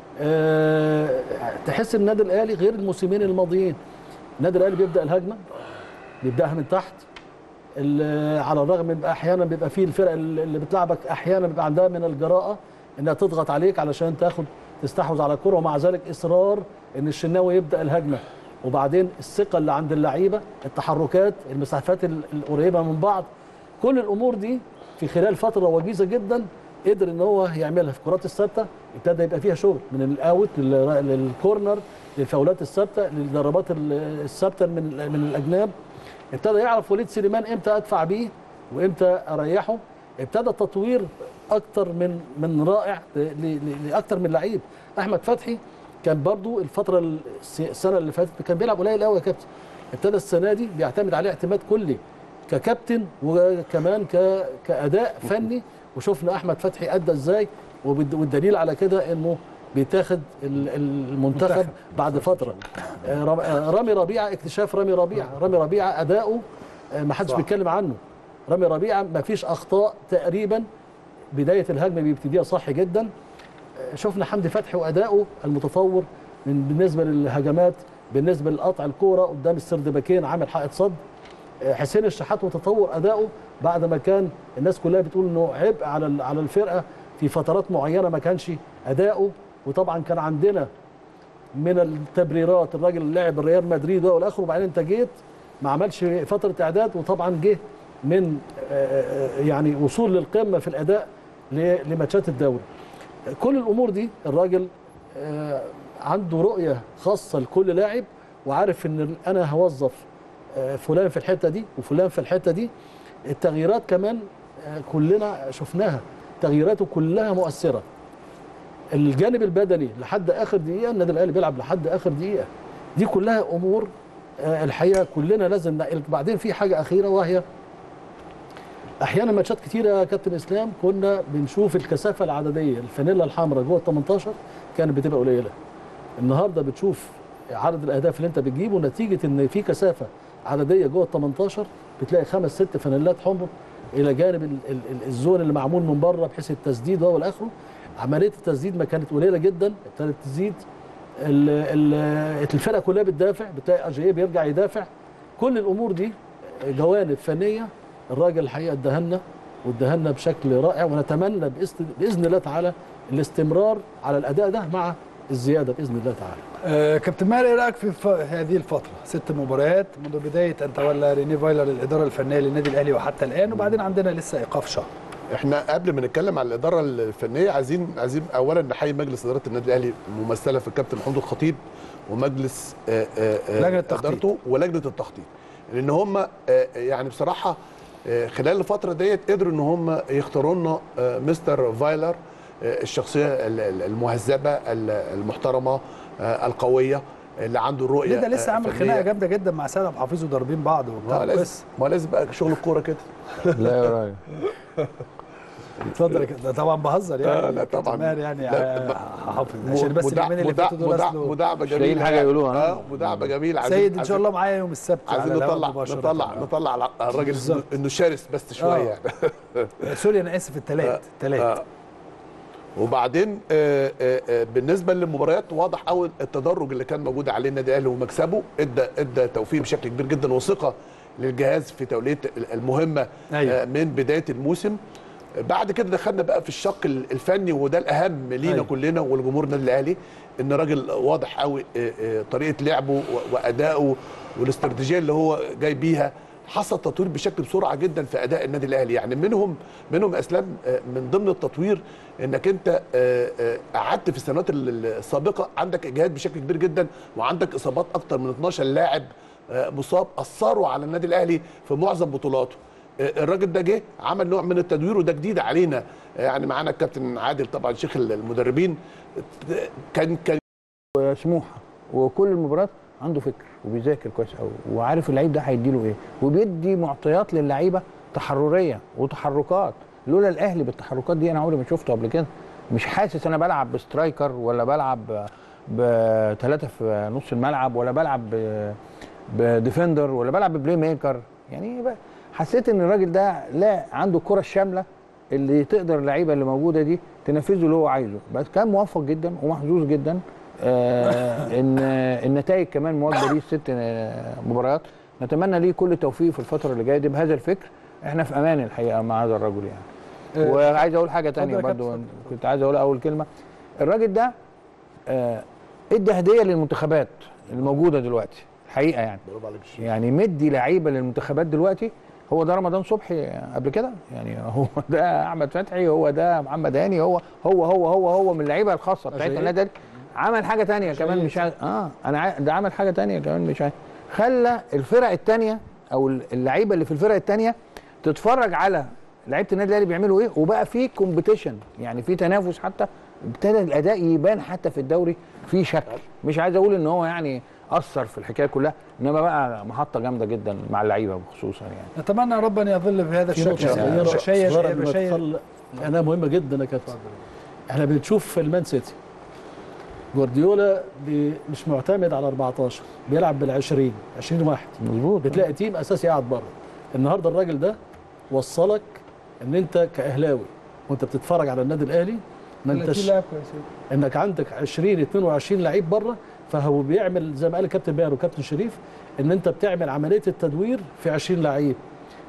آه تحس ان النادي الاهلي غير الموسمين الماضيين النادي الاهلي بيبدا الهجمه بيبداها من تحت ال- على الرغم من احيانا بيبقى فيه الفرق اللي بتلعبك احيانا بيبقى عندها من الجراءه انها تضغط عليك علشان تاخد تستحوذ على الكره ومع ذلك اصرار ان الشناوي يبدا الهجمه وبعدين الثقه اللي عند اللعيبه التحركات المسافات ال- القريبه من بعض كل الامور دي في خلال فتره وجيزه جدا قدر ان هو يعملها في الكرات الثابته ابتدى يبقى فيها شغل من الاوت لل- للكورنر للفاولات الثابته للضربات ال- الثابته من من الاجناب ابتدى يعرف وليد سليمان امتى ادفع بيه وامتى اريحه ابتدى تطوير اكتر من من رائع ل- ل- لاكتر من لعيب احمد فتحي كان برضو الفتره الس- السنه اللي فاتت كان بيلعب قليل قوي يا كابتن ابتدى السنه دي بيعتمد عليه اعتماد كلي ككابتن وكمان ك... كاداء فني وشفنا احمد فتحي ادى ازاي وبالد- والدليل على كده انه بيتاخد ال- المنتخب منتخب. بعد فتره آه، رام- آه، رامي ربيعه اكتشاف رامي ربيعه رامي ربيعه اداؤه آه، ما حدش صح. بيتكلم عنه رامي ربيعه ما فيش اخطاء تقريبا بدايه الهجمه بيبتديها صح جدا آه، شفنا حمدي فتحي واداؤه المتطور من بالنسبه للهجمات بالنسبه لقطع الكوره قدام السردباكين عامل حائط صد آه، حسين الشحات وتطور اداؤه بعد ما كان الناس كلها بتقول انه عبء على ال- على الفرقه في فترات معينه ما كانش اداؤه وطبعا كان عندنا من التبريرات الراجل لعب ريال مدريد والاخر وبعدين انت جيت ما عملش فتره اعداد وطبعا جه من آه، آه، يعني وصول للقمه في الاداء ل- لماتشات الدوري كل الامور دي الراجل آه، عنده رؤيه خاصه لكل لاعب وعارف ان انا هوظف آه، فلان في الحته دي وفلان في الحته دي التغييرات كمان آه، كلنا شفناها تغييراته كلها مؤثره الجانب البدني لحد اخر دقيقه النادي الاهلي بيلعب لحد اخر دقيقه دي كلها امور آه، الحقيقه كلنا لازم نعقل بعدين في حاجه اخيره وهي احيانا ماتشات كتيره يا كابتن اسلام كنا بنشوف الكثافه العدديه الفانيلا الحمراء جوه ال 18 كانت بتبقى قليله النهارده بتشوف عدد الاهداف اللي انت بتجيبه نتيجه ان في كثافه عدديه جوه ال 18 بتلاقي خمس ست فانيلات حمر الى جانب ال- ال- ال- الزون اللي معمول من بره بحيث التسديد وهو الاخره عمليه التسديد ما كانت قليله جدا ابتدت تزيد ال- ال- الفرقه كلها بتدافع بتلاقي اجاييه بيرجع يدافع كل الامور دي جوانب فنيه الراجل الحقيقه اداها واداها بشكل رائع ونتمنى باذن باذن الله تعالى الاستمرار على الاداء ده مع الزياده باذن الله تعالى آه، كابتن ماهر ايه رايك في ف- هذه الفتره ست مباريات منذ بدايه ان تولى ريني فايلر الاداره الفنيه للنادي الاهلي وحتى الان وبعدين عندنا لسه ايقاف شهر احنا قبل ما نتكلم عن الاداره الفنيه عايزين عايزين اولا نحيي مجلس اداره النادي الاهلي ممثله في الكابتن محمود الخطيب ومجلس آه، آه، آه، لجنة التخطيط. ادارته ولجنه التخطيط لان هم آه، يعني بصراحه آه، خلال الفتره ديت قدروا ان هم يختاروا لنا آه، مستر فايلر آه، الشخصيه ال- ال- المهذبه ال- المحترمه آه، القويه اللي عنده الرؤيه ليه ده لسه آه، عامل فنية. خناقه جامده جدا مع سيد ابو حفيظ وضاربين بعض اه وبتاع لازم بس ما لازم بقى شغل الكوره كده لا يا راجل اتفضل يا كابتن. ده طبعا بهزر يعني لا، لا، كابتن طبعا. ماهر يعني لا، آه، حافظ عشان بس مدع- اليومين اللي مدع- فاتوا دول مدع- اصله مداعبه مش لاقيين جميله حاجة يعني. يقولوها، اه مداعبه جميله عايزين سيد ان شاء عايزين- الله معايا يوم السبت عايزين على الهواء نطلع مباشرة. نطلع نطلع على الراجل بالظبط. انه شرس بس شويه آه. يعني آه، سوري انا اسف الثلاث الثلاث آه. وبعدين آه، آه، آه، بالنسبه للمباريات واضح قوي التدرج اللي كان موجود عليه النادي الاهلي ومكسبه ادى ادى توفيق بشكل كبير جدا وثقه للجهاز في توليه المهمه أيوة. آه، من بدايه الموسم بعد كده دخلنا بقى في الشق الفني وده الاهم لينا أيوة. كلنا ولجمهور النادي الاهلي ان راجل واضح قوي آه، آه، طريقه لعبه و- وادائه والاستراتيجيه اللي هو جاي بيها حصل تطوير بشكل بسرعه جدا في اداء النادي الاهلي يعني منهم منهم اسلام آه، من ضمن التطوير انك انت آه، آه، قعدت في السنوات ال- السابقه عندك اجهاد بشكل كبير جدا وعندك اصابات اكتر من 12 لاعب آه، مصاب اثروا على النادي الاهلي في معظم بطولاته آه، الراجل ده جه عمل نوع من التدوير وده جديد علينا آه، يعني معانا الكابتن عادل طبعا شيخ المدربين آه، كان كان سموحه وكل المباريات عنده فكر وبيذاكر كويس قوي وعارف اللعيب ده هيديله ايه وبيدي معطيات للعيبه تحرريه وتحركات لولا الاهلي بالتحركات دي انا عمري ما شفته قبل كده مش حاسس انا بلعب بسترايكر ولا بلعب بثلاثه في نص الملعب ولا بلعب ب- بديفندر ولا بلعب ببلاي ميكر يعني ب- حسيت ان الراجل ده لا عنده الكره الشامله اللي تقدر اللعيبه اللي موجوده دي تنفذه اللي هو عايزه بس كان موفق جدا ومحظوظ جدا آه ان النتائج كمان مواكبه ليه ست آه، مباريات نتمنى ليه كل التوفيق في الفتره اللي جايه دي بهذا الفكر احنا في امان الحقيقه مع هذا الرجل يعني آه، وعايز اقول حاجه اتفضل تانية يا كابتن، برضو اتفضل. كنت عايز اقول اول كلمه الراجل ده آه، ادى هديه للمنتخبات الموجوده دلوقتي الحقيقه يعني برافو عليك الشيخ. يعني مدي لعيبه للمنتخبات دلوقتي هو ده رمضان صبحي قبل كده يعني هو ده احمد فتحي هو ده محمد هاني هو هو هو هو هو من اللعيبه الخاصه بتاعت أجاييه. النادي الأهلي. عمل حاجه تانية كمان مش عايز اه انا عايز ده عمل حاجه تانية كمان مش عايز خلى الفرق التانية او اللعيبه اللي في الفرق التانية تتفرج على لعيبه النادي الاهلي بيعملوا ايه وبقى في كومبيتيشن يعني في تنافس حتى ابتدى الاداء يبان حتى في الدوري في شكل مش عايز اقول ان هو يعني اثر في الحكايه كلها انما بقى محطه جامده جدا مع اللعيبه خصوصا يعني نتمنى يا رب ان يظل بهذا في الشكل نقطة يعني. صغيرة رشاية صغيرة قبل ما رشاية تدخل لأنها مهمة جدا يا كابتن احنا بنشوف في المان سيتي جوارديولا بي- مش معتمد على 14 بيلعب بال 20 20 واحد مظبوط بتلاقي تيم اساسي قاعد بره النهارده الراجل ده وصلك ان انت كاهلاوي وانت بتتفرج على النادي الاهلي ما 30 انتش لاعب كويسين انك عندك 20 22 لعيب بره فهو بيعمل زي ما قال الكابتن باهر وكابتن شريف ان انت بتعمل عمليه التدوير في 20 لعيب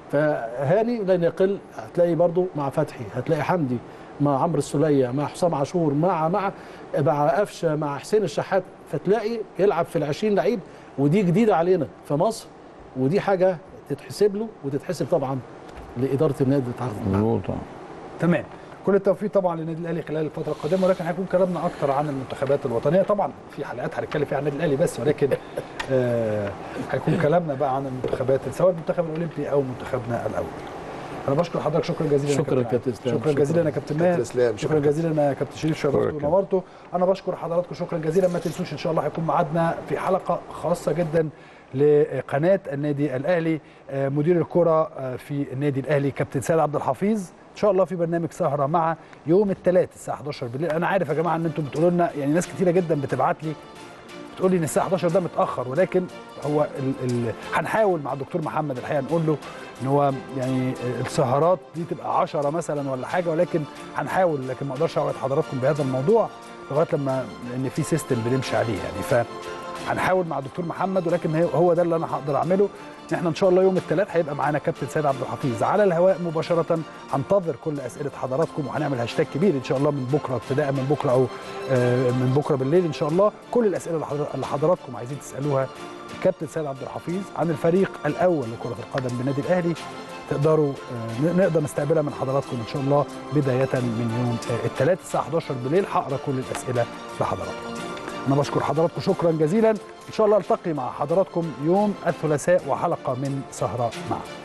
فهاني لن يقل هتلاقي برضو مع فتحي هتلاقي حمدي مع عمرو السوليه مع حسام عاشور مع مع مع قفشه مع حسين الشحات فتلاقي يلعب في ال 20 لعيب ودي جديده علينا في مصر ودي حاجه تتحسب له وتتحسب طبعا لاداره النادي التعاقد معاه. مظبوط آه. تمام كل التوفيق طبعا للنادي الاهلي خلال الفتره القادمه ولكن هيكون كلامنا اكتر عن المنتخبات الوطنيه طبعا في حلقات هنتكلم فيها عن النادي الاهلي بس ولكن آه هيكون كلامنا بقى عن المنتخبات سواء المنتخب الاولمبي او منتخبنا الاول انا بشكر حضرتك شكرا جزيلا يا شكرا كابتن كابتن اسلام شكرا جزيلا يا كابتن ماهر كابتن اسلام شكرا جزيلا يا كابتن شريف شرفتوا شكرا. ونورتوا انا بشكر حضراتكم شكرا جزيلا ما تنسوش ان شاء الله هيكون ميعادنا في حلقه خاصه جدا لقناه النادي الاهلي آه، مدير الكره آه، في النادي الاهلي كابتن سيد عبد الحفيظ ان شاء الله في برنامج سهره مع يوم الثلاث الساعه 11 بالليل انا عارف يا جماعه ان انتم بتقولوا لنا يعني ناس كتيره جدا بتبعت لي بتقول لي ان الساعه 11 ده متاخر ولكن هو ال ال هنحاول مع الدكتور محمد الحقيقه نقول له ان هو يعني السهرات دي تبقى 10 مثلا ولا حاجه ولكن هنحاول لكن ما اقدرش اوعد حضراتكم بهذا الموضوع لغايه لما لان في سيستم بنمشي عليه يعني ف هنحاول مع الدكتور محمد ولكن هي- هو ده اللي انا هقدر اعمله ان احنا ان شاء الله يوم الثلاث هيبقى معانا كابتن سيد عبد الحفيظ على الهواء مباشره هنتظر كل اسئله حضراتكم وهنعمل هاشتاج كبير ان شاء الله من بكره ابتداء من بكره او آه، من بكره بالليل ان شاء الله كل الاسئله اللي حضر- اللي حضراتكم عايزين تسالوها الكابتن سيد عبد الحفيظ عن الفريق الاول لكره القدم بالنادي الاهلي تقدروا آه، ن- نقدر نستقبلها من حضراتكم ان شاء الله بدايه من يوم آه، الثلاث الساعه 11 بالليل هقرا كل الاسئله لحضراتكم انا بشكر حضراتكم شكرا جزيلا ان شاء الله التقي مع حضراتكم يوم الثلاثاء وحلقه من سهره معا